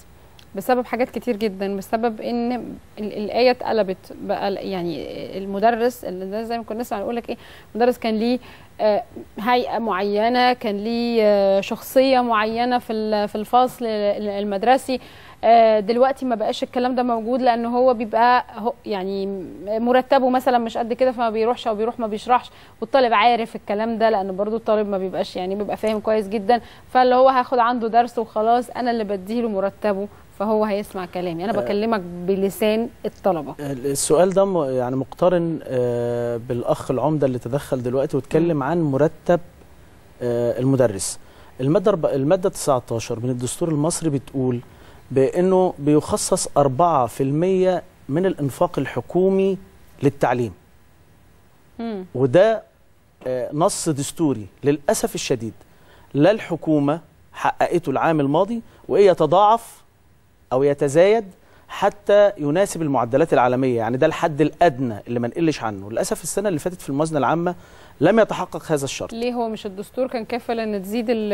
بسبب حاجات كتير جدا بسبب ان ال- الايه اتقلبت بقى ال- يعني المدرس اللي ده زي ما كنا لسه هنقول لك ايه المدرس كان ليه آه، هيئه معينه كان ليه آه، شخصيه معينه في ال- في الفصل ال- المدرسي آه، دلوقتي ما بقاش الكلام ده موجود لان هو بيبقى هو يعني مرتبه مثلا مش قد كده فما بيروحش او بيروح ما بيشرحش والطالب عارف الكلام ده لان برضو الطالب ما بيبقاش يعني بيبقى فاهم كويس جدا فاللي هو هاخد عنده درس وخلاص انا اللي بديله مرتبه فهو هيسمع كلامي انا آه. بكلمك بلسان الطلبه السؤال ده م- يعني مقترن آه، بالاخ العمده اللي تدخل دلوقتي واتكلم عن مرتب آه، المدرس الماده أرب- الماده 19 من الدستور المصري بتقول بانه بيخصص 4% من الانفاق الحكومي للتعليم مم. وده آه، نص دستوري للاسف الشديد لا الحكومه حققته العام الماضي وايه يتضاعف او يتزايد حتى يناسب المعدلات العالميه يعني ده الحد الادنى اللي ما نقلش عنه للاسف السنه اللي فاتت في الموازنه العامه لم يتحقق هذا الشرط ليه هو مش الدستور كان كافل ان تزيد ال-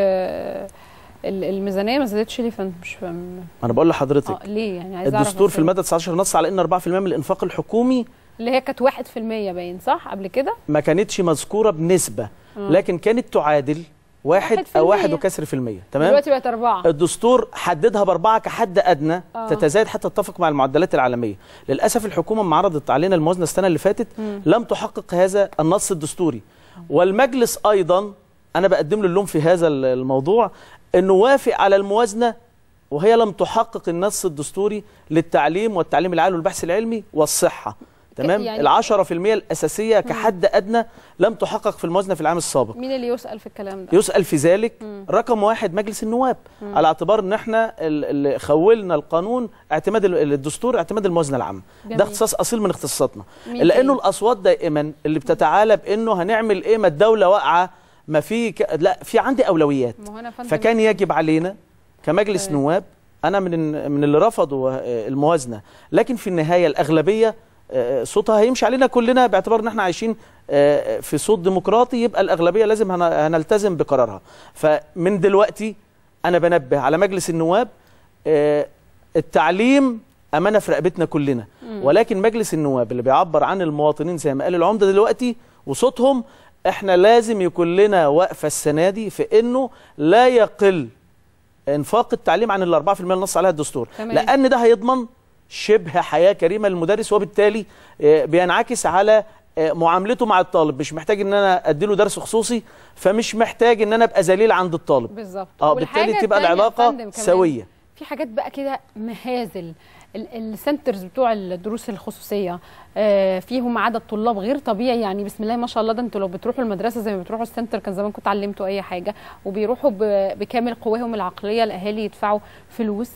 ال- الميزانيه ما زادتش ليه فانت مش فاهم انا بقول لحضرتك اه ليه يعني عايز اعرف الدستور في إزاي. الماده 19 نص على ان 4% من الانفاق الحكومي اللي هي كانت 1% باين صح قبل كده ما كانتش مذكوره بنسبه آه. لكن كانت تعادل واحد واحد في او واحد المية. وكسر في المية تمام دلوقتي بقت أربعة الدستور حددها باربعه كحد ادنى آه. تتزايد حتى تتفق مع المعدلات العالميه للاسف الحكومه لما عرضت علينا الموازنه السنه اللي فاتت مم. لم تحقق هذا النص الدستوري والمجلس ايضا انا بقدم له اللوم في هذا ال- الموضوع انه وافق على الموازنه وهي لم تحقق النص الدستوري للتعليم والتعليم العالي والبحث العلمي والصحه تمام يعني- العشرة في المية الأساسية كحد أدنى لم تحقق في الموازنة في العام السابق مين اللي يسأل في الكلام ده يسأل في ذلك مم. رقم واحد مجلس النواب مم. على اعتبار ان احنا ال- اللي خولنا القانون اعتماد ال- الدستور اعتماد الموازنه العامه جميل. ده اختصاص اصيل من اختصاصاتنا مين لانه تاني؟ الاصوات دائما اللي بتتعالى بانه هنعمل ايه ما الدوله واقعه ما في ك... لا في عندي اولويات ما هو أنا فندم- فكان يجب علينا كمجلس تمام. نواب انا من من اللي رفضوا آه، الموازنه لكن في النهايه الاغلبيه آه، صوتها هيمشي علينا كلنا باعتبار ان احنا عايشين آه، في صوت ديمقراطي يبقى الاغلبيه لازم هن- هنلتزم بقرارها فمن دلوقتي انا بنبه على مجلس النواب آه، التعليم امانه في رقبتنا كلنا مم. ولكن مجلس النواب اللي بيعبر عن المواطنين زي ما قال العمده دلوقتي وصوتهم احنا لازم يكون لنا وقفه السنه دي في انه لا يقل انفاق التعليم عن ال 4% اللي نص عليها الدستور تمام. لان ده هيضمن شبه حياه كريمه للمدرس وبالتالي آه، بينعكس على آه، معاملته مع الطالب مش محتاج ان انا اديله درس خصوصي فمش محتاج ان انا ابقى ذليل عند الطالب بالظبط اه والحاجة بالتالي تبقى التانية يا العلاقه فندم كمان، سويه في حاجات بقى كده مهازل ال- السنترز بتوع الدروس الخصوصيه آه، فيهم عدد طلاب غير طبيعي يعني بسم الله ما شاء الله ده انتوا لو بتروحوا المدرسه زي ما بتروحوا السنتر كان زمان كنتوا علمتوا اي حاجه وبيروحوا ب- بكامل قواهم العقليه الاهالي يدفعوا فلوس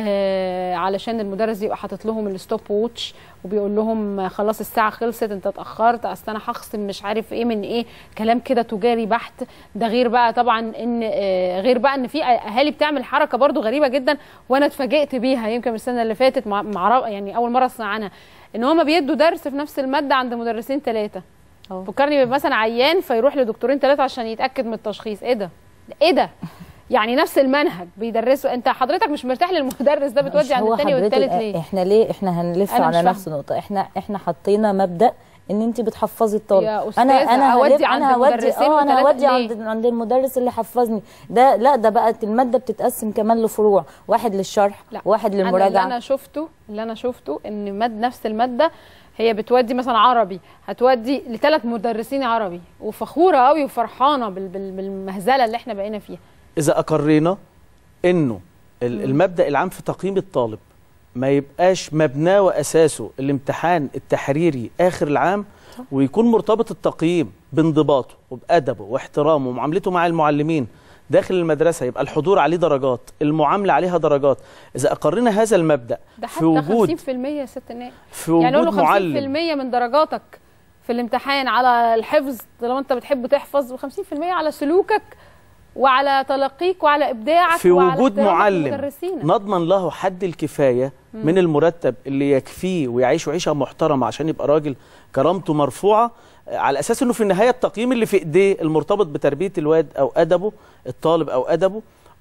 آه علشان المدرس يبقى حاطط لهم الستوب ووتش وبيقول لهم خلاص الساعه خلصت انت اتاخرت اصل انا هخصم مش عارف ايه من ايه كلام كده تجاري بحت ده غير بقى طبعا ان آه غير بقى ان في اهالي بتعمل حركه برضو غريبه جدا وانا اتفاجئت بيها يمكن من السنه اللي فاتت مع مع- يعني اول مره اسمع عنها ان هما بيدوا درس في نفس الماده عند مدرسين ثلاثه فكرني مثلا عيان فيروح لدكتورين ثلاثه عشان يتاكد من التشخيص ايه ده ايه ده يعني نفس المنهج بيدرسوا انت حضرتك مش مرتاح للمدرس ده بتودي مش عند هو التاني حضرتك والتالت ليه احنا ليه احنا هنلف أنا مش على فاهمة. نفس النقطه احنا احنا حطينا مبدا ان انت بتحفظي الطالب يا انا أستاذة، انا أودي هلف- عند انا هودي مدرسين اه انا وتلاتة هودي ليه؟ عند عند المدرس اللي حفظني ده لا ده بقت الماده بتتقسم كمان لفروع واحد للشرح لا واحد أنا للمراجعه اللي انا شفته اللي انا شفته ان ماد نفس الماده هي بتودي مثلا عربي هتودي لثلاث مدرسين عربي وفخوره قوي وفرحانه بال- بال- بالمهزله اللي احنا بقينا فيها اذا اقرينا انه ال- المبدا العام في تقييم الطالب ما يبقاش مبناه واساسه الامتحان التحريري اخر العام ويكون مرتبط التقييم بانضباطه وبادبه واحترامه ومعاملته مع المعلمين داخل المدرسه يبقى الحضور عليه درجات المعامله عليها درجات اذا اقرينا هذا المبدا ده في حتى وجود 50% يا ست ناء في يعني وجود قول له 50% معلم من درجاتك في الامتحان على الحفظ طالما انت بتحب تحفظ و50% على سلوكك وعلى تلقيك وعلى ابداعك في وعلى وجود احترامك معلم لمدرسينك. نضمن له حد الكفايه مم. من المرتب اللي يكفيه ويعيش عيشه محترمه عشان يبقى راجل كرامته مرفوعه آه، على اساس انه في النهايه التقييم اللي في ايديه المرتبط بتربيه الواد او ادبه الطالب او ادبه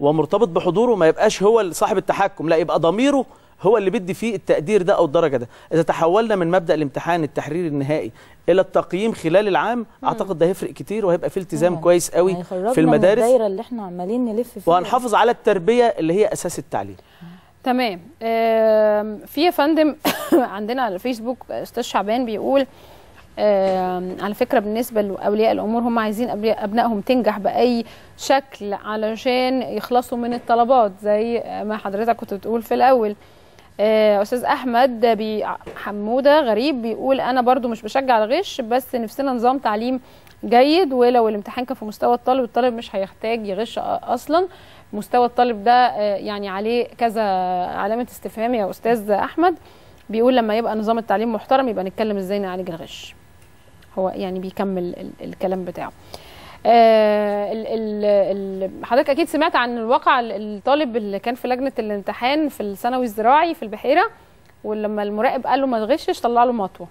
ومرتبط بحضوره ما يبقاش هو اللي صاحب التحكم لا يبقى ضميره هو اللي بيدي فيه التقدير ده او الدرجه ده اذا تحولنا من مبدا الامتحان التحريري النهائي الى التقييم خلال العام اعتقد ده هيفرق كتير وهيبقى فيه التزام كويس قوي هيخرجنا في من المدارس الدايره اللي احنا عمالين نلف فيها وهنحافظ على التربيه اللي هي اساس التعليم تمام آم، في يا فندم عندنا على الفيسبوك استاذ شعبان بيقول آم، على فكره بالنسبه لاولياء الامور هم عايزين أبري- ابنائهم تنجح باي شكل علشان يخلصوا من الطلبات زي ما حضرتك كنت بتقول في الاول آه، استاذ احمد بي حموده غريب بيقول انا برضو مش بشجع الغش بس نفسنا نظام تعليم جيد ولو الامتحان كان في مستوى الطالب الطالب مش هيحتاج يغش أ- اصلا مستوى الطالب ده آه، يعني عليه كذا علامه استفهام يا استاذ احمد بيقول لما يبقى نظام التعليم محترم يبقى نتكلم ازاي نعالج الغش هو يعني بيكمل ال- الكلام بتاعه آه ال ال ال حضرتك اكيد سمعت عن الواقع ال- الطالب اللي كان في لجنه الامتحان في الثانوي الزراعي في البحيره ولما المراقب قال له ما تغشش طلع له مطوه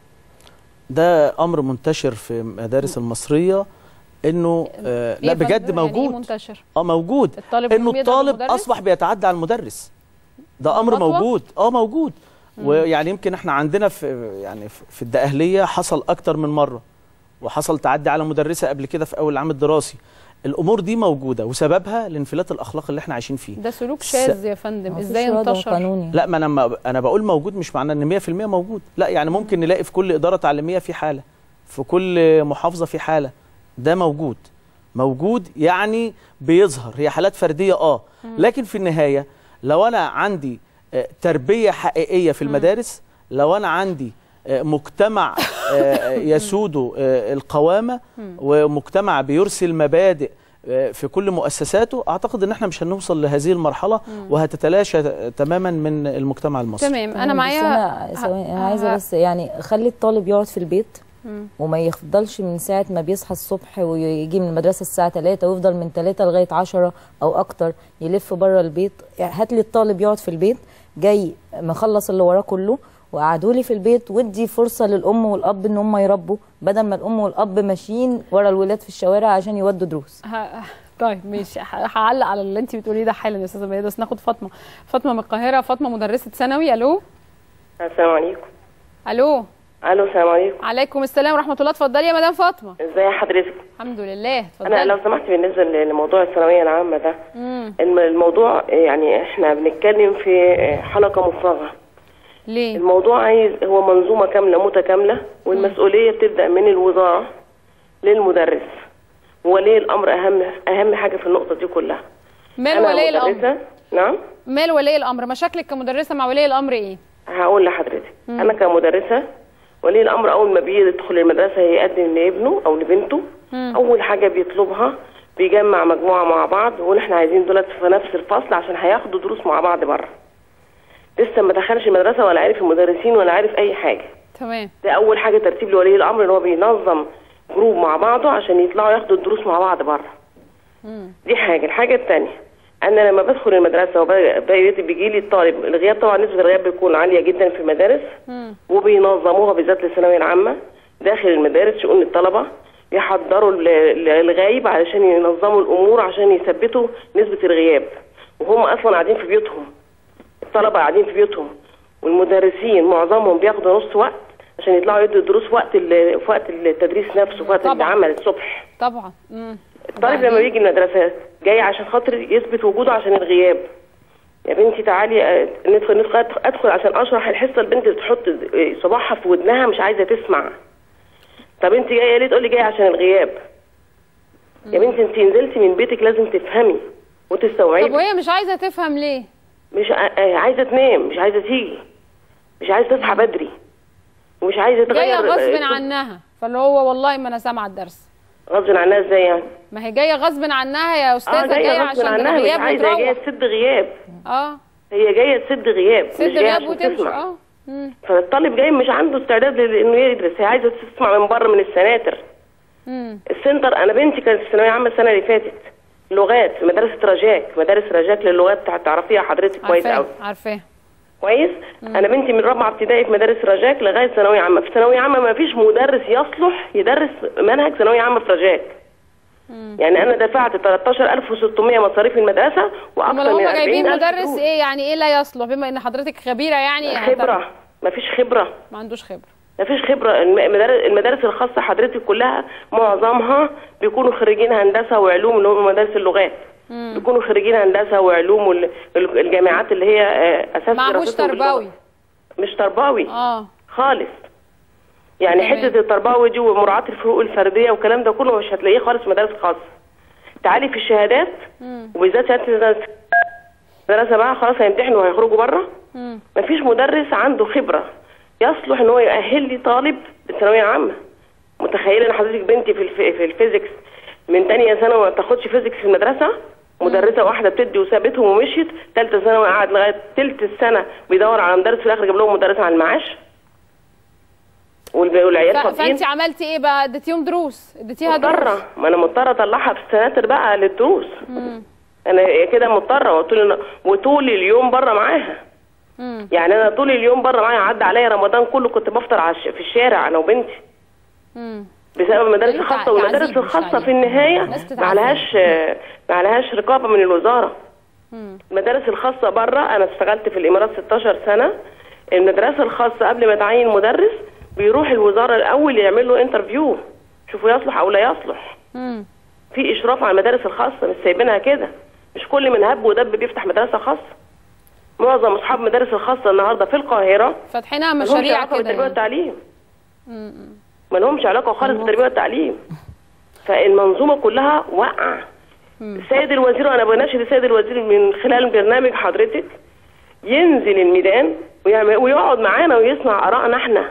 ده امر منتشر في المدارس المصريه انه آه إيه لا يا فندم؟ بجد يعني إيه موجود منتشر اه موجود الطالب انه ممكن يضرب الطالب المدرس؟ اصبح بيتعدى على المدرس ده امر خطوة؟ موجود اه موجود ويعني يمكن احنا عندنا في يعني في- في الدقهليه حصل اكتر من مره وحصل تعدي على مدرسه قبل كده في اول العام الدراسي الامور دي موجوده وسببها الانفلات الاخلاقي اللي احنا عايشين فيه ده سلوك شاذ يا فندم مفيش ازاي وضع انتشر قانوني. لا ما انا ما انا بقول موجود مش معناه ان 100% موجود لا يعني ممكن نلاقي في كل اداره تعليميه في حاله في كل محافظه في حاله ده موجود موجود يعني بيظهر هي حالات فرديه اه لكن في النهايه لو انا عندي آه، تربيه حقيقيه في المدارس لو انا عندي آه، مجتمع آه، يسوده آه، القوامه ومجتمع بيرسل مبادئ آه، في كل مؤسساته اعتقد ان احنا مش هنوصل لهذه المرحله وهتتلاشى تماما من المجتمع المصري تمام انا بس معايا انا ثواني، انا عايزه بس يعني خلي الطالب يقعد في البيت مم. وما يفضلش من ساعة ما بيصحى الصبح ويجي من المدرسة الساعة 3 ويفضل من 3 لغاية 10 أو أكتر يلف بره البيت يعني هات لي الطالب يقعد في البيت جاي مخلص اللي وراه كله وقعدوا لي في البيت ودي فرصة للأم والأب إن هم يربوا بدل ما الأم والأب ماشيين ورا الولاد في الشوارع عشان يودوا دروس ه- طيب ماشي ه- هعلق على اللي انت بتقوليه ده حالا يا استاذه ميادة بس ناخد فاطمه فاطمه من القاهره فاطمه مدرسه ثانوي الو السلام عليكم الو الو السلام عليكم عليكم السلام ورحمه الله اتفضلي يا مدام فاطمه ازي حضرتك الحمد لله انا اتفضلي لو سمحت بالنسبه لموضوع الثانويه العامه ده مم. الم- الموضوع يعني احنا بنتكلم في حلقه مفرغه ليه الموضوع عايز هو منظومه كامله متكامله والمسؤوليه بتبدا من الوزاره للمدرس ولي الامر اهم اهم حاجه في النقطه دي كلها مال أنا ولي الامر مدرسة- نعم مال ولي الامر مشاكلك كمدرسه مع ولي الامر ايه هقول لحضرتك مم. انا كمدرسه ولي الامر اول ما بيدخل المدرسه يقدم لابنه او لبنته مم. اول حاجه بيطلبها بيجمع مجموعه مع بعض ويقول احنا عايزين دولت في نفس الفصل عشان هياخدوا دروس مع بعض بره لسه ما دخلش المدرسه ولا عارف المدرسين ولا عارف اي حاجه تمام ده اول حاجه ترتيب لولي الامر ان هو بينظم جروب مع بعضه عشان يطلعوا ياخدوا الدروس مع بعض بره مم. دي حاجه الحاجه الثانيه انا لما بدخل المدرسه وبيجي لي الطالب الغياب طبعا نسبه الغياب بتكون عاليه جدا في المدارس مم. وبينظموها بالذات للثانويه العامه داخل المدارس شؤون الطلبه يحضروا ال- ال- الغايب علشان ينظموا الامور عشان يثبتوا نسبه الغياب وهم اصلا قاعدين في بيوتهم الطلبه قاعدين في بيوتهم والمدرسين معظمهم بياخدوا نص وقت عشان يطلعوا يدوا دروس وقت ال- في وقت التدريس نفسه في وقت طبعاً. العمل الصبح طبعا مم. الطالب لما بيجي المدرسة جاي عشان خاطر يثبت وجوده عشان الغياب يا بنتي تعالي آه، ندخل ندخل ادخل عشان اشرح الحصه البنت بتحط آه، صباعها في ودنها مش عايزه تسمع طب انت جايه ليه تقولي جايه عشان الغياب يا بنتي انت نزلتي من بيتك لازم تفهمي طب وتستوعبي وهي مش عايزه تفهم ليه مش ع- آه، عايزه تنام مش عايزه تيجي مش عايزه تصحى بدري ومش عايزه جايه تغير غصب آه، عنها فاللي هو والله ما انا سامعه الدرس غصب عنها ازاي يعني ما هي جايه غصب عنها يا اه استاذه جايه جايه غصب عشان عنها مش الغياب عايزه جايه وتروح تسد غياب اه هي جايه تسد غياب سد مش جايه غياب عشان وتمشي تسمع اه مم. فالطالب جاي مش عنده استعداد لل- انه يدرس هي عايزه تسمع من بره من السناتر مم. السنتر انا بنتي كانت في ثانويه عامه السنه اللي فاتت لغات في مدرسه رجاك مدارس رجاك للغات تع- تعرفيها حضرتك كويس عارفاه قوي عارفاه كويس انا بنتي من رابعه ابتدائي في مدارس رجاك لغايه ثانويه عامه في ثانويه عامه ما فيش مدرس يصلح يدرس منهج ثانويه عامه في رجاك يعني انا دفعت 13600 مصاريف المدرسه امال واكثر من هم جايبين 40000 مدرس دروس. ايه يعني ايه لا يصلح بما ان حضرتك خبيره يعني خبره مفيش خبره ما عندوش خبره مفيش خبره الم- المدارس المدارس الخاصه حضرتك كلها معظمها بيكونوا خريجين هندسه وعلوم اللي هم مدارس اللغات بيكونوا خريجين هندسه وعلوم وال- ال- الجامعات اللي هي آه، اساس معهوش دراستهم باللغة. تربوي مش تربوي اه خالص يعني تمام. حته التربوي دي ومراعاه الفروق الفرديه والكلام ده كله مش هتلاقيه خالص في مدارس خاصه تعالي في الشهادات وبالذات شهاده المدرسه المدرسه بقى خلاص هيمتحنوا وهيخرجوا بره مفيش مدرس عنده خبره يصلح ان هو يؤهل لي طالب للثانويه العامه متخيله ان حضرتك بنتي في الف... في الفيزيكس من تانية ثانوي ما تاخدش فيزيكس في المدرسه مدرسه واحده بتدي وسابتهم ومشيت ثالثه ثانوي قعد لغايه ثلث السنه بيدور على مدرس في الاخر جاب لهم مدرسه على المعاش والب- والعيال ف- فاضيين فانت عملتي ايه بقى اديتيهم دروس اديتيها دروس مضطرة ما انا مضطرة اطلعها في السناتر بقى للدروس مم. انا كده مضطرة وطول وطول اليوم بره معاها مم. يعني انا طول اليوم بره معاها عدى عليا رمضان كله كنت بفطر على الش- في الشارع انا وبنتي مم. بسبب المدارس أيوة، الخاصة تع- والمدارس تعذيب مش الخاصة تعليم. في النهاية الناس تتعذب. ما عليهاش ما عليهاش رقابة من الوزارة مم. المدارس الخاصة بره أنا اشتغلت في الإمارات 16 سنة المدرسة الخاصة قبل ما تعين مدرس بيروح الوزارة الأول يعمل له انترفيو شوفوا يصلح أو لا يصلح مم. في إشراف على المدارس الخاصة مش سايبينها كده مش كل من هب ودب بيفتح مدرسة خاصة معظم أصحاب المدارس الخاصة النهاردة في القاهرة فاتحينها ملهمش مشاريع علاقة كده بالتربية يعني. والتعليم مم. ما لهمش علاقه خالص بالتربيه والتعليم فالمنظومه كلها واقعه السيد الوزير وانا بناشد السيد الوزير من خلال برنامج حضرتك ينزل الميدان ويعمل ويقعد معانا ويسمع ارائنا احنا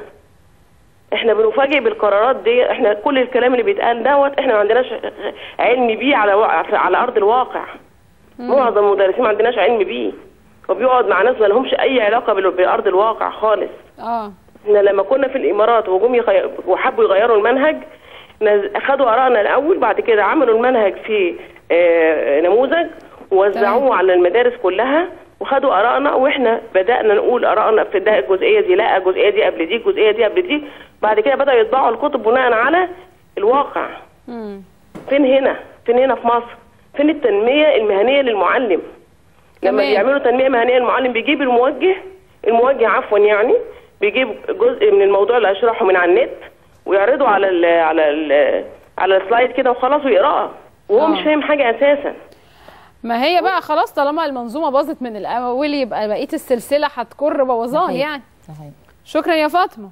احنا بنفاجئ بالقرارات دي احنا كل الكلام اللي بيتقال دوت احنا ما عندناش علم بيه على وا- على ارض الواقع معظم المدرسين ما عندناش علم بيه وبيقعد مع ناس ما لهمش اي علاقه بال- بارض الواقع خالص اه احنا لما كنا في الامارات وجم يغي... وحبوا يغيروا المنهج نز- اخدوا ارائنا الاول بعد كده عملوا المنهج في آه، نموذج ووزعوه على المدارس كلها وخدوا ارائنا واحنا بدانا نقول ارائنا في ده الجزئيه دي لا الجزئيه دي قبل دي الجزئيه دي قبل دي بعد كده بداوا يطبعوا الكتب بناء على الواقع مم. فين هنا فين هنا في مصر فين التنميه المهنيه للمعلم لما تمام. بيعملوا تنميه مهنيه للمعلم بيجيب الموجه الموجه عفوا يعني بيجيب جزء من الموضوع اللي هيشرحه من على النت ويعرضه على ال على ال على السلايد كده وخلاص ويقراها وهو آه. مش فاهم حاجه اساسا ما هي بقى خلاص طالما المنظومه باظت من الاول يبقى بقيه السلسله هتكر بوظان صحيح. يعني شكرا يا فاطمه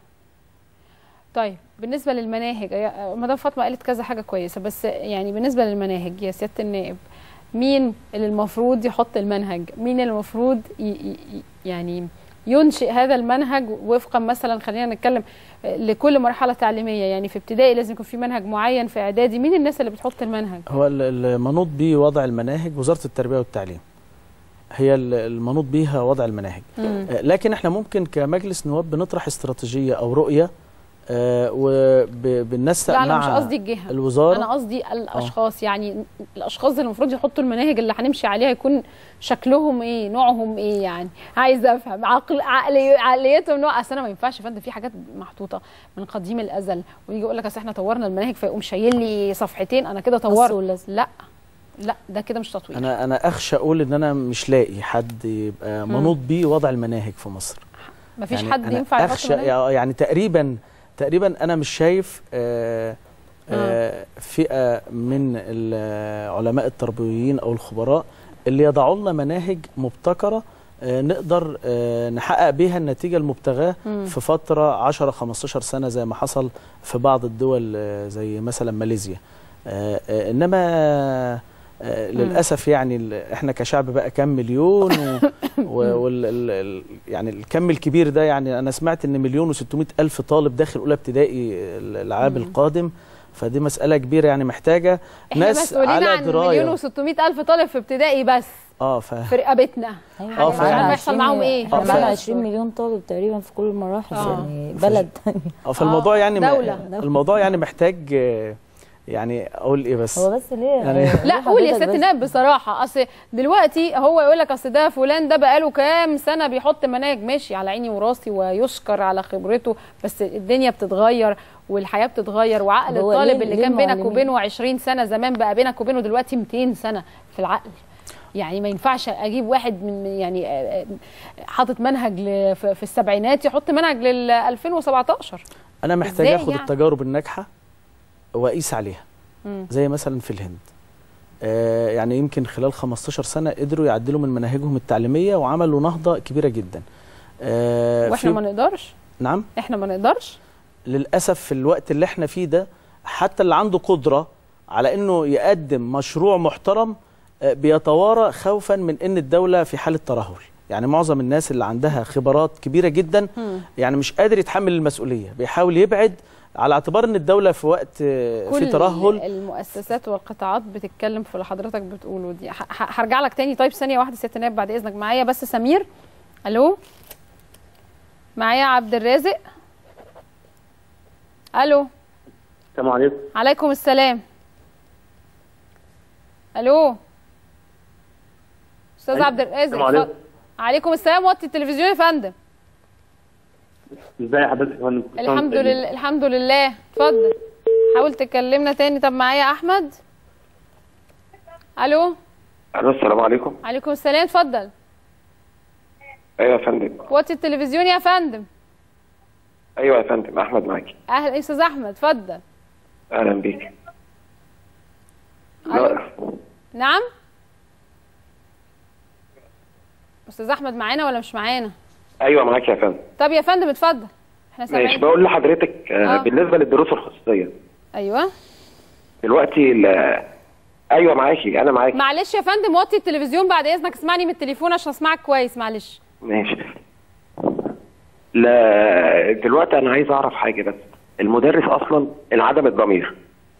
طيب بالنسبه للمناهج يا- مدام فاطمه قالت كذا حاجه كويسه بس يعني بالنسبه للمناهج يا سياده النائب مين اللي المفروض يحط المنهج مين اللي المفروض ي- ي- ي- يعني ينشئ هذا المنهج وفقا مثلا خلينا نتكلم لكل مرحله تعليميه يعني في ابتدائي لازم يكون في منهج معين في اعدادي مين الناس اللي بتحط المنهج هو ال- المنوط به وضع المناهج وزارة التربية والتعليم هي ال- المنوط بيها وضع المناهج مم. آه، لكن احنا ممكن كمجلس نواب بنطرح استراتيجية أو رؤية وبننسق لا انا مع مش قصدي الجهه الوزارة انا قصدي الاشخاص يعني الاشخاص اللي المفروض يحطوا المناهج اللي هنمشي عليها يكون شكلهم ايه نوعهم ايه يعني عايزه افهم عقل عقلي عقليتهم نوع اصل انا ما ينفعش فندم في حاجات محطوطه من قديم الازل ويجي يقول لك اصل احنا طورنا المناهج فيقوم شايل لي صفحتين انا كده طورت لا لا ده كده مش تطوير أنا أنا أخشى أقول إن أنا مش لاقي حد يبقى مم. منوط بيه وضع المناهج في مصر مفيش يعني حد أنا ينفع يحط أخشى مناهج؟ يعني تقريبا تقريبا أنا مش شايف آه آه فئة من العلماء التربويين أو الخبراء اللي يضعوا لنا مناهج مبتكرة آه، نقدر آه، نحقق بيها النتيجة المبتغاة مم. في فترة 10 15 سنة زي ما حصل في بعض الدول آه، زي مثلا ماليزيا آه، آه، إنما آه، للأسف يعني ال- إحنا كشعب بقى كام مليون و و- وال ال ال يعني الكم الكبير ده يعني أنا سمعت إن مليون و600 ألف طالب داخل أولى ابتدائي العام مم. القادم فدي مسألة كبيرة يعني محتاجة احنا ناس مسؤولين على عن دراية مليون و600 الف طالب في ابتدائي بس اه ف... في رقبتنا اه مش عارفه يحصل معاهم ايه احنا آه، معانا فعلا. 20 مليون طالب تقريبا في كل المراحل آه. يعني بلد اه فالموضوع يعني دولة. الموضوع يعني محتاج آه، يعني اقول ايه بس هو بس ليه يعني لا قول يا ست نائب بصراحه اصل دلوقتي هو يقول لك اصل ده فلان ده بقاله كام سنه بيحط مناهج ماشي على عيني وراسي ويشكر على خبرته بس الدنيا بتتغير والحياه بتتغير وعقل هو الطالب ليه- اللي ليه كان بينك المعلمين؟ وبينه 20 سنه زمان بقى بينك وبينه دلوقتي 200 سنه في العقل يعني ما ينفعش اجيب واحد من يعني آه، آه، حاطط منهج ل- في في السبعينات يحط منهج لل 2017 انا محتاج إزاي اخد يعني؟ التجارب الناجحه واقيس عليها مم. زي مثلا في الهند آه يعني يمكن خلال 15 سنه قدروا يعدلوا من مناهجهم التعليميه وعملوا نهضه كبيره جدا آه واحنا في- ما نقدرش نعم احنا ما نقدرش للاسف في الوقت اللي احنا فيه ده حتى اللي عنده قدره على انه يقدم مشروع محترم آه، بيتوارى خوفا من ان الدوله في حاله ترهل يعني معظم الناس اللي عندها خبرات كبيره جدا مم. يعني مش قادر يتحمل المسؤوليه بيحاول يبعد على اعتبار ان الدوله في وقت آه، في كل ترهل المؤسسات والقطاعات بتتكلم في اللي حضرتك بتقوله دي ه- ه- هرجع لك تاني طيب ثانيه واحده ست نائب بعد اذنك معايا بس سمير الو معايا عبد الرازق الو السلام عليكم عليكم السلام الو استاذ أيوة. عبد الرازق السلام عليكم. اتفضل. عليكم السلام وطي التلفزيون يا فندم ازاي حضرتك يا فندم؟ كل سنة الحمد وأنت لله الحمد لله اتفضل حاول تكلمنا تاني طب معايا احمد الو الو السلام عليكم عليكم السلام اتفضل ايوه يا فندم وطي التلفزيون يا فندم ايوه يا فندم احمد معاكي اهلا يا استاذ احمد اتفضل اهلا بيك ألو. لا نعم استاذ احمد معانا ولا مش معانا ايوه معاكي يا فندم طب يا فندم اتفضل احنا ماشي سامعين بقول لحضرتك آه. آه. بالنسبه للدروس الخصوصيه ايوه دلوقتي ال- ايوه معاكي انا معاكي معلش يا فندم وطي التلفزيون بعد اذنك اسمعني من التليفون عشان اسمعك كويس معلش ماشي لا دلوقتي انا عايز اعرف حاجه بس المدرس اصلا انعدم الضمير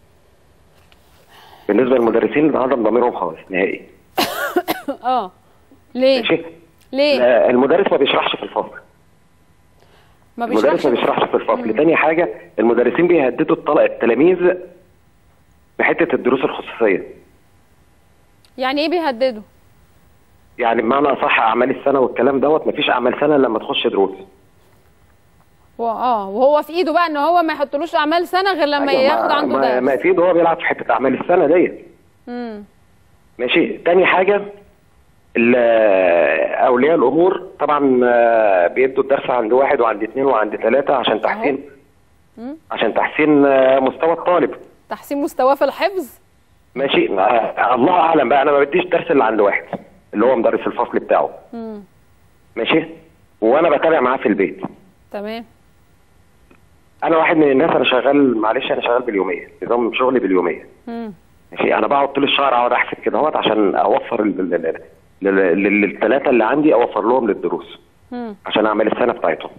بالنسبه للمدرسين انعدم ضميرهم خالص نهائي اه ليه ماشي ليه لا، المدرس ما بيشرحش في الفصل ما المدرس بيشرحش ما بيشرحش في الفصل تاني حاجه المدرسين بيهددوا الطلق التلاميذ بحته الدروس الخصوصيه يعني ايه بيهددوا يعني بمعنى اصح اعمال السنه والكلام دوت مفيش اعمال سنه إلا لما تخش دروس و- اه وهو في ايده بقى ان هو ما يحطلوش اعمال سنه غير لما أيوة، ياخد ما- عنده ما, درس ما اكيد هو بيلعب في حته اعمال السنه ديت مم. ماشي تاني حاجه ال- اولياء الامور طبعا آه، بيدوا الدرس عند واحد وعند اثنين وعند ثلاثه عشان تحسين مم. عشان تحسين آه، مستوى الطالب تحسين مستواه في الحفظ ماشي آه، الله اعلم بقى انا ما بديش درس اللي عند واحد اللي هو مدرس الفصل بتاعه مم. ماشي وانا بتابع معاه في البيت تمام انا واحد من الناس انا شغال معلش انا شغال باليوميه نظام شغلي باليوميه مم. ماشي انا بقعد طول الشهر اقعد احسب كده اهوت عشان اوفر للثلاثه اللي عندي اوفر لهم للدروس مم. عشان اعمل السنه بتاعتهم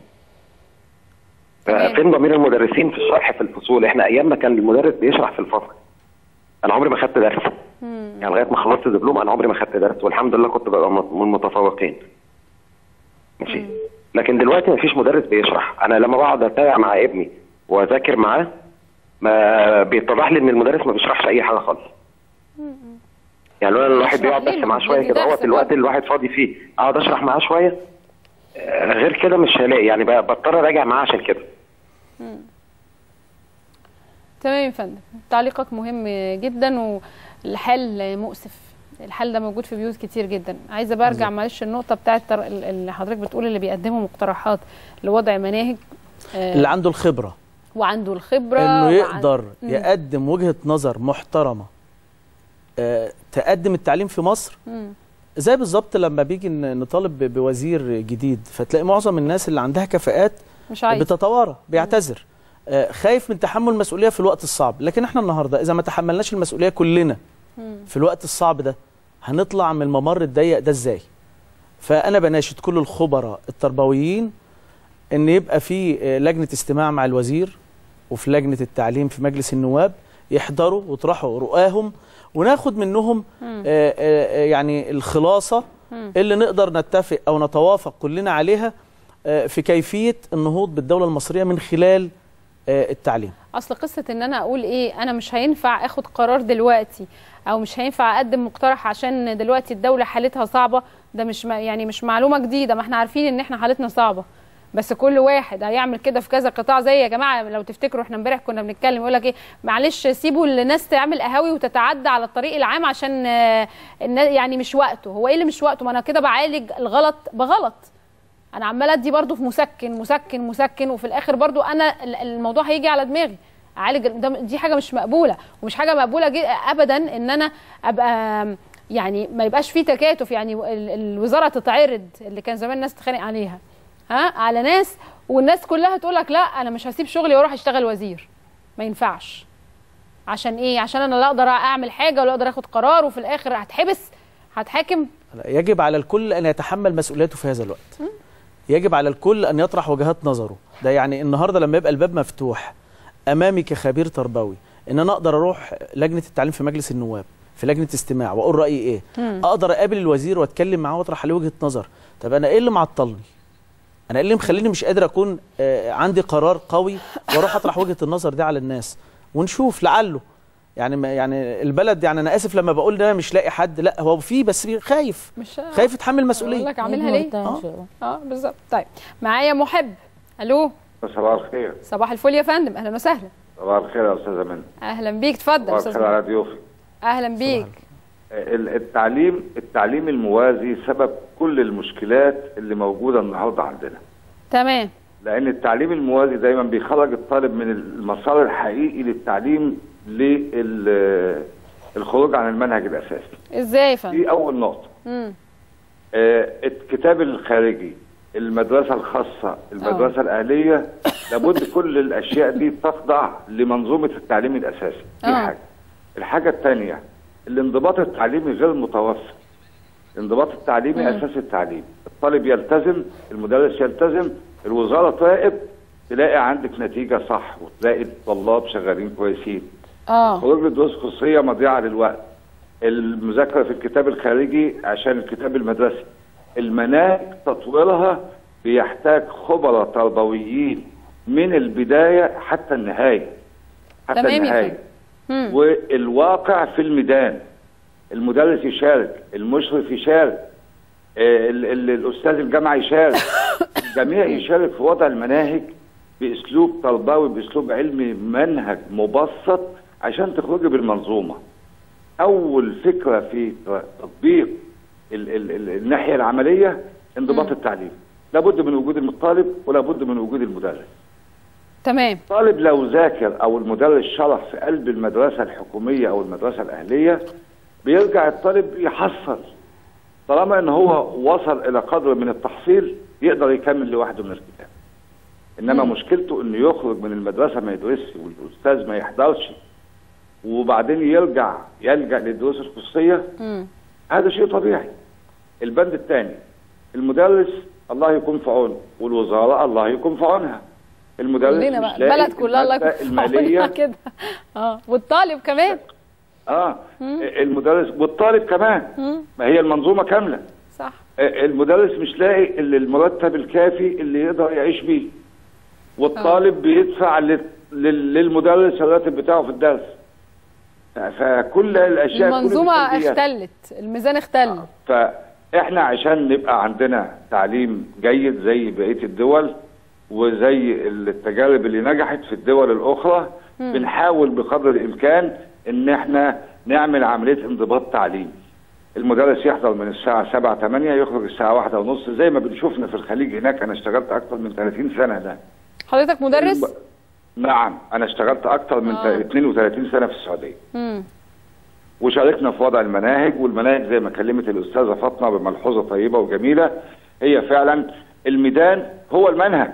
فين ضمير المدرسين في الشرح في الفصول احنا ايام ما كان المدرس بيشرح في الفصل انا عمري ما خدت درس يعني لغايه ما خلصت دبلوم انا عمري ما خدت درس والحمد لله كنت ببقى من المتفوقين ماشي لكن دلوقتي مفيش مدرس بيشرح انا لما بقعد اتابع مع ابني واذاكر معاه ما بيتضح لي ان المدرس ما بيشرحش اي حاجه خالص يعني لو الواحد بيشرح بيقعد ليه؟ بس معاه ما شويه بيدي كده درس هو الوقت برضه. الواحد فاضي فيه اقعد اشرح معاه شويه آه، غير كده مش هلاقي يعني ب- بضطر اراجع معاه عشان كده مم. تمام يا فندم تعليقك مهم جدا والحال مؤسف الحال ده موجود في بيوت كتير جدا عايزه برجع بالظبط. معلش النقطه بتاعت تر- ال- اللي حضرتك بتقول اللي بيقدموا مقترحات لوضع مناهج آه، اللي عنده الخبره وعنده الخبره انه وعن- يقدر مم. يقدم وجهه نظر محترمه آه، تقدم التعليم في مصر مم. زي بالظبط لما بيجي ن- نطالب ب- بوزير جديد فتلاقي معظم الناس اللي عندها كفاءات مش عايز بتتوارى بيعتذر آه، خايف من تحمل المسؤوليه في الوقت الصعب لكن احنا النهارده اذا ما تحملناش المسؤوليه كلنا مم. في الوقت الصعب ده هنطلع من الممر الضيق ده ازاي فانا بناشد كل الخبراء التربويين ان يبقى في آه، لجنه استماع مع الوزير وفي لجنه التعليم في مجلس النواب يحضروا ويطرحوا رؤاهم وناخد منهم مم. آه، آه، آه، يعني الخلاصه مم. اللي نقدر نتفق او نتوافق كلنا عليها آه، في كيفيه النهوض بالدوله المصريه من خلال آه، التعليم اصل قصه ان انا اقول ايه انا مش هينفع اخد قرار دلوقتي او مش هينفع اقدم مقترح عشان دلوقتي الدوله حالتها صعبه ده مش ما- يعني مش معلومه جديده ما احنا عارفين ان احنا حالتنا صعبه بس كل واحد هيعمل كده في كذا قطاع زي يا جماعه لو تفتكروا احنا امبارح كنا بنتكلم يقول لك ايه معلش سيبوا الناس تعمل قهاوي وتتعدى على الطريق العام عشان آه، النا- يعني مش وقته هو ايه اللي مش وقته ما انا كده بعالج الغلط بغلط انا عماله ادي برضو في مسكن مسكن مسكن وفي الاخر برضو انا ال- الموضوع هيجي على دماغي اعالج ده دي حاجه مش مقبوله ومش حاجه مقبوله جي- ابدا ان انا ابقى يعني ما يبقاش في تكاتف يعني ال- الوزاره تتعرض اللي كان زمان الناس تتخانق عليها ها على ناس والناس كلها تقول لك لا انا مش هسيب شغلي واروح اشتغل وزير ما ينفعش عشان ايه عشان انا لا اقدر اعمل حاجه ولا اقدر اخد قرار وفي الاخر هتحبس هتحاكم لا، يجب على الكل ان يتحمل مسؤوليته في هذا الوقت يجب على الكل ان يطرح وجهات نظره ده يعني النهارده لما يبقى الباب مفتوح امامي كخبير تربوي ان انا اقدر اروح لجنه التعليم في مجلس النواب في لجنه استماع واقول رايي ايه مم. اقدر اقابل الوزير واتكلم معاه واطرح عليه وجهه نظر طب انا ايه اللي معطلني انا ايه اللي مخليني مش قادر اكون آه، عندي قرار قوي واروح اطرح وجهه النظر دي على الناس ونشوف لعله يعني ما يعني البلد يعني انا اسف لما بقول ان انا مش لاقي حد لا هو في بس بي- خايف مش خايف يتحمل مسؤوليه اقول لك اعملها ليه آه. اه بالظبط طيب معايا محب الو صباح الخير صباح الفل يا فندم اهلا وسهلا صباح الخير يا استاذه منى اهلا بيك اتفضل صباح استاذ الخير على محمد. ضيوفي اهلا بيك ال- التعليم التعليم الموازي سبب كل المشكلات اللي موجوده النهارده عندنا تمام لان التعليم الموازي دايما بيخرج الطالب من المسار الحقيقي للتعليم للخروج عن المنهج الاساسي ازاي يا فندم دي اول نقطه مم. آه، الكتاب الخارجي المدرسة الخاصة المدرسة الأهلية لابد كل الأشياء دي تخضع لمنظومة التعليم الأساسي دي آه. حاجة الحاجة الثانية الانضباط التعليمي غير متوسط الانضباط التعليمي مم. أساس التعليم الطالب يلتزم المدرس يلتزم الوزارة تراقب تلاقي عندك نتيجة صح وتلاقي الطلاب شغالين كويسين اه خروج للدروس الخصوصية مضيعة للوقت المذاكرة في الكتاب الخارجي عشان الكتاب المدرسي المناهج تطويرها بيحتاج خبراء تربويين من البداية حتى النهاية حتى تمام يا النهاية مم. والواقع في الميدان المدرس يشارك المشرف يشارك آه، ال- ال- الأستاذ الجامعة يشارك الجميع يشارك في وضع المناهج بأسلوب تربوي بأسلوب علمي منهج مبسط عشان تخرجي بالمنظومة أول فكرة في تطبيق ال ال ال الناحية العملية انضباط التعليم لابد من وجود الطالب ولابد من وجود المدرس تمام الطالب لو ذاكر او المدرس شرح في قلب المدرسه الحكوميه او المدرسه الاهليه بيرجع الطالب يحصل طالما ان هو وصل الى قدر من التحصيل يقدر يكمل لوحده من الكتاب انما مم. مشكلته انه يخرج من المدرسه ما يدرسش والاستاذ ما يحضرش وبعدين يرجع يلجا للدروس الخصوصيه مم. هذا شيء طبيعي البند الثاني المدرس الله يكون في عونه والوزاره الله يكون في عونها المدرس كلنا مش بقى لاقي البلد كلها الله المادة يكون في الماليه عونها كده اه والطالب كمان اه مم. المدرس والطالب كمان مم. ما هي المنظومه كامله صح آه، المدرس مش لاقي ال- المرتب الكافي اللي يقدر يعيش بيه والطالب بيدفع لل- لل- للمدرس الراتب بتاعه في الدرس ف- فكل الاشياء كل المنظومه السلبيات. اختلت الميزان اختل فاحنا عشان نبقى عندنا تعليم جيد زي بقيه الدول وزي التجارب اللي نجحت في الدول الاخرى مم. بنحاول بقدر الامكان ان احنا نعمل عمليه انضباط تعليم المدرس يحضر من الساعه 7 8 يخرج الساعه واحدة ونص زي ما بنشوفنا في الخليج هناك انا اشتغلت اكتر من 30 سنه ده حضرتك مدرس نعم انا اشتغلت اكتر من آه. 32 سنه في السعوديه مم. وشاركنا في وضع المناهج والمناهج زي ما كلمت الاستاذه فاطمه بملحوظه طيبه وجميله هي فعلا الميدان هو المنهج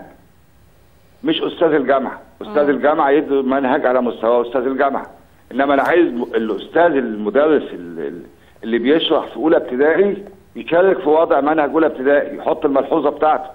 مش استاذ الجامعه استاذ الجامعه يدي منهج على مستوى استاذ الجامعه انما انا عايز الاستاذ المدرس ال- اللي بيشرح في اولى ابتدائي يشارك في وضع منهج اولى ابتدائي يحط الملحوظه بتاعته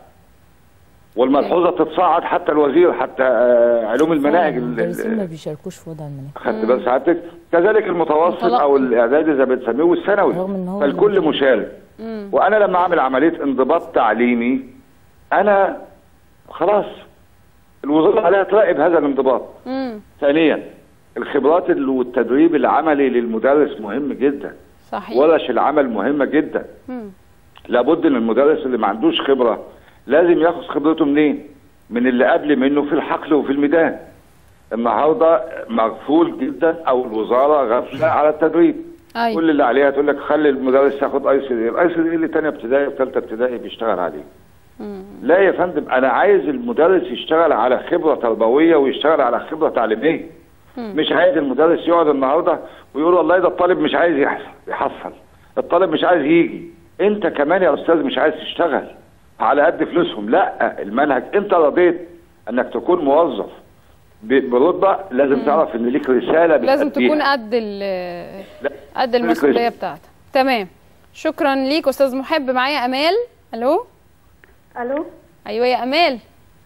والملحوظه تتصاعد حتى الوزير حتى آه، علوم المناهج ال- ال- المدرسين ما بيشاركوش في وضع المناهج خدت بال سعادتك كذلك المتوسط او الاعدادي زي ما بنسميه والثانوي هو فالكل مشارك وانا لما اعمل عمليه انضباط تعليمي انا خلاص الوزاره الدوله عليها تراقب هذا الانضباط امم ثانيا الخبرات ال- والتدريب العملي للمدرس مهم جدا صحيح ورش العمل مهمه جدا مم. لابد ان المدرس اللي ما عندوش خبره لازم ياخد خبرته منين؟ من اللي قبل منه في الحقل وفي الميدان. النهارده مغفول جدا او الوزاره غافله على التدريب. أيوة. كل اللي عليها تقول لك خلي المدرس ياخد اي سي دي، الاي سي دي اللي ثانيه ابتدائي وثالثه ابتدائي بيشتغل عليه. لا يا فندم انا عايز المدرس يشتغل على خبره تربويه ويشتغل على خبره تعليميه. مش عايز المدرس يقعد النهارده ويقول والله ده الطالب مش عايز يحصل يحصل الطالب مش عايز يجي انت كمان يا استاذ مش عايز تشتغل على قد فلوسهم لا المنهج انت رضيت انك تكون موظف ب- برتبه لازم تعرف ان ليك رساله لازم بتأديها. تكون قد ال قد المسؤوليه بتاعتك تمام شكرا ليك استاذ محب معايا امال الو الو ايوه يا امال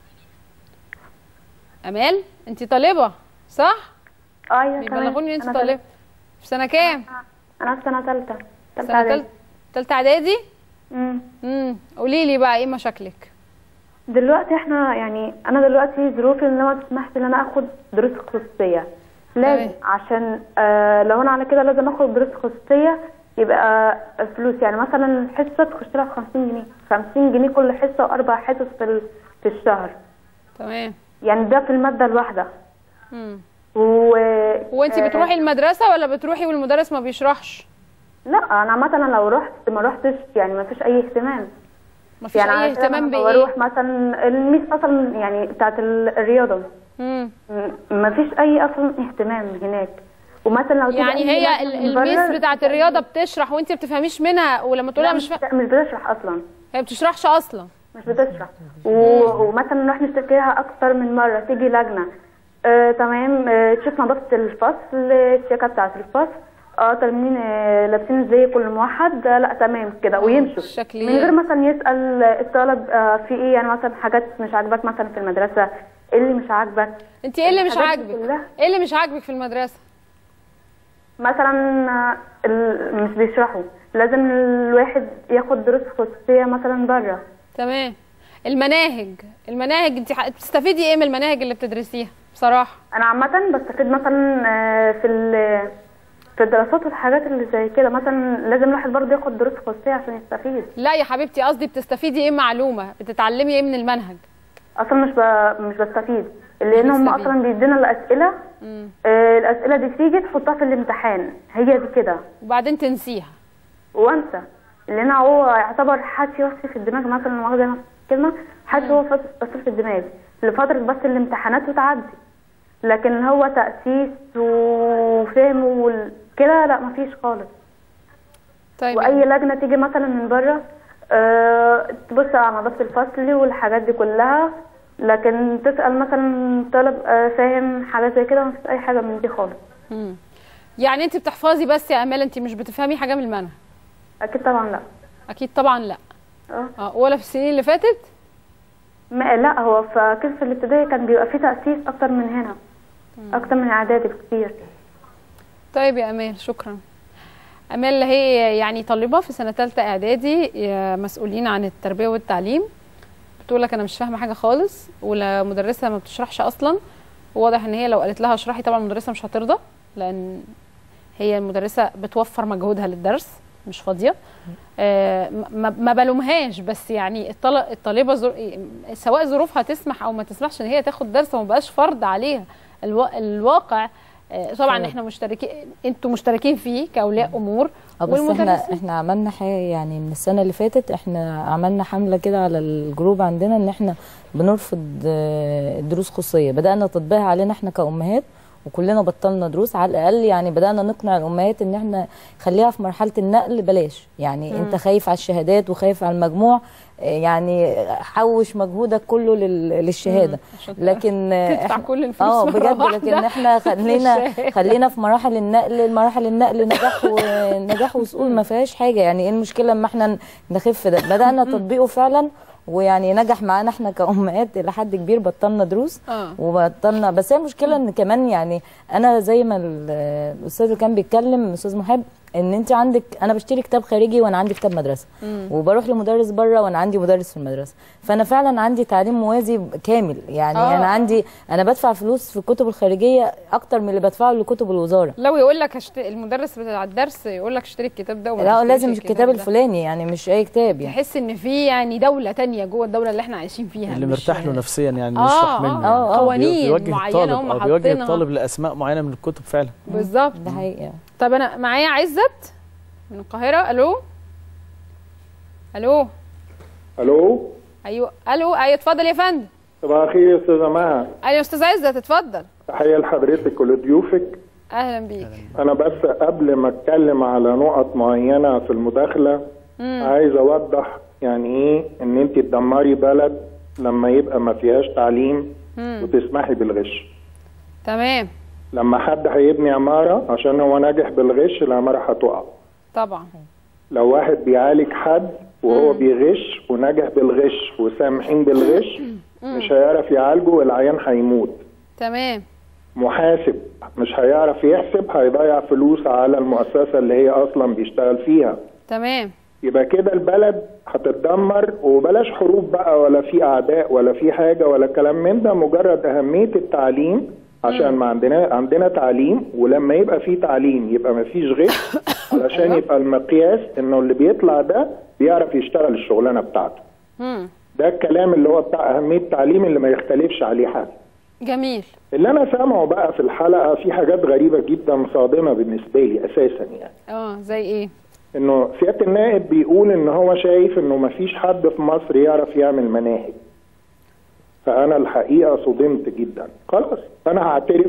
امال انت طالبه صح ايوه بيبلغوني ان انت أنا طالبه في سنه كام انا في سنه ثالثه ثالثه سنه اعدادي تالت- تالتة اعدادي امم امم قولي لي بقى ايه مشاكلك دلوقتي احنا يعني انا دلوقتي ظروفي ان انا ما تسمحش ان انا اخد دروس خصوصيه لازم عشان آه لو انا على كده لازم اخد دروس خصوصيه يبقى فلوس يعني مثلا الحصه تخش لها ب 50 جنيه 50 جنيه كل حصه واربع حصص في ال- في الشهر تمام يعني ده في الماده الواحده امم و وانت آه، بتروحي المدرسه ولا بتروحي والمدرس ما بيشرحش لا انا مثلا لو رحت ما رحتش يعني ما فيش اي اهتمام مفيش يعني أي على كده اهتمام لما بإيه؟ بروح مثلا الميس اصلا يعني بتاعت ال- الرياضه امم ما فيش اي اصلا اهتمام هناك ومثلا لو تيجي يعني أي هي مثلاً ال- من الميس بره- بتاعت الرياضه بتشرح وانت ما بتفهميش منها ولما تقولها لا، مش فا... مش بتشرح اصلا هي بتشرحش اصلا مش بتشرح و... ومثلا نروح نشتكيها اكتر من مره تيجي لجنه آه تمام آه تشوف نظافه الفصل الشيكه بتاعت الفصل اه تلمين آه لابسين ازاي كل موحد آه لا تمام كده ويمشوا شكلي- من غير مثلا يسال الطالب آه في ايه يعني مثلا حاجات مش عاجباك مثلا في المدرسه ايه اللي مش عاجبك انت ايه اللي مش الحاجات دي عاجبك كلها. ايه اللي مش عاجبك في المدرسه مثلا آه، ال- مش بيشرحوا لازم الواحد ياخد دروس خصوصيه مثلا بره تمام المناهج المناهج انت ح- بتستفيدي ايه من المناهج اللي بتدرسيها بصراحه انا عامه بستفيد مثلا آه، في ال- في الدراسات والحاجات اللي زي كده مثلا لازم الواحد برضه ياخد دروس خصوصيه عشان يستفيد لا يا حبيبتي قصدي بتستفيدي ايه معلومه بتتعلمي ايه من المنهج اصلا مش ب... مش بستفيد لان هم بتستفيد. اصلا بيدينا الاسئله مم. آه، الاسئله دي تيجي تحطها في الامتحان هي دي كده وبعدين تنسيها وانسى لان هو يعتبر حشي وصفي في الدماغ مثلا واخده نفس الكلمه حشي هو وصفي في الدماغ لفتره بس الامتحانات وتعدي لكن هو تاسيس وفهم وكده لا مفيش خالص طيب واي لجنه تيجي مثلا من بره أه تبص على نظافه الفصل والحاجات دي كلها لكن تسال مثلا طالب أه فاهم حاجه زي كده مفيش اي حاجه من دي خالص مم. يعني انت بتحفظي بس يا امال انت مش بتفهمي حاجه من المنهج اكيد طبعا لا اكيد طبعا لا اه اه ولا في السنين اللي فاتت ما لا هو في كيف في الابتدائي كان بيبقى فيه تاسيس اكتر من هنا اكتر من اعدادي بكتير طيب يا امال شكرا امال اللي هي يعني طالبه في سنه ثالثه اعدادي يا مسؤولين عن التربيه والتعليم بتقول لك انا مش فاهمه حاجه خالص ولا مدرسه ما بتشرحش اصلا واضح ان هي لو قالت لها اشرحي طبعا المدرسه مش هترضى لان هي المدرسه بتوفر مجهودها للدرس مش فاضيه آه ما ما بلومهاش بس يعني الطل- الطالبه زر... سواء ظروفها تسمح او ما تسمحش ان هي تاخد درس وما بقاش فرض عليها الوا... الواقع آه، طبعا صحيح. احنا مشتركين انتوا مشتركين فيه كاولياء امور اه بس احنا والمدرسين. احنا عملنا حاجه يعني من السنه اللي فاتت احنا عملنا حمله كده على الجروب عندنا ان احنا بنرفض آه، الدروس خصوصيه بدانا تطبيقها علينا احنا كامهات وكلنا بطلنا دروس على الاقل يعني بدانا نقنع الامهات ان احنا خليها في مرحله النقل بلاش يعني مم. انت خايف على الشهادات وخايف على المجموع آه، يعني حوش مجهودك كله لل- للشهاده عشان لكن آه، تدفع إحنا- كل الفلوس اه مرة بجد واحدة لكن احنا خلينا للشهادة. خلينا في مراحل النقل مراحل النقل نجاح ونجاح وسقوط ما فيهاش حاجه يعني ايه المشكله اما احنا نخف ده بدانا تطبيقه فعلا ويعني نجح معانا احنا كامهات الى حد كبير بطلنا دروس اه وبطلنا بس هي المشكله ان كمان يعني انا زي ما ال- الاستاذ اللي كان بيتكلم الاستاذ محب ان انت عندك انا بشتري كتاب خارجي وانا عندي كتاب مدرسه مم. وبروح لمدرس بره وانا عندي مدرس في المدرسه فانا فعلا عندي تعليم موازي كامل يعني آه. انا عندي انا بدفع فلوس في الكتب الخارجيه اكتر من اللي بدفعه لكتب الوزاره لو يقول لك هشت... المدرس بتاع الدرس يقول لك اشتري الكتاب ده وما لا تشتريش لازم الكتاب ده. الفلاني يعني مش اي كتاب يعني تحس ان في يعني دوله تانية جوه الدوله اللي احنا عايشين فيها اللي مش- مرتاح له نفسيا يعني آه، يشرح آه، منه آه، يعني. قوانين بيوجه معينة الطالب هم أو بيوجه حاطينها. الطالب لاسماء معينه من الكتب فعلا بالظبط ده حقيقه طب انا معايا عزت من القاهره الو الو الو ايوه الو ايوه اتفضل يا فندم صباح الخير يا استاذه مها ايوه يا استاذ عزت اتفضل تحيه لحضرتك ولضيوفك اهلا بيك انا بس قبل ما اتكلم على نقط معينه في المداخله مم. عايز اوضح يعني ايه ان انت تدمري بلد لما يبقى ما فيهاش تعليم مم. وتسمحي بالغش تمام لما حد هيبني عماره عشان هو ناجح بالغش العماره هتقع طبعا لو واحد بيعالج حد وهو بيغش ونجح بالغش وسامحين بالغش مش هيعرف يعالجه والعيان هيموت تمام محاسب مش هيعرف يحسب هيضيع فلوس على المؤسسة اللي هي أصلا بيشتغل فيها تمام يبقى كده البلد هتتدمر وبلاش حروب بقى ولا في أعداء ولا في حاجة ولا كلام من ده مجرد أهمية التعليم عشان ما عندنا عندنا تعليم ولما يبقى في تعليم يبقى ما فيش غش علشان يبقى المقياس انه اللي بيطلع ده بيعرف يشتغل الشغلانه بتاعته مم. ده الكلام اللي هو بتاع اهميه التعليم اللي ما يختلفش عليه حد جميل اللي انا سامعه بقى في الحلقه في حاجات غريبه جدا صادمه بالنسبه لي اساسا يعني اه زي ايه انه سياده النائب بيقول ان هو شايف انه ما فيش حد في مصر يعرف يعمل مناهج فانا الحقيقه صدمت جدا خلاص انا هعترف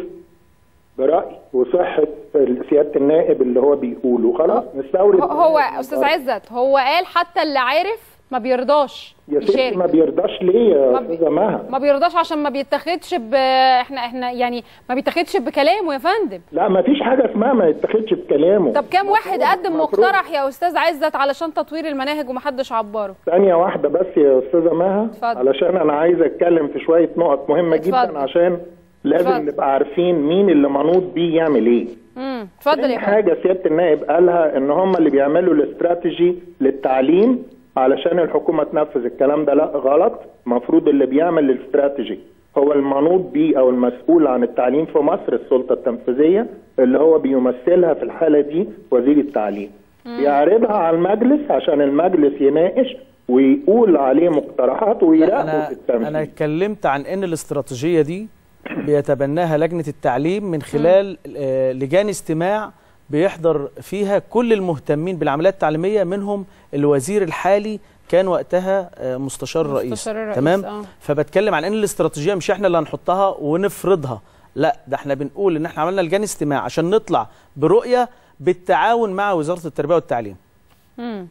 برايي وصحه سياده النائب اللي هو بيقوله خلاص نستورد هو- هو استاذ عزت هو قال حتى اللي عارف ما بيرضاش يا ستي يشارك ما بيرضاش ليه يا ما بي- استاذه مها ما بيرضاش عشان ما بيتاخدش ب احنا احنا يعني ما بيتاخدش بكلامه يا فندم لا ما فيش حاجه اسمها ما يتاخدش بكلامه طب كام واحد قدم مفروض. مقترح يا استاذ عزت علشان تطوير المناهج ومحدش عبره ثانية واحدة بس يا أستاذة مها اتفضل. علشان أنا عايز أتكلم في شوية نقط مهمة اتفضل. جدا عشان لازم اتفضل. نبقى عارفين مين اللي منوط بيه يعمل إيه. امم اتفضل تاني يا فندم حاجة سيادة النائب قالها إن هم اللي بيعملوا الاستراتيجي للتعليم علشان الحكومة تنفذ الكلام ده لا غلط المفروض اللي بيعمل الاستراتيجي هو المنوط بيه أو المسؤول عن التعليم في مصر السلطة التنفيذية اللي هو بيمثلها في الحالة دي وزير التعليم يعرضها على المجلس عشان المجلس يناقش ويقول عليه مقترحات ويراقبه انا في التنفيذ انا اتكلمت عن ان الاستراتيجيه دي بيتبناها لجنه التعليم من خلال آه، لجان استماع بيحضر فيها كل المهتمين بالعمليات التعليميه منهم الوزير الحالي كان وقتها آه، مستشار الرئيس مستشار الرئيس، تمام آه. فبتكلم عن ان الاستراتيجيه مش احنا اللي هنحطها ونفرضها لا ده احنا بنقول ان احنا عملنا لجان استماع عشان نطلع برؤيه بالتعاون مع وزاره التربيه والتعليم امم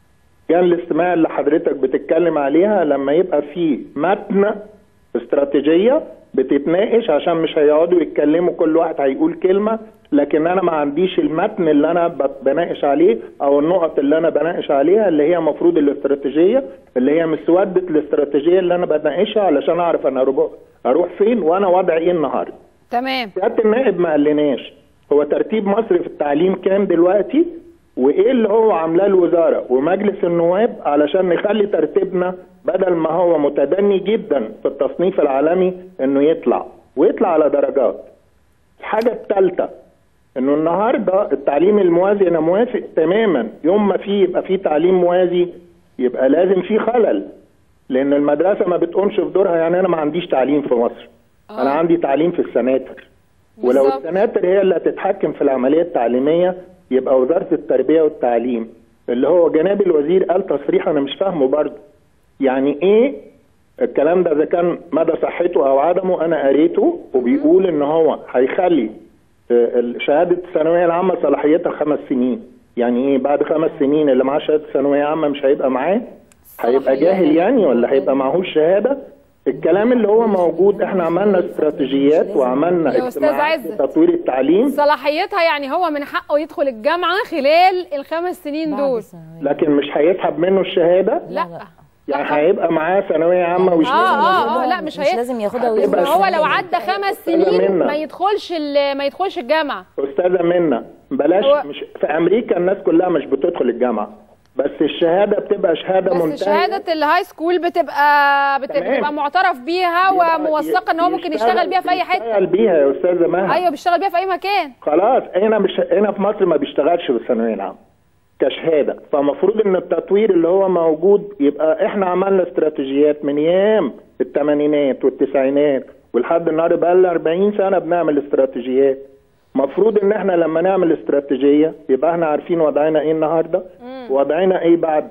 كان الاستماع اللي حضرتك بتتكلم عليها لما يبقى في متن استراتيجيه بتتناقش عشان مش هيقعدوا يتكلموا كل واحد هيقول كلمه لكن انا ما عنديش المتن اللي انا بت- بناقش عليه او النقط اللي انا بناقش عليها اللي هي مفروض الاستراتيجيه اللي هي مسوده الاستراتيجيه اللي انا بناقشها علشان اعرف انا اروح اروح فين وانا وضعي ايه النهارده تمام سياده النائب ما قالناش هو ترتيب مصر في التعليم كام دلوقتي وايه اللي هو عاملاه الوزاره ومجلس النواب علشان نخلي ترتيبنا بدل ما هو متدني جدا في التصنيف العالمي انه يطلع ويطلع على درجات الحاجه الثالثه انه النهارده التعليم الموازي انا موافق تماما يوم ما في يبقى في تعليم موازي يبقى لازم في خلل لان المدرسه ما بتقومش بدورها يعني انا ما عنديش تعليم في مصر انا عندي تعليم في السناتر ولو بالظبط. السناتر هي اللي هتتحكم في العمليه التعليميه يبقى وزاره التربيه والتعليم اللي هو جناب الوزير قال تصريح انا مش فاهمه برضه يعني ايه الكلام ده اذا كان مدى صحته او عدمه انا قريته وبيقول ان هو هيخلي آه، شهاده الثانويه العامه صلاحيتها خمس سنين يعني ايه بعد خمس سنين اللي معاه شهاده ثانويه عامه مش هيبقى معاه هيبقى جاهل يعني ولا هيبقى معهوش شهاده الكلام اللي هو موجود احنا عملنا استراتيجيات وعملنا يا أستاذ اجتماعات عزت. لتطوير التعليم صلاحيتها يعني هو من حقه يدخل الجامعه خلال الخمس سنين دول لكن مش هيسحب منه الشهاده لا يعني هيبقى معاه ثانويه عامه اه ويشتغل اه اه لا مش, مش هي... لازم ياخدها هتبقى هو لو شهادة. عدى خمس أستاذة سنين منى. ما يدخلش ال- ما يدخلش الجامعه استاذه منى بلاش هو- مش في امريكا الناس كلها مش بتدخل الجامعه بس الشهاده بتبقى شهاده بس منتهيه شهاده الهاي سكول بتبقى بت- تمام. بتبقى معترف بيها وموثقه ان هو ممكن يشتغل بيها في اي حته يشتغل بيها يا استاذه مها ايوه بيشتغل بيها في اي مكان خلاص هنا مش هنا في مصر ما بيشتغلش بالثانويه العامه كشهاده فمفروض ان التطوير اللي هو موجود يبقى احنا عملنا استراتيجيات من ايام الثمانينات والتسعينات ولحد النهارده بقى لنا 40 سنه بنعمل استراتيجيات مفروض ان احنا لما نعمل استراتيجيه يبقى احنا عارفين وضعنا ايه النهارده وضعنا ايه بعد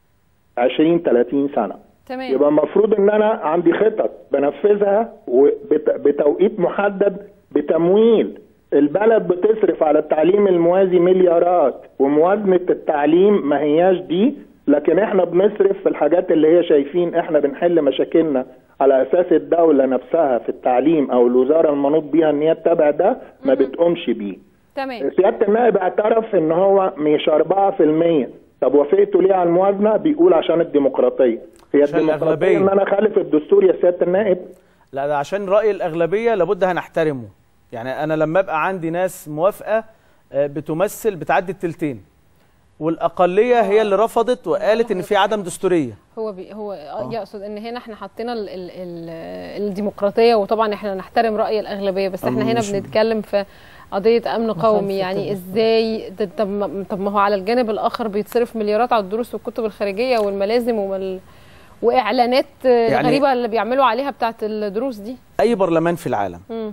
20 30 سنه تمام يبقى المفروض ان انا عندي خطط بنفذها وبت- بتوقيت محدد بتمويل البلد بتصرف على التعليم الموازي مليارات وموازنة التعليم ما هياش دي لكن احنا بنصرف في الحاجات اللي هي شايفين احنا بنحل مشاكلنا على اساس الدولة نفسها في التعليم او الوزارة المنوط بيها ان هي تتابع ده ما بتقومش بيه تمام سياده النائب اعترف ان هو مش 4% طب وافقتوا ليه على الموازنه بيقول عشان الديمقراطيه هي عشان الديمقراطيه الأغلبية. ان انا خالف الدستور يا سياده النائب لا ده عشان رأي الأغلبية لابد هنحترمه يعني أنا لما أبقى عندي ناس موافقة آه، بتمثل بتعدي التلتين والأقلية هي اللي رفضت وقالت إن في عدم دستورية هو بي هو يقصد ان هنا احنا حطينا ال ال ال الديمقراطيه وطبعا احنا نحترم راي الاغلبيه بس احنا أم هنا مش- بنتكلم في قضيه امن قومي مخالفة يعني ازاي ده- طب ما- طب ما هو على الجانب الاخر بيتصرف مليارات على الدروس والكتب الخارجيه والملازم ومال واعلانات يعني- يعني غريبه اللي بيعملوا عليها بتاعه الدروس دي أي برلمان في العالم مم.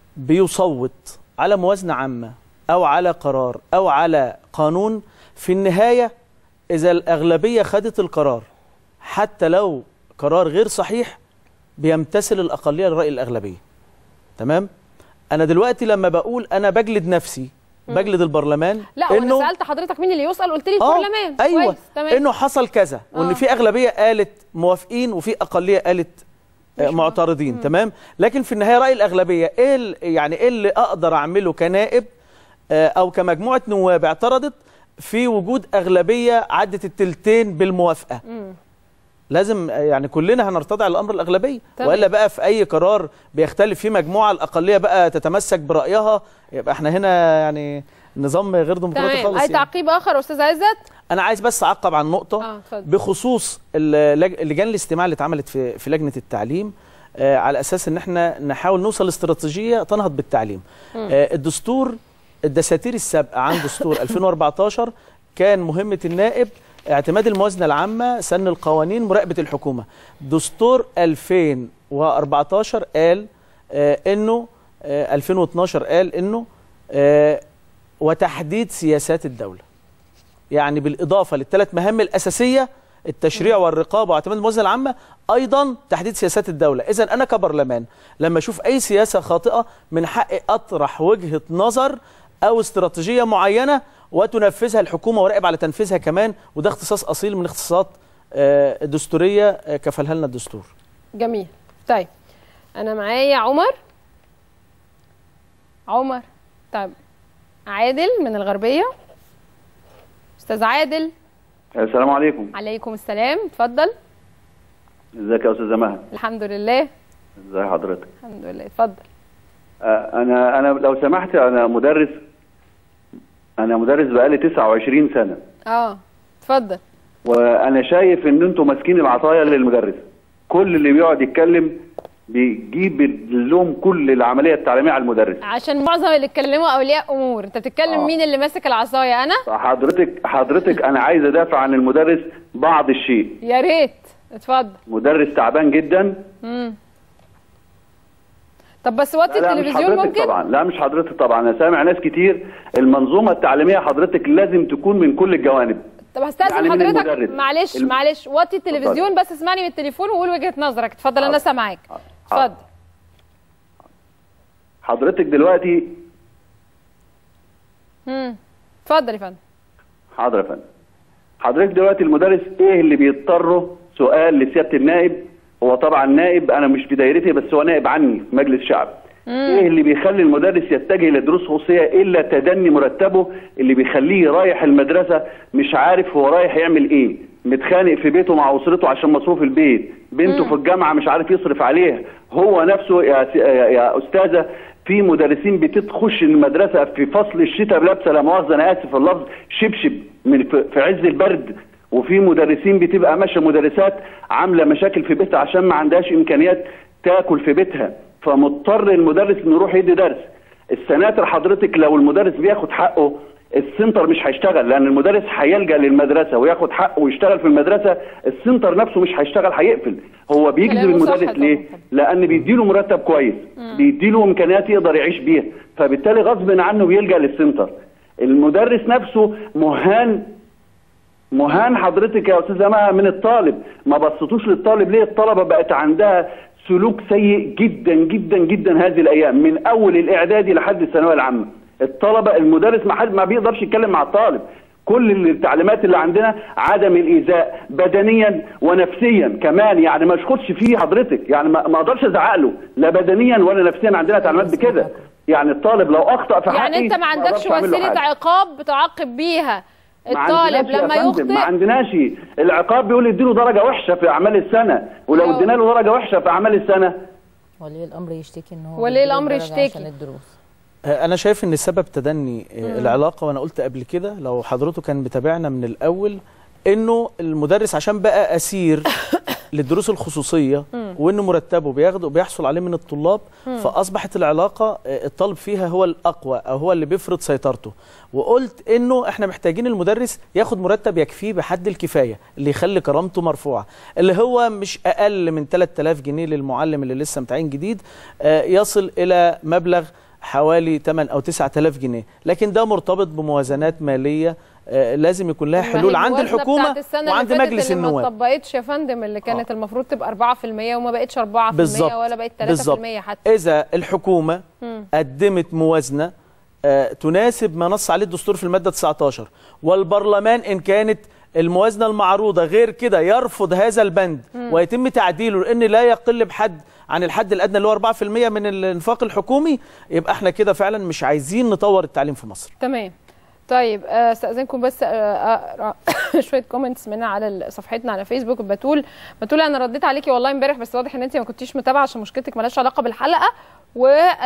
بيصوت على موازنة عامة أو على قرار أو على قانون في النهاية إذا الأغلبية خدت القرار حتى لو قرار غير صحيح بيمتثل الأقلية لرأي الأغلبية تمام أنا دلوقتي لما بقول أنا بجلد نفسي بجلد البرلمان لا وانا سالت حضرتك مين اللي يسال قلت لي آه، البرلمان ايوه كويس تمام انه حصل كذا وان آه. في اغلبيه قالت موافقين وفي اقليه قالت آه، معترضين تمام لكن في النهايه راي الاغلبيه ايه ال- يعني ايه اللي اقدر اعمله كنائب آه، او كمجموعه نواب اعترضت في وجود اغلبيه عدت التلتين بالموافقه مم. لازم آه، يعني كلنا هنرتضع الامر الاغلبيه تمام. والا بقى في اي قرار بيختلف فيه مجموعه الاقليه بقى تتمسك برايها يبقى احنا هنا يعني نظام غير ديمقراطي تمام خالص اي يعني. تعقيب اخر استاذ عزت انا عايز بس اعقب عن نقطه اه اتفضل بخصوص اللج- لجان الاستماع اللي اتعملت في في لجنه التعليم آه، على اساس ان احنا نحاول نوصل لاستراتيجيه تنهض بالتعليم مم. آه، الدستور الدساتير السابقه عن دستور 2014 كان مهمه النائب اعتماد الموازنه العامه سن القوانين مراقبه الحكومه دستور 2014 قال آه، انه آه، 2012 قال انه آه، وتحديد سياسات الدوله يعني بالإضافة للثلاث مهام الأساسية التشريع والرقابة واعتماد الموازنة العامة أيضا تحديد سياسات الدولة إذا أنا كبرلمان لما أشوف أي سياسة خاطئة من حقي أطرح وجهة نظر أو استراتيجية معينة وتنفذها الحكومة وراقب على تنفيذها كمان وده اختصاص أصيل من اختصاصات آه، دستورية آه، كفلها لنا الدستور جميل طيب انا معايا عمر عمر طيب عادل من الغربيه استاذ عادل السلام عليكم عليكم السلام اتفضل ازيك يا استاذه مها الحمد لله ازي حضرتك الحمد لله اتفضل آه، انا انا لو سمحت انا مدرس انا مدرس بقالي 29 سنه اه اتفضل وانا شايف ان انتوا ماسكين العصايه للمدرس كل اللي بيقعد يتكلم بيجيب اللوم كل العمليه التعليميه على المدرس عشان معظم اللي اتكلموا اولياء امور انت بتتكلم آه. مين اللي ماسك العصايه انا حضرتك حضرتك انا عايز ادافع عن المدرس بعض الشيء يا ريت اتفضل مدرس تعبان جدا امم طب بس وطي لا مش التلفزيون حضرتك ممكن طبعا لا مش حضرتك طبعا انا سامع ناس كتير المنظومه التعليميه حضرتك لازم تكون من كل الجوانب طب هستاذن يعني من حضرتك المدرس. معلش الم- معلش وطي التلفزيون بس اسمعني من التليفون وقول وجهه نظرك اتفضل انا سامعاك اتفضل حضرتك دلوقتي امم اتفضل يا فندم حاضر يا فندم حضرتك دلوقتي المدرس ايه اللي بيضطره سؤال لسياده النائب هو طبعا نائب انا مش في دايرتي بس هو نائب عني في مجلس الشعب ايه اللي بيخلي المدرس يتجه لدروس خصوصيه الا تدني مرتبه اللي بيخليه رايح المدرسه مش عارف هو رايح يعمل ايه متخانق في بيته مع اسرته عشان مصروف البيت بنته في الجامعه مش عارف يصرف عليها هو نفسه يا, س- يا, يا استاذه في في مدرسين بتخش المدرسه في فصل الشتاء لابسه لا مؤاخذه انا اسف في اللفظ شبشب من في في عز البرد وفي مدرسين بتبقى ماشيه مدرسات عامله مشاكل في بيتها عشان ما عندهاش امكانيات تاكل في بيتها فمضطر المدرس انه يروح يدي درس السناتر حضرتك لو المدرس بياخد حقه السنتر مش هيشتغل لان المدرس هيلجا للمدرسه وياخد حقه ويشتغل في المدرسه السنتر نفسه مش هيشتغل هيقفل هو بيجذب كلامه صح المدرس طبعاً. ليه لان بيديله مرتب كويس بيديله امكانيات يقدر يعيش بيها فبالتالي غصب عنه بيلجا للسنتر المدرس نفسه مهان مهان حضرتك يا استاذه مها من الطالب ما بصتوش للطالب ليه الطلبه بقت عندها سلوك سيء جدا جدا جدا هذه الايام من اول الاعدادي لحد الثانويه العامه الطلبه المدرس ما حد ما بيقدرش يتكلم مع الطالب كل التعليمات اللي عندنا عدم الايذاء بدنيا ونفسيا كمان يعني ما اشخدش فيه حضرتك يعني ما ما اقدرش ازعق له لا بدنيا ولا نفسيا عندنا تعليمات بكده يعني الطالب لو اخطا في حقي يعني انت ما عندكش أقدرش أعمل له وسيله حاجة. عقاب تعاقب بيها ما الطالب عندناش يا لما فندم، ما يخطئ عندناش العقاب بيقول اديله درجه وحشه في اعمال السنه ولو أيوة. ادينا له درجه وحشه في اعمال السنه ولي الامر يشتكي ان هو ولي بيديله الأمر درجة يشتكي. عشان الدروس آه، انا شايف ان سبب تدني آه، مم. العلاقه وانا قلت قبل كده لو حضرته كان متابعنا من الاول انه المدرس عشان بقى اسير للدروس الخصوصيه مم. وانه مرتبه بياخده بيحصل عليه من الطلاب مم. فاصبحت العلاقه آه، الطالب فيها هو الاقوى او هو اللي بيفرض سيطرته وقلت انه احنا محتاجين المدرس ياخد مرتب يكفيه بحد الكفايه اللي يخلي كرامته مرفوعه اللي هو مش اقل من 3000 جنيه للمعلم اللي لسه متعين جديد آه، يصل الى مبلغ حوالي 8 او 9000 جنيه لكن ده مرتبط بموازنات ماليه آه، لازم يكون لها ما هي حلول عند الموازنة الحكومه بتاعت السنة وعند اللي فاتت مجلس اللي ما النواب اتطبقتش يا فندم اللي كانت المفروض تبقى 4% وما بقتش 4% بالظبط ولا بقت 3% بالظبط. حتى اذا الحكومه مم. قدمت موازنه آه، تناسب ما نص عليه الدستور في الماده 19 والبرلمان ان كانت الموازنه المعروضه غير كده يرفض هذا البند مم. ويتم تعديله لان لا يقل بحد عن الحد الادنى اللي هو 4% من الانفاق الحكومي يبقى احنا كده فعلا مش عايزين نطور التعليم في مصر تمام طيب آه، استاذنكم بس آه، اقرا شويه كومنتس منها على ال- صفحتنا على فيسبوك بتقول بتقول انا رديت عليكي والله امبارح بس واضح ان انت ما كنتيش متابعه عشان مشكلتك مالهاش علاقه بالحلقه و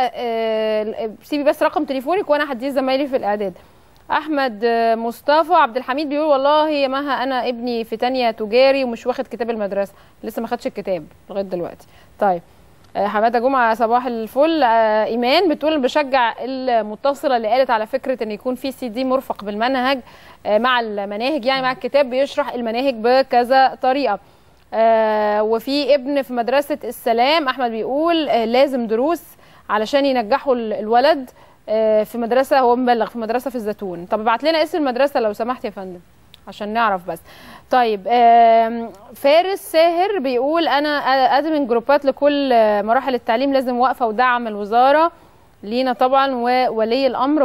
آه، سيبي بس رقم تليفونك وانا هديه زمايلي في الاعداد احمد آه، مصطفى عبد الحميد بيقول والله يا مها انا ابني في تانية تجاري ومش واخد كتاب المدرسه لسه ما خدش الكتاب لغايه دلوقتي طيب آه، حماده جمعه صباح الفل آه، ايمان بتقول بشجع المتصله اللي قالت على فكره ان يكون في سي دي مرفق بالمنهج آه، مع المناهج يعني مع الكتاب بيشرح المناهج بكذا طريقه آه، وفي ابن في مدرسه السلام احمد بيقول آه، لازم دروس علشان ينجحوا ال- الولد آه، في مدرسه هو مبلغ في مدرسه في الزيتون طب ابعت لنا اسم المدرسه لو سمحت يا فندم عشان نعرف بس طيب آم، فارس ساهر بيقول انا ادمن جروبات لكل آه، مراحل التعليم لازم واقفه ودعم الوزاره لينا طبعا وولي الامر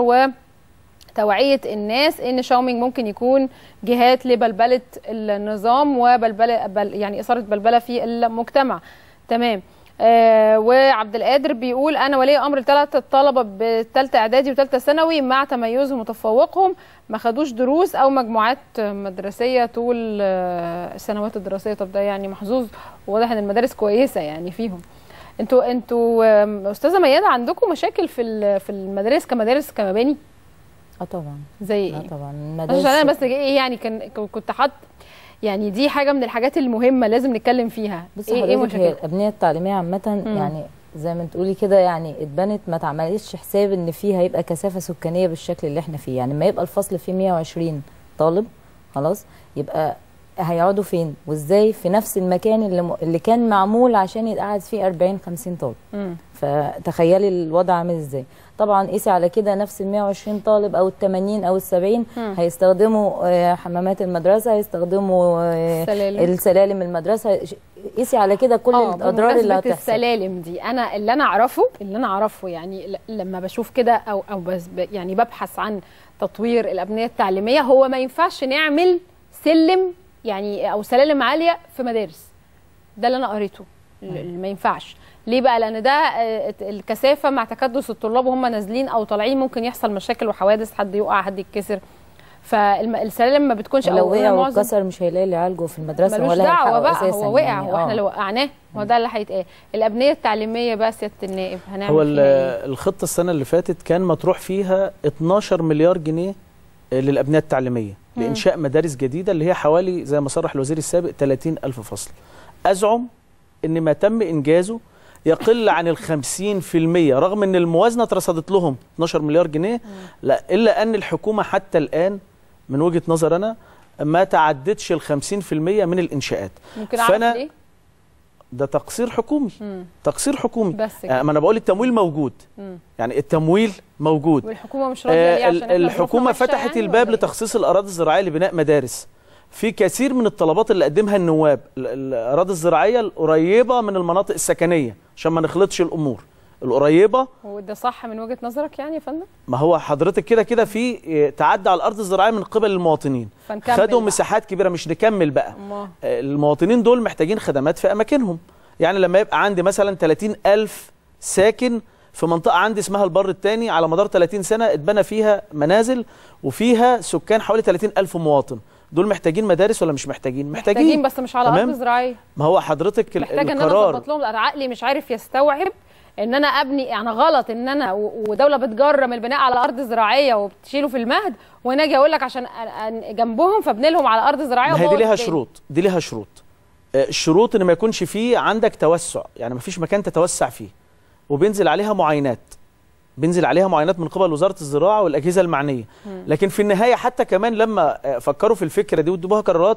وتوعيه الناس ان شاومينج ممكن يكون جهات لبلبله النظام وبلبله بل يعني اثاره بلبله في المجتمع تمام آه وعبد القادر بيقول انا ولي امر ثلاث طلبه بثالثه اعدادي وثالثه ثانوي مع تميزهم وتفوقهم ما خدوش دروس او مجموعات مدرسيه طول آه، السنوات الدراسيه طب ده يعني محظوظ وواضح ان المدارس كويسه يعني فيهم انتوا انتوا آم، استاذه ميادة عندكم مشاكل في ال- في المدارس كمدارس كمباني اه طبعا زي ايه اه طبعا عشان انا بس ايه يعني كان كنت حاط يعني دي حاجه من الحاجات المهمه لازم نتكلم فيها بصي ايه ايه حضرتك هي مشاكل الابنيه التعليميه عامه يعني زي ما تقولي كده يعني اتبنت ما اتعملتش حساب ان فيه هيبقى كثافه سكانيه بالشكل اللي احنا فيه يعني ما يبقى الفصل فيه 120 طالب خلاص يبقى هيقعدوا فين وازاي في نفس المكان اللي, م... اللي كان معمول عشان يتقعد فيه 40 50 طالب مم. فتخيلي الوضع عامل ازاي طبعا قيسي على كده نفس ال 120 طالب او ال 80 او ال 70 مم. هيستخدموا آه، حمامات المدرسه هيستخدموا آه، سلالم. السلالم المدرسه ش- قيسي على كده كل آه، الاضرار اللي بمناسبة هتحصل السلالم دي انا اللي انا اعرفه اللي انا اعرفه يعني ل- لما بشوف كده او او بس ب- يعني ببحث عن تطوير الابنيه التعليميه هو ما ينفعش نعمل سلم يعني او سلالم عاليه في مدارس ده اللي انا قريته اللي ما ينفعش ليه بقى لان ده آه، الكثافه مع تكدس الطلاب وهم نازلين او طالعين ممكن يحصل مشاكل وحوادث حد يقع حد يتكسر فالسلالم ما بتكونش لو أو وقع معظم- واتكسر مش هيلاقي اللي يعالجه في المدرسه ملوش ولا دعوه هيلحقه بقى اساسا هو وقع يعني. هو احنا آه. لو وقعناه هو ده اللي هيتقال الابنيه التعليميه بقى سياده النائب هنعمل هو فيها ال- ايه الخطه السنه اللي فاتت كان مطروح فيها 12 مليار جنيه للابنيه التعليميه مم. لانشاء مدارس جديده اللي هي حوالي زي ما صرح الوزير السابق 30 الف فصل ازعم ان ما تم انجازه يقل عن ال 50% رغم ان الموازنه اترصدت لهم 12 مليار جنيه لا الا ان الحكومه حتى الان من وجهه نظر انا ما تعدتش ال 50% من الانشاءات ممكن اعرف ليه ده تقصير حكومي مم. تقصير حكومي بس كده. آه، ما انا بقول التمويل موجود مم. يعني التمويل موجود والحكومه مش راضيه ليه آه، عشان ال- احنا الحكومه ظروفنا وحشة فتحت يعني الباب ولا إيه؟ لتخصيص الاراضي الزراعيه لبناء مدارس في كثير من الطلبات اللي قدمها النواب ال- الاراضي الزراعيه القريبه من المناطق السكنيه عشان ما نخلطش الامور القريبه وده صح من وجهه نظرك يعني يا فندم ما هو حضرتك كده كده في آه، تعدي على الارض الزراعيه من قبل المواطنين فنكمل خدوا بقى. مساحات كبيره مش نكمل بقى الله. آه، المواطنين دول محتاجين خدمات في اماكنهم يعني لما يبقى عندي مثلا 30 الف ساكن في منطقه عندي اسمها البر الثاني على مدار 30 سنه اتبنى فيها منازل وفيها سكان حوالي 30 الف مواطن دول محتاجين مدارس ولا مش محتاجين محتاجين, محتاجين بس مش على ارض تمام؟ زراعيه ما هو حضرتك ال- محتاجه ان انا القرار اظبط لهم لأن عقلي مش عارف يستوعب ان انا ابني يعني غلط ان انا و- ودوله بتجرم البناء على ارض زراعيه وبتشيله في المهد وانا اجي اقول لك عشان أ- أ- جنبهم فابني لهم على ارض زراعيه ما هي دي وأبوظ ليها الدنيا. شروط دي ليها شروط آه، الشروط ان ما يكونش فيه عندك توسع يعني ما فيش مكان تتوسع فيه وبينزل عليها معاينات بينزل عليها معاينات من قبل وزاره الزراعه والاجهزه المعنيه مم. لكن في النهايه حتى كمان لما آه، فكروا في الفكره دي وادوها قرارات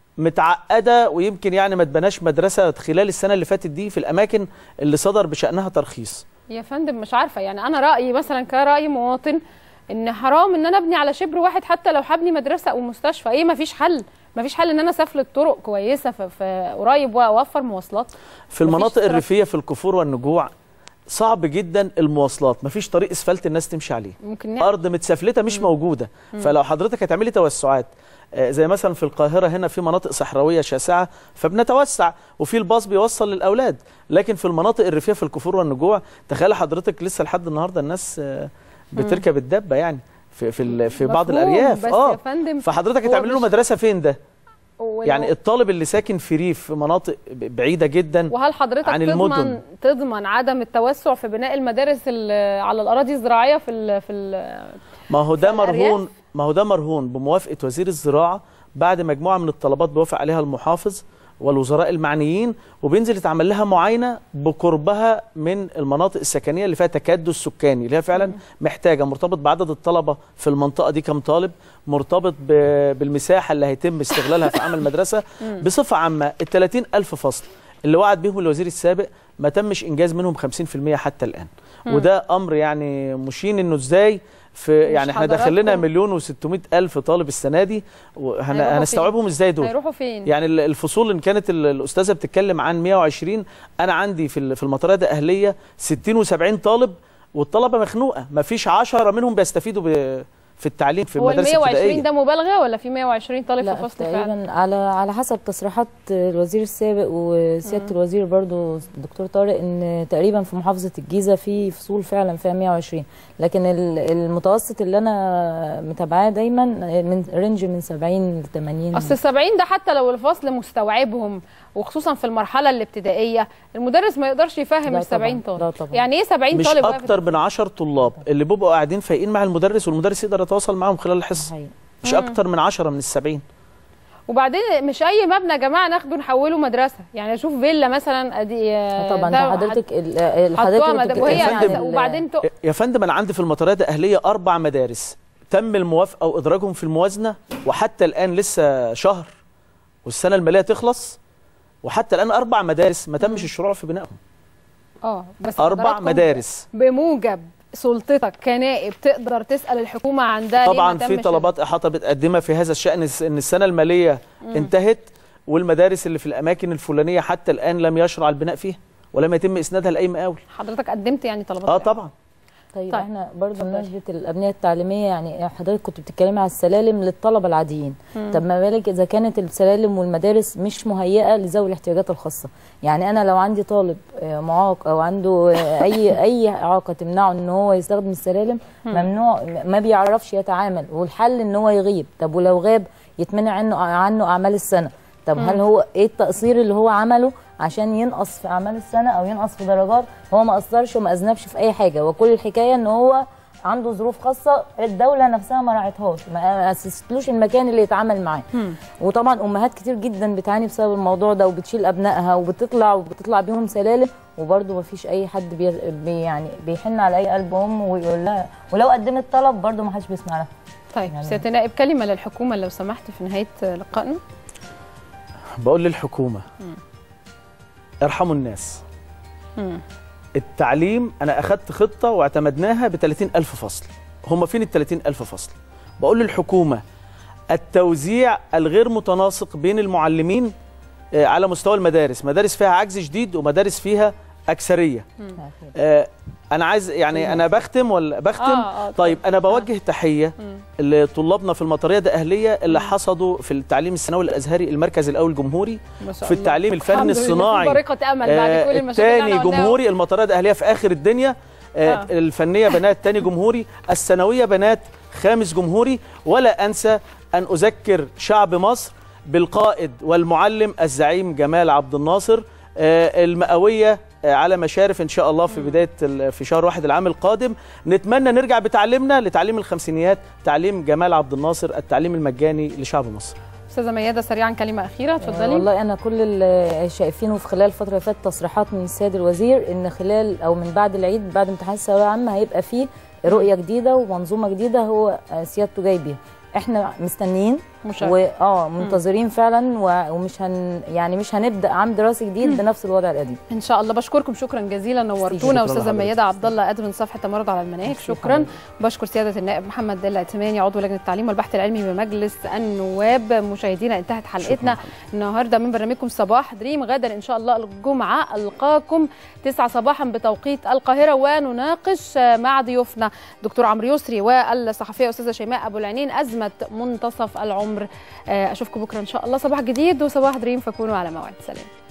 متعقده ويمكن يعني ما تبناش مدرسه خلال السنه اللي فاتت دي في الاماكن اللي صدر بشانها ترخيص يا فندم مش عارفه يعني انا رايي مثلا كراي مواطن ان حرام ان انا ابني على شبر واحد حتى لو هبني مدرسه او مستشفى ايه مفيش حل مفيش حل ان انا اسافلت طرق كويسه في, في قريب واوفر مواصلات في المناطق الريفيه في الكفور والنجوع صعب جدا المواصلات مفيش طريق اسفلت الناس تمشي عليه ممكن نعمل. ارض متسفلته مش موجوده مم. فلو حضرتك هتعملي توسعات آه، زي مثلا في القاهره هنا في مناطق صحراويه شاسعه فبنتوسع وفي الباص بيوصل للاولاد لكن في المناطق الريفيه في الكفور والنجوع تخيل حضرتك لسه لحد النهارده الناس آه، بتركب الدبه يعني في في, ال- في بعض مفهوم، الارياف بس اه يا فندم فحضرتك هو هتعمل له مش- مدرسه فين ده ولو- يعني الطالب اللي ساكن في ريف في مناطق ب- بعيده جدا وهل حضرتك عن تضمن المدن تضمن عدم التوسع في بناء المدارس ال- على الاراضي الزراعيه في ال في ال ما هو ده الأرياف؟ مرهون ما هو ده مرهون بموافقه وزير الزراعه بعد مجموعه من الطلبات بيوافق عليها المحافظ والوزراء المعنيين وبينزل يتعمل لها معاينه بقربها من المناطق السكنيه اللي فيها تكدس سكاني اللي هي فعلا محتاجه مرتبط بعدد الطلبه في المنطقه دي كم طالب مرتبط ب- بالمساحه اللي هيتم استغلالها في عمل مدرسه مم. بصفه عامه ال 30 الف فصل اللي وعد بيهم الوزير السابق ما تمش انجاز منهم 50% حتى الان مم. وده امر يعني مشين انه ازاي في يعني احنا داخل لنا حضراتكم- مليون و600 الف طالب السنه دي وهن- هيروحوا هنستوعبهم فين؟ ازاي دول هيروحوا فين؟ يعني ال- الفصول ان كانت ال- الاستاذه بتتكلم عن 120 انا عندي في ال- في المطارات الاهليه 60 و70 طالب والطلبه مخنوقه ما فيش 10 منهم بيستفيدوا ب- في التعليم في هو ال المدارس 120 الابتدائيه ده مبالغه ولا في 120 طالب لا في فصل فعلا؟ تقريبا على على حسب تصريحات الوزير السابق وسياده مم. الوزير برضو الدكتور طارق ان تقريبا في محافظه الجيزه في فصول فعلا فيها 120 لكن ال- المتوسط اللي انا متابعاه دايما من رينج من 70 ل 80 اصل 70 ده حتى لو الفصل مستوعبهم وخصوصا في المرحله الابتدائيه المدرس ما يقدرش يفهم لا ال 70 طبعاً، طالب لا طبعاً. يعني ايه 70 مش طالب واقف اكتر من 10 طلاب اللي بيبقوا قاعدين فايقين مع المدرس والمدرس يقدر يتواصل معاهم خلال الحصه مش مم. اكتر من 10 من ال 70 وبعدين مش اي مبنى يا جماعه ناخده نحوله مدرسه يعني اشوف فيلا مثلا ادي طبعا ده حضرتك حط- ال- ال- حطوها حضرتك مد- بتتكلم وهي عن عايزة- ال- وبعدين تق- يا فندم انا عندي في المطارات الاهليه اربع مدارس تم الموافقه وادراجهم في الموازنه وحتى الان لسه شهر والسنه الماليه تخلص وحتى الان اربع مدارس ما تمش الشروع في بنائهم اه بس اربع حضراتكم مدارس بموجب سلطتك كنائب تقدر تسال الحكومه عن ده ليه طبعا ما في تمش طلبات احاطه بتقدمها في هذا الشان ان السنه الماليه مم. انتهت والمدارس اللي في الاماكن الفلانيه حتى الان لم يشرع البناء فيها ولم يتم اسنادها لاي مقاول حضرتك قدمت يعني طلبات اه طبعا طيب, طيب احنا برضه بمناسبه الابنيه التعليميه يعني حضرتك كنت بتتكلمي على السلالم للطلبه العاديين مم. طب ما بالك اذا كانت السلالم والمدارس مش مهيئه لذوي الاحتياجات الخاصه يعني انا لو عندي طالب آه، معاق او عنده آه، اي اي اعاقه تمنعه ان هو يستخدم السلالم مم. ممنوع ما بيعرفش يتعامل والحل ان هو يغيب طب ولو غاب يتمنع عنه عنه اعمال السنه طب مم. هل هو ايه التقصير اللي هو عمله عشان ينقص في اعمال السنه او ينقص في درجات هو ما قصرش وما اذنبش في اي حاجه وكل الحكايه ان هو عنده ظروف خاصه الدوله نفسها ما راعتهاش ما اسستلوش المكان اللي يتعامل معاه وطبعا امهات كتير جدا بتعاني بسبب الموضوع ده وبتشيل ابنائها وبتطلع وبتطلع بيهم سلالم وبرده ما فيش اي حد بي بي يعني بيحن على اي قلب ام ويقول لها ولو قدمت طلب برده ما حدش بيسمع لها طيب سياده النائب كلمه للحكومه لو سمحت في نهايه لقائنا بقول للحكومه مم. ارحموا الناس مم. التعليم انا اخدت خطه واعتمدناها ب 30000 فصل هم فين ال 30000 فصل بقول للحكومه التوزيع الغير متناسق بين المعلمين آه، على مستوى المدارس مدارس فيها عجز شديد ومدارس فيها اكثريه آه، انا عايز يعني انا بختم ولا بختم آه، آه، طيب انا بوجه تحيه مم. لطلابنا في المطريه ده اهليه اللي حصدوا في التعليم الثانوي الازهري المركز الاول جمهوري ما شاء في الله. التعليم الفني الحمد لله، في الصناعي بريقة أمل بعد كل المشاكل اللي الثاني احنا قلناها. جمهوري المطريه ده اهليه في اخر الدنيا آه. آه. الفنيه بنات تاني جمهوري الثانويه بنات خامس جمهوري ولا انسى ان اذكر شعب مصر بالقائد والمعلم الزعيم جمال عبد الناصر آه، المئويه آه، على مشارف ان شاء الله في بدايه ال- في شهر واحد العام القادم نتمنى نرجع بتعليمنا لتعليم الخمسينيات تعليم جمال عبد الناصر التعليم المجاني لشعب مصر استاذه مياده سريعا كلمه اخيره اتفضلي والله انا كل اللي شايفينه في خلال الفتره اللي فاتت تصريحات من السيد الوزير ان خلال او من بعد العيد بعد امتحانات الثانويه العامه هيبقى فيه رؤيه جديده ومنظومه جديده هو سيادته جاي بيها احنا مستنيين مشاركة. واه منتظرين فعلا و- ومش هن يعني مش هنبدا عام دراسي جديد بنفس الوضع القديم ان شاء الله بشكركم شكرا جزيلا نورتونا شكراً استاذه لحضرتك. مياده عبد الله ادمن صفحه تمرد على المناهج شكرا بشكر سياده النائب محمد العتماني عضو لجنه التعليم والبحث العلمي بمجلس النواب مشاهدينا انتهت حلقتنا النهارده من برنامجكم صباح دريم غدا ان شاء الله الجمعه القاكم 9 صباحا بتوقيت القاهره ونناقش مع ضيوفنا دكتور عمرو يسري والصحفيه استاذه شيماء ابو العينين ازمه منتصف العمر اشوفكم بكره ان شاء الله صباح جديد وصباح دريم فكونوا على موعد سلام